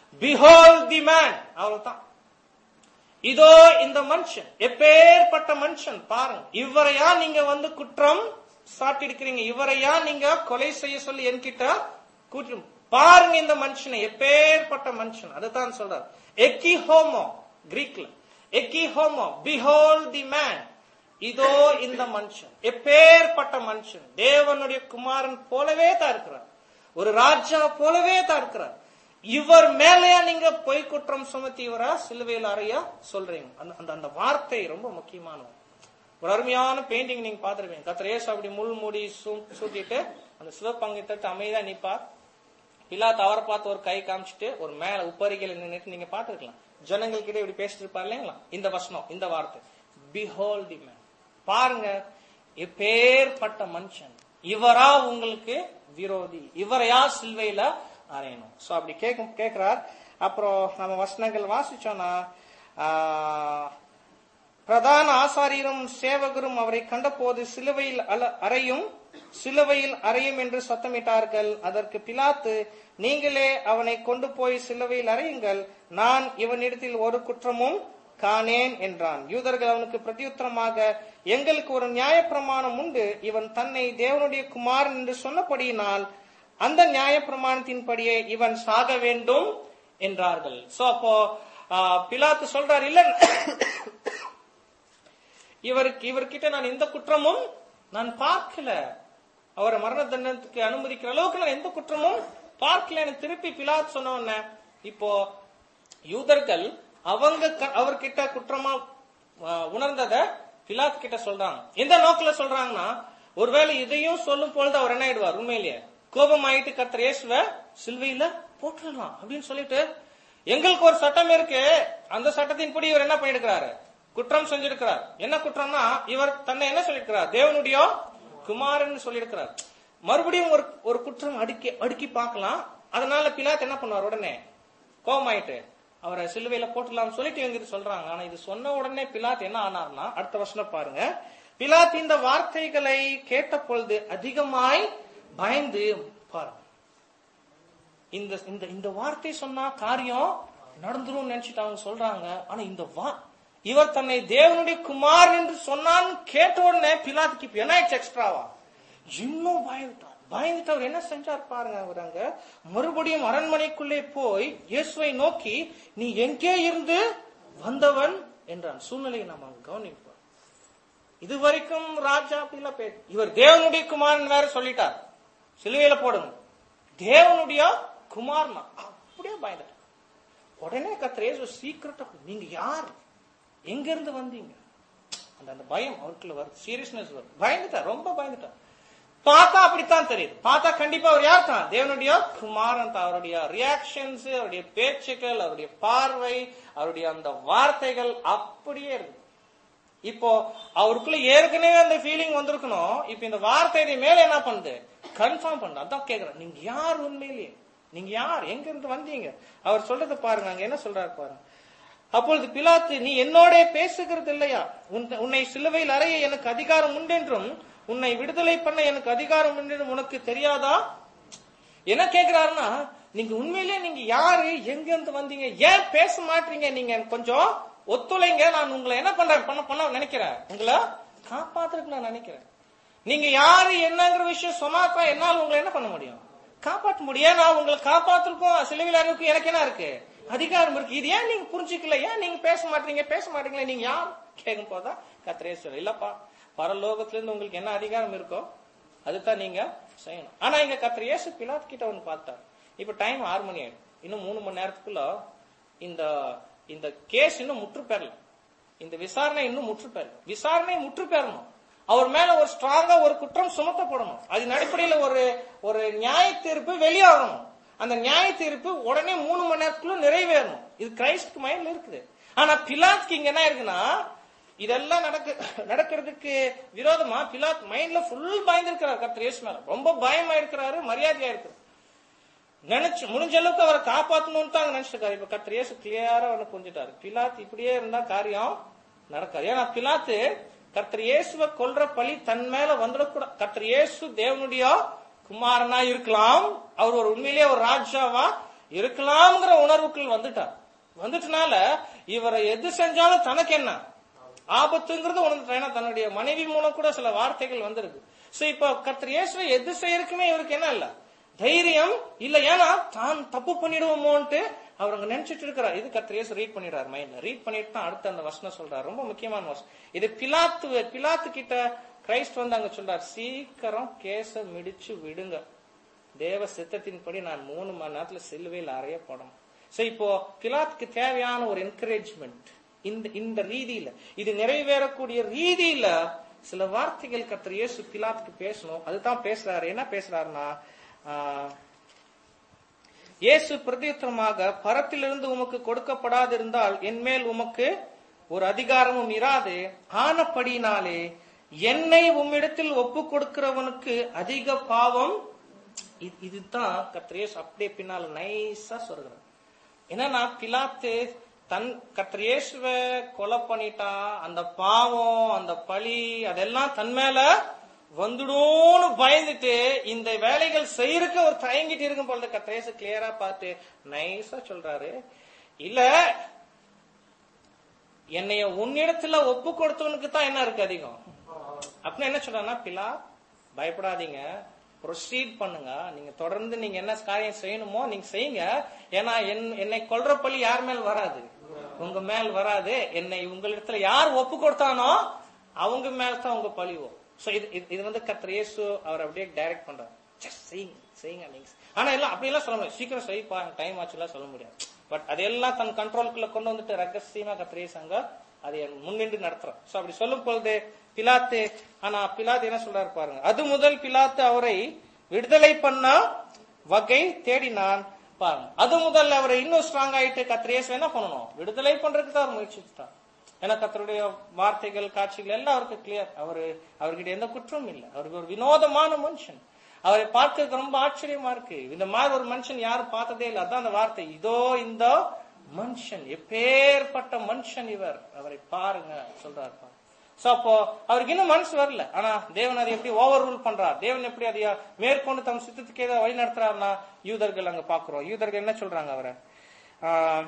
behold தி மேன் அவ்வளவுதான் இதோ இந்த மனுஷன் எப்பேற்பட்ட மனுஷன் பாருங்க இவரையா நீங்க வந்து குற்றம் சாட்டிருக்கிறீங்க இவரையா நீங்க கொலை செய்ய சொல்லி என்கிட்ட கூட்டி பாருங்க இந்த மனுஷனை எப்பேற்பட்ட மனுஷன் அதுதான் சொல்றார் எக்கி ஹோமோ கிரீக்ல எக்கி ஹோமோ பிஹோல் தி மேன் இதோ இந்த மனுஷன் எப்பேற்பட்ட மனுஷன் தேவனுடைய குமாரன் போலவே தான் இருக்கிறார் ஒரு ராஜா போலவே தான் இருக்கிறார் இவர் மேலேயா நீங்க பொய் குற்றம் சுமத்தி இவரா சிலுவையில் அறையா சொல்றீங்க அந்த அந்த அந்த வார்த்தை ரொம்ப முக்கியமானது ஒரு அருமையான பெயிண்டிங் நீங்க பாத்துருவீங்க கத்திர ஏசு அப்படி முள் மூடி சூ- சூட்டிட்டு அந்த சிவப்பங்கை தட்டு அமைதியா நிப்பார் பிலாத் அவரை பார்த்து ஒரு கை காமிச்சிட்டு ஒரு மேல உப்பரிகையில நின்னுட்டு நீங்க பாத்துருக்கலாம் ஜனங்கள் கிட்ட இப்படி பேசிட்டு இருப்பார் இல்லைங்களா இந்த வசனம் இந்த வார்த்தை பிஹோல் தி மேன் பாருங்க எப்பேற்பட்ட மனுஷன் இவரா உங்களுக்கு விரோதி இவரையா சிலுவையில அறையணும் சோ அப்படி கேட்கும் கேட்கிறார் அப்புறம் நம்ம வசனங்கள் வாசிச்சோம்னா ஆஹ், பிரதான ஆசாரியரும் சேவகரும் அவரை கண்டபோது சிலுவையில் அல- அறையும் சிலுவையில் அறையும் என்று சத்தமிட்டார்கள் அதற்கு பிலாத்து நீங்களே அவனை கொண்டு போய் சிலுவையில் அறையுங்கள் நான் இவனிடத்தில் ஒரு குற்றமும் காணேன் என்றான் யூதர்கள் அவனுக்கு பிரதியுத்தரமாக எங்களுக்கு ஒரு நியாயப்பிரமாணம் உண்டு இவன் தன்னை தேவனுடைய குமாரன் என்று சொன்னபடியினால் அந்த நியாயப்பிரமாணத்தின்படியே இவன் சாக வேண்டும் என்றார்கள் சோ அப்போ ஆஹ், பிலாத்து சொல்றார் இல்ல இவருக்கு இவர்கிட்ட நான் எந்த குற்றமும் நான் பார்க்கல அவரை மரண தண்டனத்துக்கு அனுமதிக்கிற அளவுக்கு நான் எந்த குற்றமும் பார்க்கல எனக்கு திருப்பி பிலாத் சொன்ன உடனே இப்போ யூதர்கள் அவங்க க- அவர்கிட்ட குற்றமா ஆ, உணர்ந்தத பிலாத் கிட்ட சொல்றாங்க எந்த நோக்குல சொல்றாங்கன்னா ஒருவேளை இதையும் சொல்லும் பொழுது அவர் என்ன ஆயிடுவார் உண்மையிலேயே கோபம் ஆயிட்டு கத்திர இயேசுவ சிலுவையில போட்டுடலாம் அப்படின்னு சொல்லிட்டு எங்களுக்கு ஒரு சட்டம் இருக்கு அந்த சட்டத்தின்படி இவர் என்ன பண்ணிருக்கிறாரு குற்றம் செஞ்சிருக்கிறார் என்ன குற்றம்னா இவர் தன்னை என்ன சொல்லிருக்கிறார் தேவனுடைய குமாரன் சொல்லியிருக்கிறார் மறுபடியும் ஒரு ஒரு குற்றம் அடுக்கி அடுக்கி பார்க்கலாம் அதனால பிலாத் என்ன பண்ணுவார் உடனே கோபமாயிட்டு அவரை சிலுவையில போட்டுடலாம் சொல்லிட்டு இவங்க இது சொல்றாங்க ஆனா இது சொன்ன உடனே பிலாத் என்ன ஆனார்னா அடுத்த வருஷம் பாருங்க பிலாத் இந்த வார்த்தைகளை கேட்ட பொழுது அதிகமாய் பயந்து பாருங்க இந்த இந்த இந்த வார்த்தை சொன்னா காரியம் நடந்துரும் நினைச்சிட்டு அவங்க சொல்றாங்க ஆனா இந்த வா இவர் தன்னை தேவனுடைய குமார் என்று சொன்னான்னு கேட்ட உடனே பிலாத்துக்கு இப்ப என்ன ஆயிடுச்சு எக்ஸ்ட்ராவா இன்னும் பயந்துட்டார் பயந்துட்டு அவர் என்ன செஞ்சார் பாருங்க அவர் அங்க மறுபடியும் அரண்மனைக்குள்ளே போய் இயேசுவை நோக்கி நீ எங்கே இருந்து வந்தவன் என்றான் சூழ்நிலையை நம்ம அங்க கவனிப்போம் இதுவரைக்கும் ராஜா அப்படிலாம் பே இவர் தேவனுடைய குமாரன் வேற சொல்லிட்டார் சிலுவையில போடுங்க தேவனுடைய குமார்னா அப்படியே பயந்துட்டார் உடனே கத்திரேசு சீக்கிரட்டா நீங்க யார் எங்க இருந்து வந்தீங்க அந்த அந்த பயம் அவருக்குள்ள வருது சீரியஸ்னஸ் வருது பயந்துட்டார் ரொம்ப பயந்துட்டார் பார்த்தா அப்படித்தான் தெரியுது பார்த்தா கண்டிப்பா அவர் யார் தான் தேவனுடைய குமாரன் தான் அவருடைய ரியாக்ஷன்ஸ் அவருடைய பேச்சுக்கள் அவருடைய பார்வை அவருடைய அந்த வார்த்தைகள் அப்படியே இருக்கு இப்போ அவருக்குள்ள ஏற்கனவே அந்த ஃபீலிங் வந்திருக்கணும் இப்ப இந்த வார்த்தை மேல என்ன பண்ணுது கன்ஃபார்ம் பண்ணுது அதான் கேக்குறேன் நீங்க யார் உண்மையிலேயே நீங்க யார் எங்க இருந்து வந்தீங்க அவர் சொல்றதை பாருங்க அங்க என்ன சொல்றாரு பாருங்க அப்பொழுது பிலாத்து நீ என்னோட பேசுகிறது இல்லையா உன்- உன்னை சிலுவையில் அறைய எனக்கு அதிகாரம் உண்டென்றும் உன்னை விடுதலை பண்ண எனக்கு அதிகாரம் உண்டென்றும் உனக்கு தெரியாதா என்ன கேக்குறாருன்னா நீங்க உண்மையிலேயே நீங்க யாரு எங்க இருந்து வந்தீங்க ஏன் பேச மாட்டீங்க நீங்க கொஞ்சம் ஒத்துழைங்க நான் உங்களை என்ன பண்றேன் பண்ண பண்ண நினைக்கிறேன் உங்களை காப்பாத்துறதுக்கு நான் நினைக்கிறேன் நீங்க யாரு என்னங்கிற விஷயம் சொன்னாதான் என்னால உங்களை என்ன பண்ண முடியும் காப்பாற்ற முடியும் நான் உங்களை காப்பாத்துறதுக்கும் சிலுவையில் அறிவுக்கும் எனக்கு என்ன இருக்கு அதிகாரம் இருக்கு இது ஏன் நீங்க புரிஞ்சுக்கல ஏன் நீங்க பேச மாட்டீங்க பேச மாட்டீங்களா நீங்க யார் கேட்கும் போதுதான் கத்திரே சொல்ல இல்லப்பா பரலோகத்துல இருந்து உங்களுக்கு என்ன அதிகாரம் இருக்கோ அதுதான் நீங்க செய்யணும் ஆனா இங்க கத்திர இயேசு பிலாத் கிட்ட ஒண்ணு பார்த்தார் இப்ப டைம் ஆறு மணி ஆயிடும் இன்னும் மூணு மணி நேரத்துக்குள்ள இந்த இந்த கேஸ் இன்னும் முற்று பெறல இந்த விசாரணை இன்னும் முற்று பெறல விசாரணை முற்று பெறணும் அவர் மேல ஒரு ஸ்ட்ராங்கா ஒரு குற்றம் சுமத்தப்படணும் அதன் அடிப்படையில ஒரு ஒரு நியாய தீர்ப்பு வெளியாகணும் அந்த நியாய தீர்ப்பு உடனே மூணு மணி நேரத்துக்குள்ள நிறைவேறணும் இது கிரைஸ்ட் மைண்ட்ல இருக்குது ஆனா பிலாத்க்கு இங்க என்ன இருக்குன்னா இதெல்லாம் நடக்கு நடக்கிறதுக்கு விரோதமா பிலாத் மைண்ட்ல ஃபுல் பயந்திருக்கிறார் கர்த்தர் இயேசு மேல ரொம்ப பயமா இருக்கிறாரு மரியாதையா இருக்கிறார் நினைச்சு முடிஞ்ச அளவுக்கு அவரை காப்பாத்தணும்னு தான் நினைச்சிருக்காரு இப்ப கர்த்தர் இயேசு கிளியரா அவனை புரிஞ்சுட்டாரு பிலாத் இப்படியே இருந்தா காரியம் நடக்காது ஏன்னா பிலாத்து கர்த்தர் இயேசுவை கொல்ற பழி தன் மேல வந்துடக்கூடாது கர்த்தர் இயேசு தேவனுடைய குமாரனா இருக்கலாம் அவர் ஒரு உண்மையிலேயே ஒரு ராஜாவா இருக்கலாம்ங்கிற உணர்வுக்குள் வந்துட்டார் வந்துட்டனால இவரை எது செஞ்சாலும் தனக்கு என்ன ஆபத்துங்கிறது உணர்ந்துட்டார் ஏன்னா தன்னுடைய மனைவி மூலம் கூட சில வார்த்தைகள் வந்திருக்கு சோ இப்ப கர்த்தர் இயேசுவை எது செய்யறதுக்குமே இவருக்கு என்ன இல்ல தைரியம் இல்ல ஏன்னா தான் தப்பு பண்ணிடுவோமோன்ட்டு அவர் அங்க நினைச்சிட்டு இருக்கிறார் இது கர்த்தர் இயேசு ரீட் பண்ணிடுறாரு மைண்ட்ல ரீட் பண்ணிட்டு தான் அடுத்து அந்த வசனம் சொல்றாரு ரொம்ப முக்கியமான வசனம் இது பிலாத்து பிலாத்து கிட்ட கிரைஸ்ட் வந்து அங்க சொல்றார் சீக்கிரம் கேச மிடிச்சு விடுங்க தேவ சித்தத்தின்படி நான் மூணு மணி நேரத்துல சிலுவையில் அறையப்படும் சோ இப்போ பிலாத்துக்கு தேவையான ஒரு என்கரேஜ்மெண்ட் இந்த இந்த ரீதியில இது நிறைவேறக்கூடிய ரீதியில சில வார்த்தைகள் கர்த்தர் இயேசு பிலாத்துக்கு பேசணும் அதுதான் பேசுறாரு என்ன பேசுறாருன்னா ஆஹ், இயேசு பிரதியுத்தரமாக பரத்திலிருந்து உமக்கு கொடுக்கப்படாதிருந்தால் என்மேல் உமக்கு ஒரு அதிகாரமும் இராது ஆனப்படினாலே என்னை உம்மிடத்தில் ஒப்பு கொடுக்கிறவனுக்கு அதிக பாவம் இது- இதுதான் கத்திரேஸ் அப்படியே பின்னால நைஸா சொல்றாரு என்னன்னா பிலாத்து தன் கத்திரேசுவ கொலை பண்ணிட்டா அந்த பாவம் அந்த பழி அதெல்லாம் தன் மேல வந்துடும்னு பயந்துட்டு இந்த வேலைகள் செய்யறதுக்கு ஒரு தயங்கிட்டு இருக்கும் பொழுது கத்திரேசு கிளியரா பார்த்து நைஸா சொல்றாரு இல்ல என்னைய உன்னிடத்துல ஒப்பு கொடுத்தவனுக்கு தான் என்ன இருக்கு அதிகம் அப்படின்னு என்ன சொல்றாருன்னா பிலா பயப்படாதீங்க ப்ரொசீட் பண்ணுங்க நீங்க தொடர்ந்து நீங்க என்ன காரியம் செய்யணுமோ நீங்க செய்யுங்க ஏன்னா என்- என்னை கொல்ற பழி யார் மேல் வராது உங்க மேல் வராது என்னை உங்களிடத்துல யார் ஒப்பு கொடுத்தானோ அவங்க மேல தான் உங்க பழிவோம் சோ இது இது- இது வந்து கர்த்தர் இயேசு அவர் அப்படியே டைரக்ட் பண்றாரு Just செய்யுங்க செய்யுங்க நீங்க ஆனா எல்லாம் அப்படி எல்லாம் சொல்ல முடியாது சீக்கிரம் செய்ப்பா டைம் ஆச்சுலாம் சொல்ல முடியாது பட் அதெல்லாம் தன் கண்ட்ரோலுக்குள்ள கொண்டு வந்துட்டு ரகசியமா கர்த்தர் இயேசு அங்க அதை முன்னின்று நடத்துறோம் சோ அப்படி சொல்லும் பொழுது பிலாத்து ஆனா பிலாத்து என்ன சொல்றாரு பாருங்க அது முதல் பிலாத்து அவரை விடுதலை பண்ண வகை தேடினான் பாருங்க அது முதல் அவரை இன்னும் ஸ்ட்ராங் ஆயிட்டு கத்திரேசு என்ன பண்ணணும் விடுதலை பண்றதுக்கு தான் அவர் முயற்சிச்சுட்டான் ஏன்னா கத்தருடைய வார்த்தைகள் காட்சிகள் எல்லாம் அவருக்கு கிளியர் அவரு அவர்கிட்ட எந்த குற்றமும் இல்லை அவருக்கு ஒரு வினோதமான மனுஷன் அவரை பார்க்கறதுக்கு ரொம்ப ஆச்சரியமா இருக்கு இந்த மாதிரி ஒரு மனுஷன் யாரும் பார்த்ததே இல்லை அதான் அந்த வார்த்தை இதோ இந்த மனுஷன் எப்பேற்பட்ட மனுஷன் இவர் அவரை பாருங்க சொல்றாரு பாருங்க. சோ அப்போ அவருக்கு இன்னும் மனசு வரல ஆனா தேவன் அதை எப்படி ஓவர் ரூல் பண்றார் தேவன் எப்படி அதை மேற்கொண்டு தம் சித்தத்துக்கு ஏதாவது வழி நடத்துறாருன்னா யூதர்கள் அங்க பாக்குறோம் யூதர்கள் என்ன சொல்றாங்க அவரை ஆஹ்,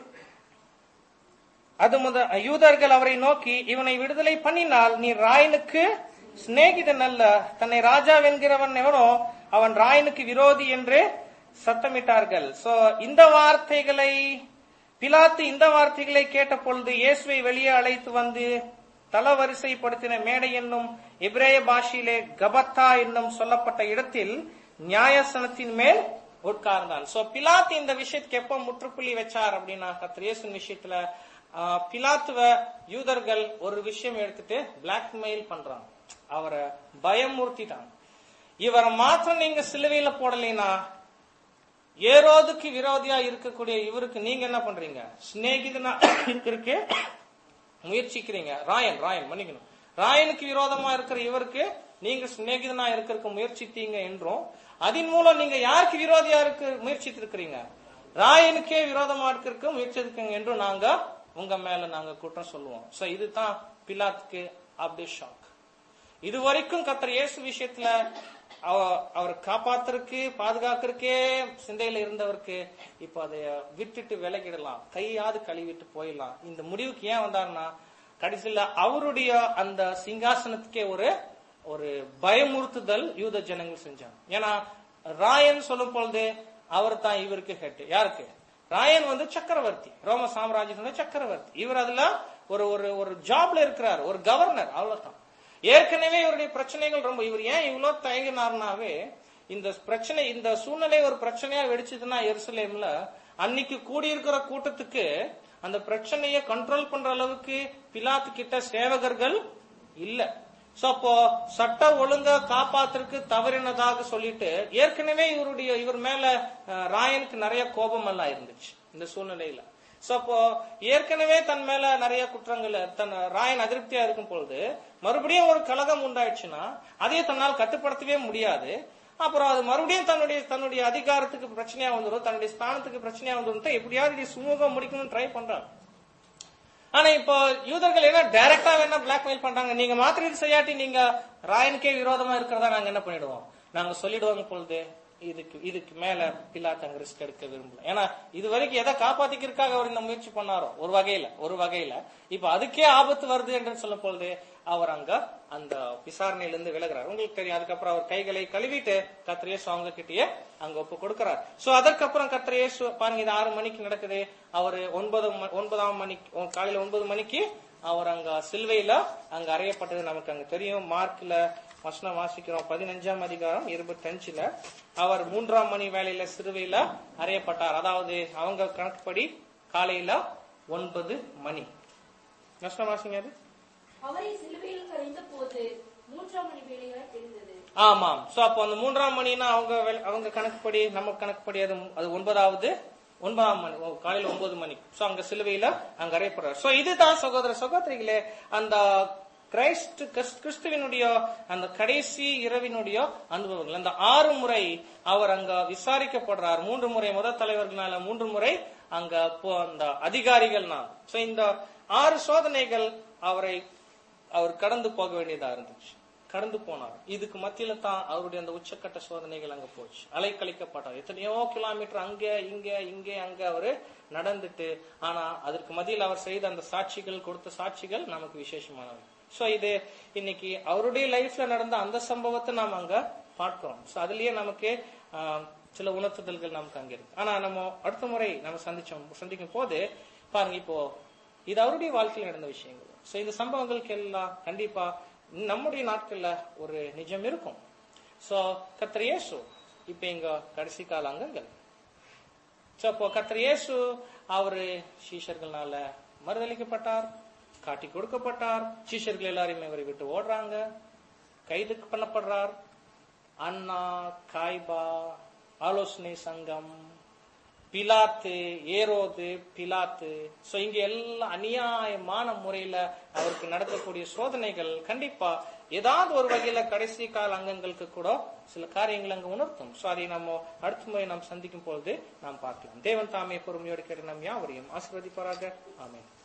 அது முத யூதர்கள் அவரை நோக்கி இவனை விடுதலை பண்ணினால் நீ ராயனுக்கு சிநேகிதன் அல்ல தன்னை ராஜா என்கிறவன் எவனோ அவன் ராயனுக்கு விரோதி என்று சத்தமிட்டார்கள் சோ இந்த வார்த்தைகளை பிலாத்து இந்த வார்த்தைகளை கேட்ட பொழுது இயேசுவை வெளியே அழைத்து வந்து தலவரிசைப்படுத்தின மேடை என்னும் எபிரேய பாஷையிலே கபத்தா என்னும் சொல்லப்பட்ட இடத்தில் நியாயசனத்தின் மேல் உட்கார்ந்தான் சோ பிலாத்து இந்த விஷயத்துக்கு எப்ப முற்றுப்புள்ளி வச்சார் அப்படின்னா கர்த்தர் இயேசுவின் விஷயத்துல ஆஹ், பிலாத்துவ யூதர்கள் ஒரு விஷயம் எடுத்துட்டு பிளாக்மெயில் பண்றாங்க அவரை பயமுறுத்திட்டாங்க இவரை மாத்திரம் நீங்க சிலுவையில போடலைன்னா ஏரோதுக்கு விரோதியா இருக்கக்கூடிய இவருக்கு நீங்க என்ன பண்றீங்க சிநேகிதனா இருக்கிறதுக்கு முயற்சிக்கிறீங்க ராயன் ராயன் மன்னிக்கணும் ராயனுக்கு விரோதமா இருக்கிற இவருக்கு நீங்க சிநேகிதனா இருக்கிறதுக்கு முயற்சித்தீங்க என்றும் அதன் மூலம் நீங்க யாருக்கு விரோதியா இருக்க முயற்சித்து இருக்கிறீங்க ராயனுக்கே விரோதமா இருக்கிறதுக்கு முயற்சிருக்கீங்க என்றும் நாங்க உங்க மேல நாங்க குற்றம் சொல்லுவோம் சோ இதுதான் பிலாத்துக்கு அப்படியே ஷாக் இது வரைக்கும் கத்தர் இயேசு விஷயத்துல அவ- அவர் காப்பாத்துறதுக்கு பாதுகாக்கிறதுக்கே சிந்தையில இருந்தவருக்கு இப்ப அதை விட்டுட்டு விலகிடலாம் கையாவது கழுவிட்டு போயிடலாம் இந்த முடிவுக்கு ஏன் வந்தாருன்னா கடைசியில அவருடைய அந்த சிங்காசனத்துக்கே ஒரு ஒரு பயமுறுத்துதல் யூத ஜனங்கள் செஞ்சாங்க ஏன்னா ராயன் சொல்லும் பொழுது அவர் தான் இவருக்கு ஹெட் யாருக்கு ராயன் வந்து சக்கரவர்த்தி ரோம சாம்ராஜ்யத்தோட சக்கரவர்த்தி இவர் அதுல ஒரு ஒரு ஒரு ஜாப்ல இருக்கிறார் ஒரு கவர்னர் அவ்வளவுதான் ஏற்கனவே இவருடைய பிரச்சனைகள் ரொம்ப இவர் ஏன் இவ்வளவு தயங்கினார்னாவே இந்த பிரச்சனை இந்த சூழ்நிலை ஒரு பிரச்சனையா வெடிச்சதுன்னா எருசலேம்ல அன்னைக்கு கூடியிருக்கிற கூட்டத்துக்கு அந்த பிரச்சனையை கண்ட்ரோல் பண்ற அளவுக்கு பிலாத்து கிட்ட சேவகர்கள் இல்ல சோ அப்போ சட்ட ஒழுங்கா காப்பாத்துறதுக்கு தவறினதாக சொல்லிட்டு ஏற்கனவே இவருடைய இவர் மேல அஹ், ராயனுக்கு நிறைய கோபம் எல்லாம் இருந்துச்சு இந்த சூழ்நிலையில சோ அப்போ ஏற்கனவே தன் மேல நிறைய குற்றங்கள் தன் ராயன் அதிருப்தியா இருக்கும் பொழுது மறுபடியும் ஒரு கலகம் உண்டாயிடுச்சுன்னா அதையே தன்னால் கட்டுப்படுத்தவே முடியாது அப்புறம் அது மறுபடியும் தன்னுடைய தன்னுடைய அதிகாரத்துக்கு பிரச்சனையா வந்துடும் தன்னுடைய ஸ்தானத்துக்கு பிரச்சனையா வந்துடும் எப்படியாவது இதை சுமூகம் முடிக்கணும்னு ட்ரை பண்றாங்க ஆனா இப்போ யூதர்கள் என்ன டைரக்டா என்ன பிளாக்மெயில் பண்றாங்க நீங்க மாத்திரம் இது செய்யாட்டி நீங்க ராயனுக்கே விரோதமா இருக்கிறதா நாங்க என்ன பண்ணிடுவோம் நாங்க சொல்லிடுவோங்க பொழுது இதுக்கு இதுக்கு மேல பிலாத் அங்க ரிஸ்க் எடுக்க விரும்பல ஏன்னா இது வரைக்கும் எதை காப்பாத்திக்கிறதுக்காக அவர் இந்த முயற்சி பண்ணாரோ ஒரு வகையில ஒரு வகையில இப்ப அதுக்கே ஆபத்து வருது என்று சொல்லும் பொழுது அவர் அங்க அந்த விசாரணையில இருந்து விலகுறார் உங்களுக்கு தெரியும் அதுக்கப்புறம் அவர் கைகளை கழுவிட்டு கத்திரேசு அவங்க கிட்டயே அங்க ஒப்பு கொடுக்கிறார் சோ அதற்கப்புறம் கத்திரேசு பாருங்க இது ஆறு மணிக்கு நடக்குது அவர் ஒன்பது ம- ஒன்பதாம் மணிக்கு காலையில ஒன்பது மணிக்கு அவர் அங்க சிலுவையில அங்க அறையப்பட்டது நமக்கு அங்க தெரியும் மார்க்ல வசனம் வாசிக்கிறோம் பதினஞ்சாம் அதிகாரம் இருபத்தஞ்சுல அவர் மூன்றாம் மணி வேலையில சிறுவையில அறையப்பட்டார் அதாவது அவங்க கணக்குப்படி காலையில ஒன்பது மணி வசனம் வாசிங்க அது அவரை சிலுவையில் அறைந்த போது மூன்றாம் மணி வேலையாய் தெரிந்தது ஆமாம் சோ அப்போ அந்த மூன்றாம் மணினா அவங்க வேலை- அவங்க கணக்குப்படி நம்ம கணக்குப்படி அது அது ஒன்பதாவது ஒன்பதாம் மணி ஓ, காலையில ஒன்பது மணி சோ அங்க சிலுவையில அங்க அறையப்படுறார் சோ இதுதான் சகோதர சகோதரிகளே அந்த கிரைஸ்ட் கிறிஸ்- கிறிஸ்துவினுடைய அந்த கடைசி இரவினுடைய அனுபவங்கள் அந்த ஆறு முறை அவர் அங்க விசாரிக்கப்படுறார் மூன்று முறை முதல் தலைவர்களால மூன்று முறை அங்க போ- அந்த அதிகாரிகள்னால சோ இந்த ஆறு சோதனைகள் அவரை அவர் கடந்து போக வேண்டியதா இருந்துச்சு கடந்து போனார் இதுக்கு மத்தியில தான் அவருடைய அந்த உச்சக்கட்ட சோதனைகள் அங்க போச்சு அலைக்கழிக்கப்பட்டார் எத்தனையோ கிலோமீட்டர் அங்க இங்க இங்கே அங்க அவரு நடந்துட்டு ஆனா அதற்கு மத்தியில் அவர் செய்த அந்த சாட்சிகள் கொடுத்த சாட்சிகள் நமக்கு விசேஷமானவை சோ இது இன்னைக்கு அவருடைய லைஃப்ல நடந்த அந்த சம்பவத்தை நாம் அங்க பார்க்கிறோம் சோ அதுலயே நமக்கு ஆஹ், சில உணர்த்துதல்கள் நமக்கு அங்க இருக்கு ஆனா நம்ம அடுத்த முறை நம்ம சந்திச்சோம் சந்திக்கும் போது பாருங்க இப்போ இது அவருடைய வாழ்க்கையில் நடந்த விஷயங்கள் சோ இந்த சம்பவங்களுக்கு எல்லாம் கண்டிப்பா நம்முடைய நாட்கள்ல ஒரு நிஜம் இருக்கும் சோ கர்த்தர் இயேசு இப்ப எங்க கடைசி கால அங்கங்கள் சோ அப்போ கர்த்தர் இயேசு அவரு சீஷர்களால மறுதளிக்கப்பட்டார் காட்டி கொடுக்கப்பட்டார் சீஷர்கள் எல்லாரையுமே அவரை விட்டு ஓடுறாங்க கைது பண்ணப்படுறார் அண்ணா காய்பா ஆலோசனை சங்கம் பிலாத்து ஏரோது பிலாத்து சோ இங்க எல்லாம் அநியாயமான முறையில அவருக்கு நடக்கக்கூடிய சோதனைகள் கண்டிப்பா ஏதாவது ஒரு வகையில கடைசி கால அங்கங்களுக்கு கூட சில காரியங்கள் அங்க உணர்த்தும் சோ அதை நம்ம அடுத்த முறை நாம் சந்திக்கும் பொழுது நாம் பார்க்கலாம் தேவன் தாமே பொறுமையோடு கேட்டு நம் யாவரையும் ஆசீர்வதிப்பாராக ஆமென்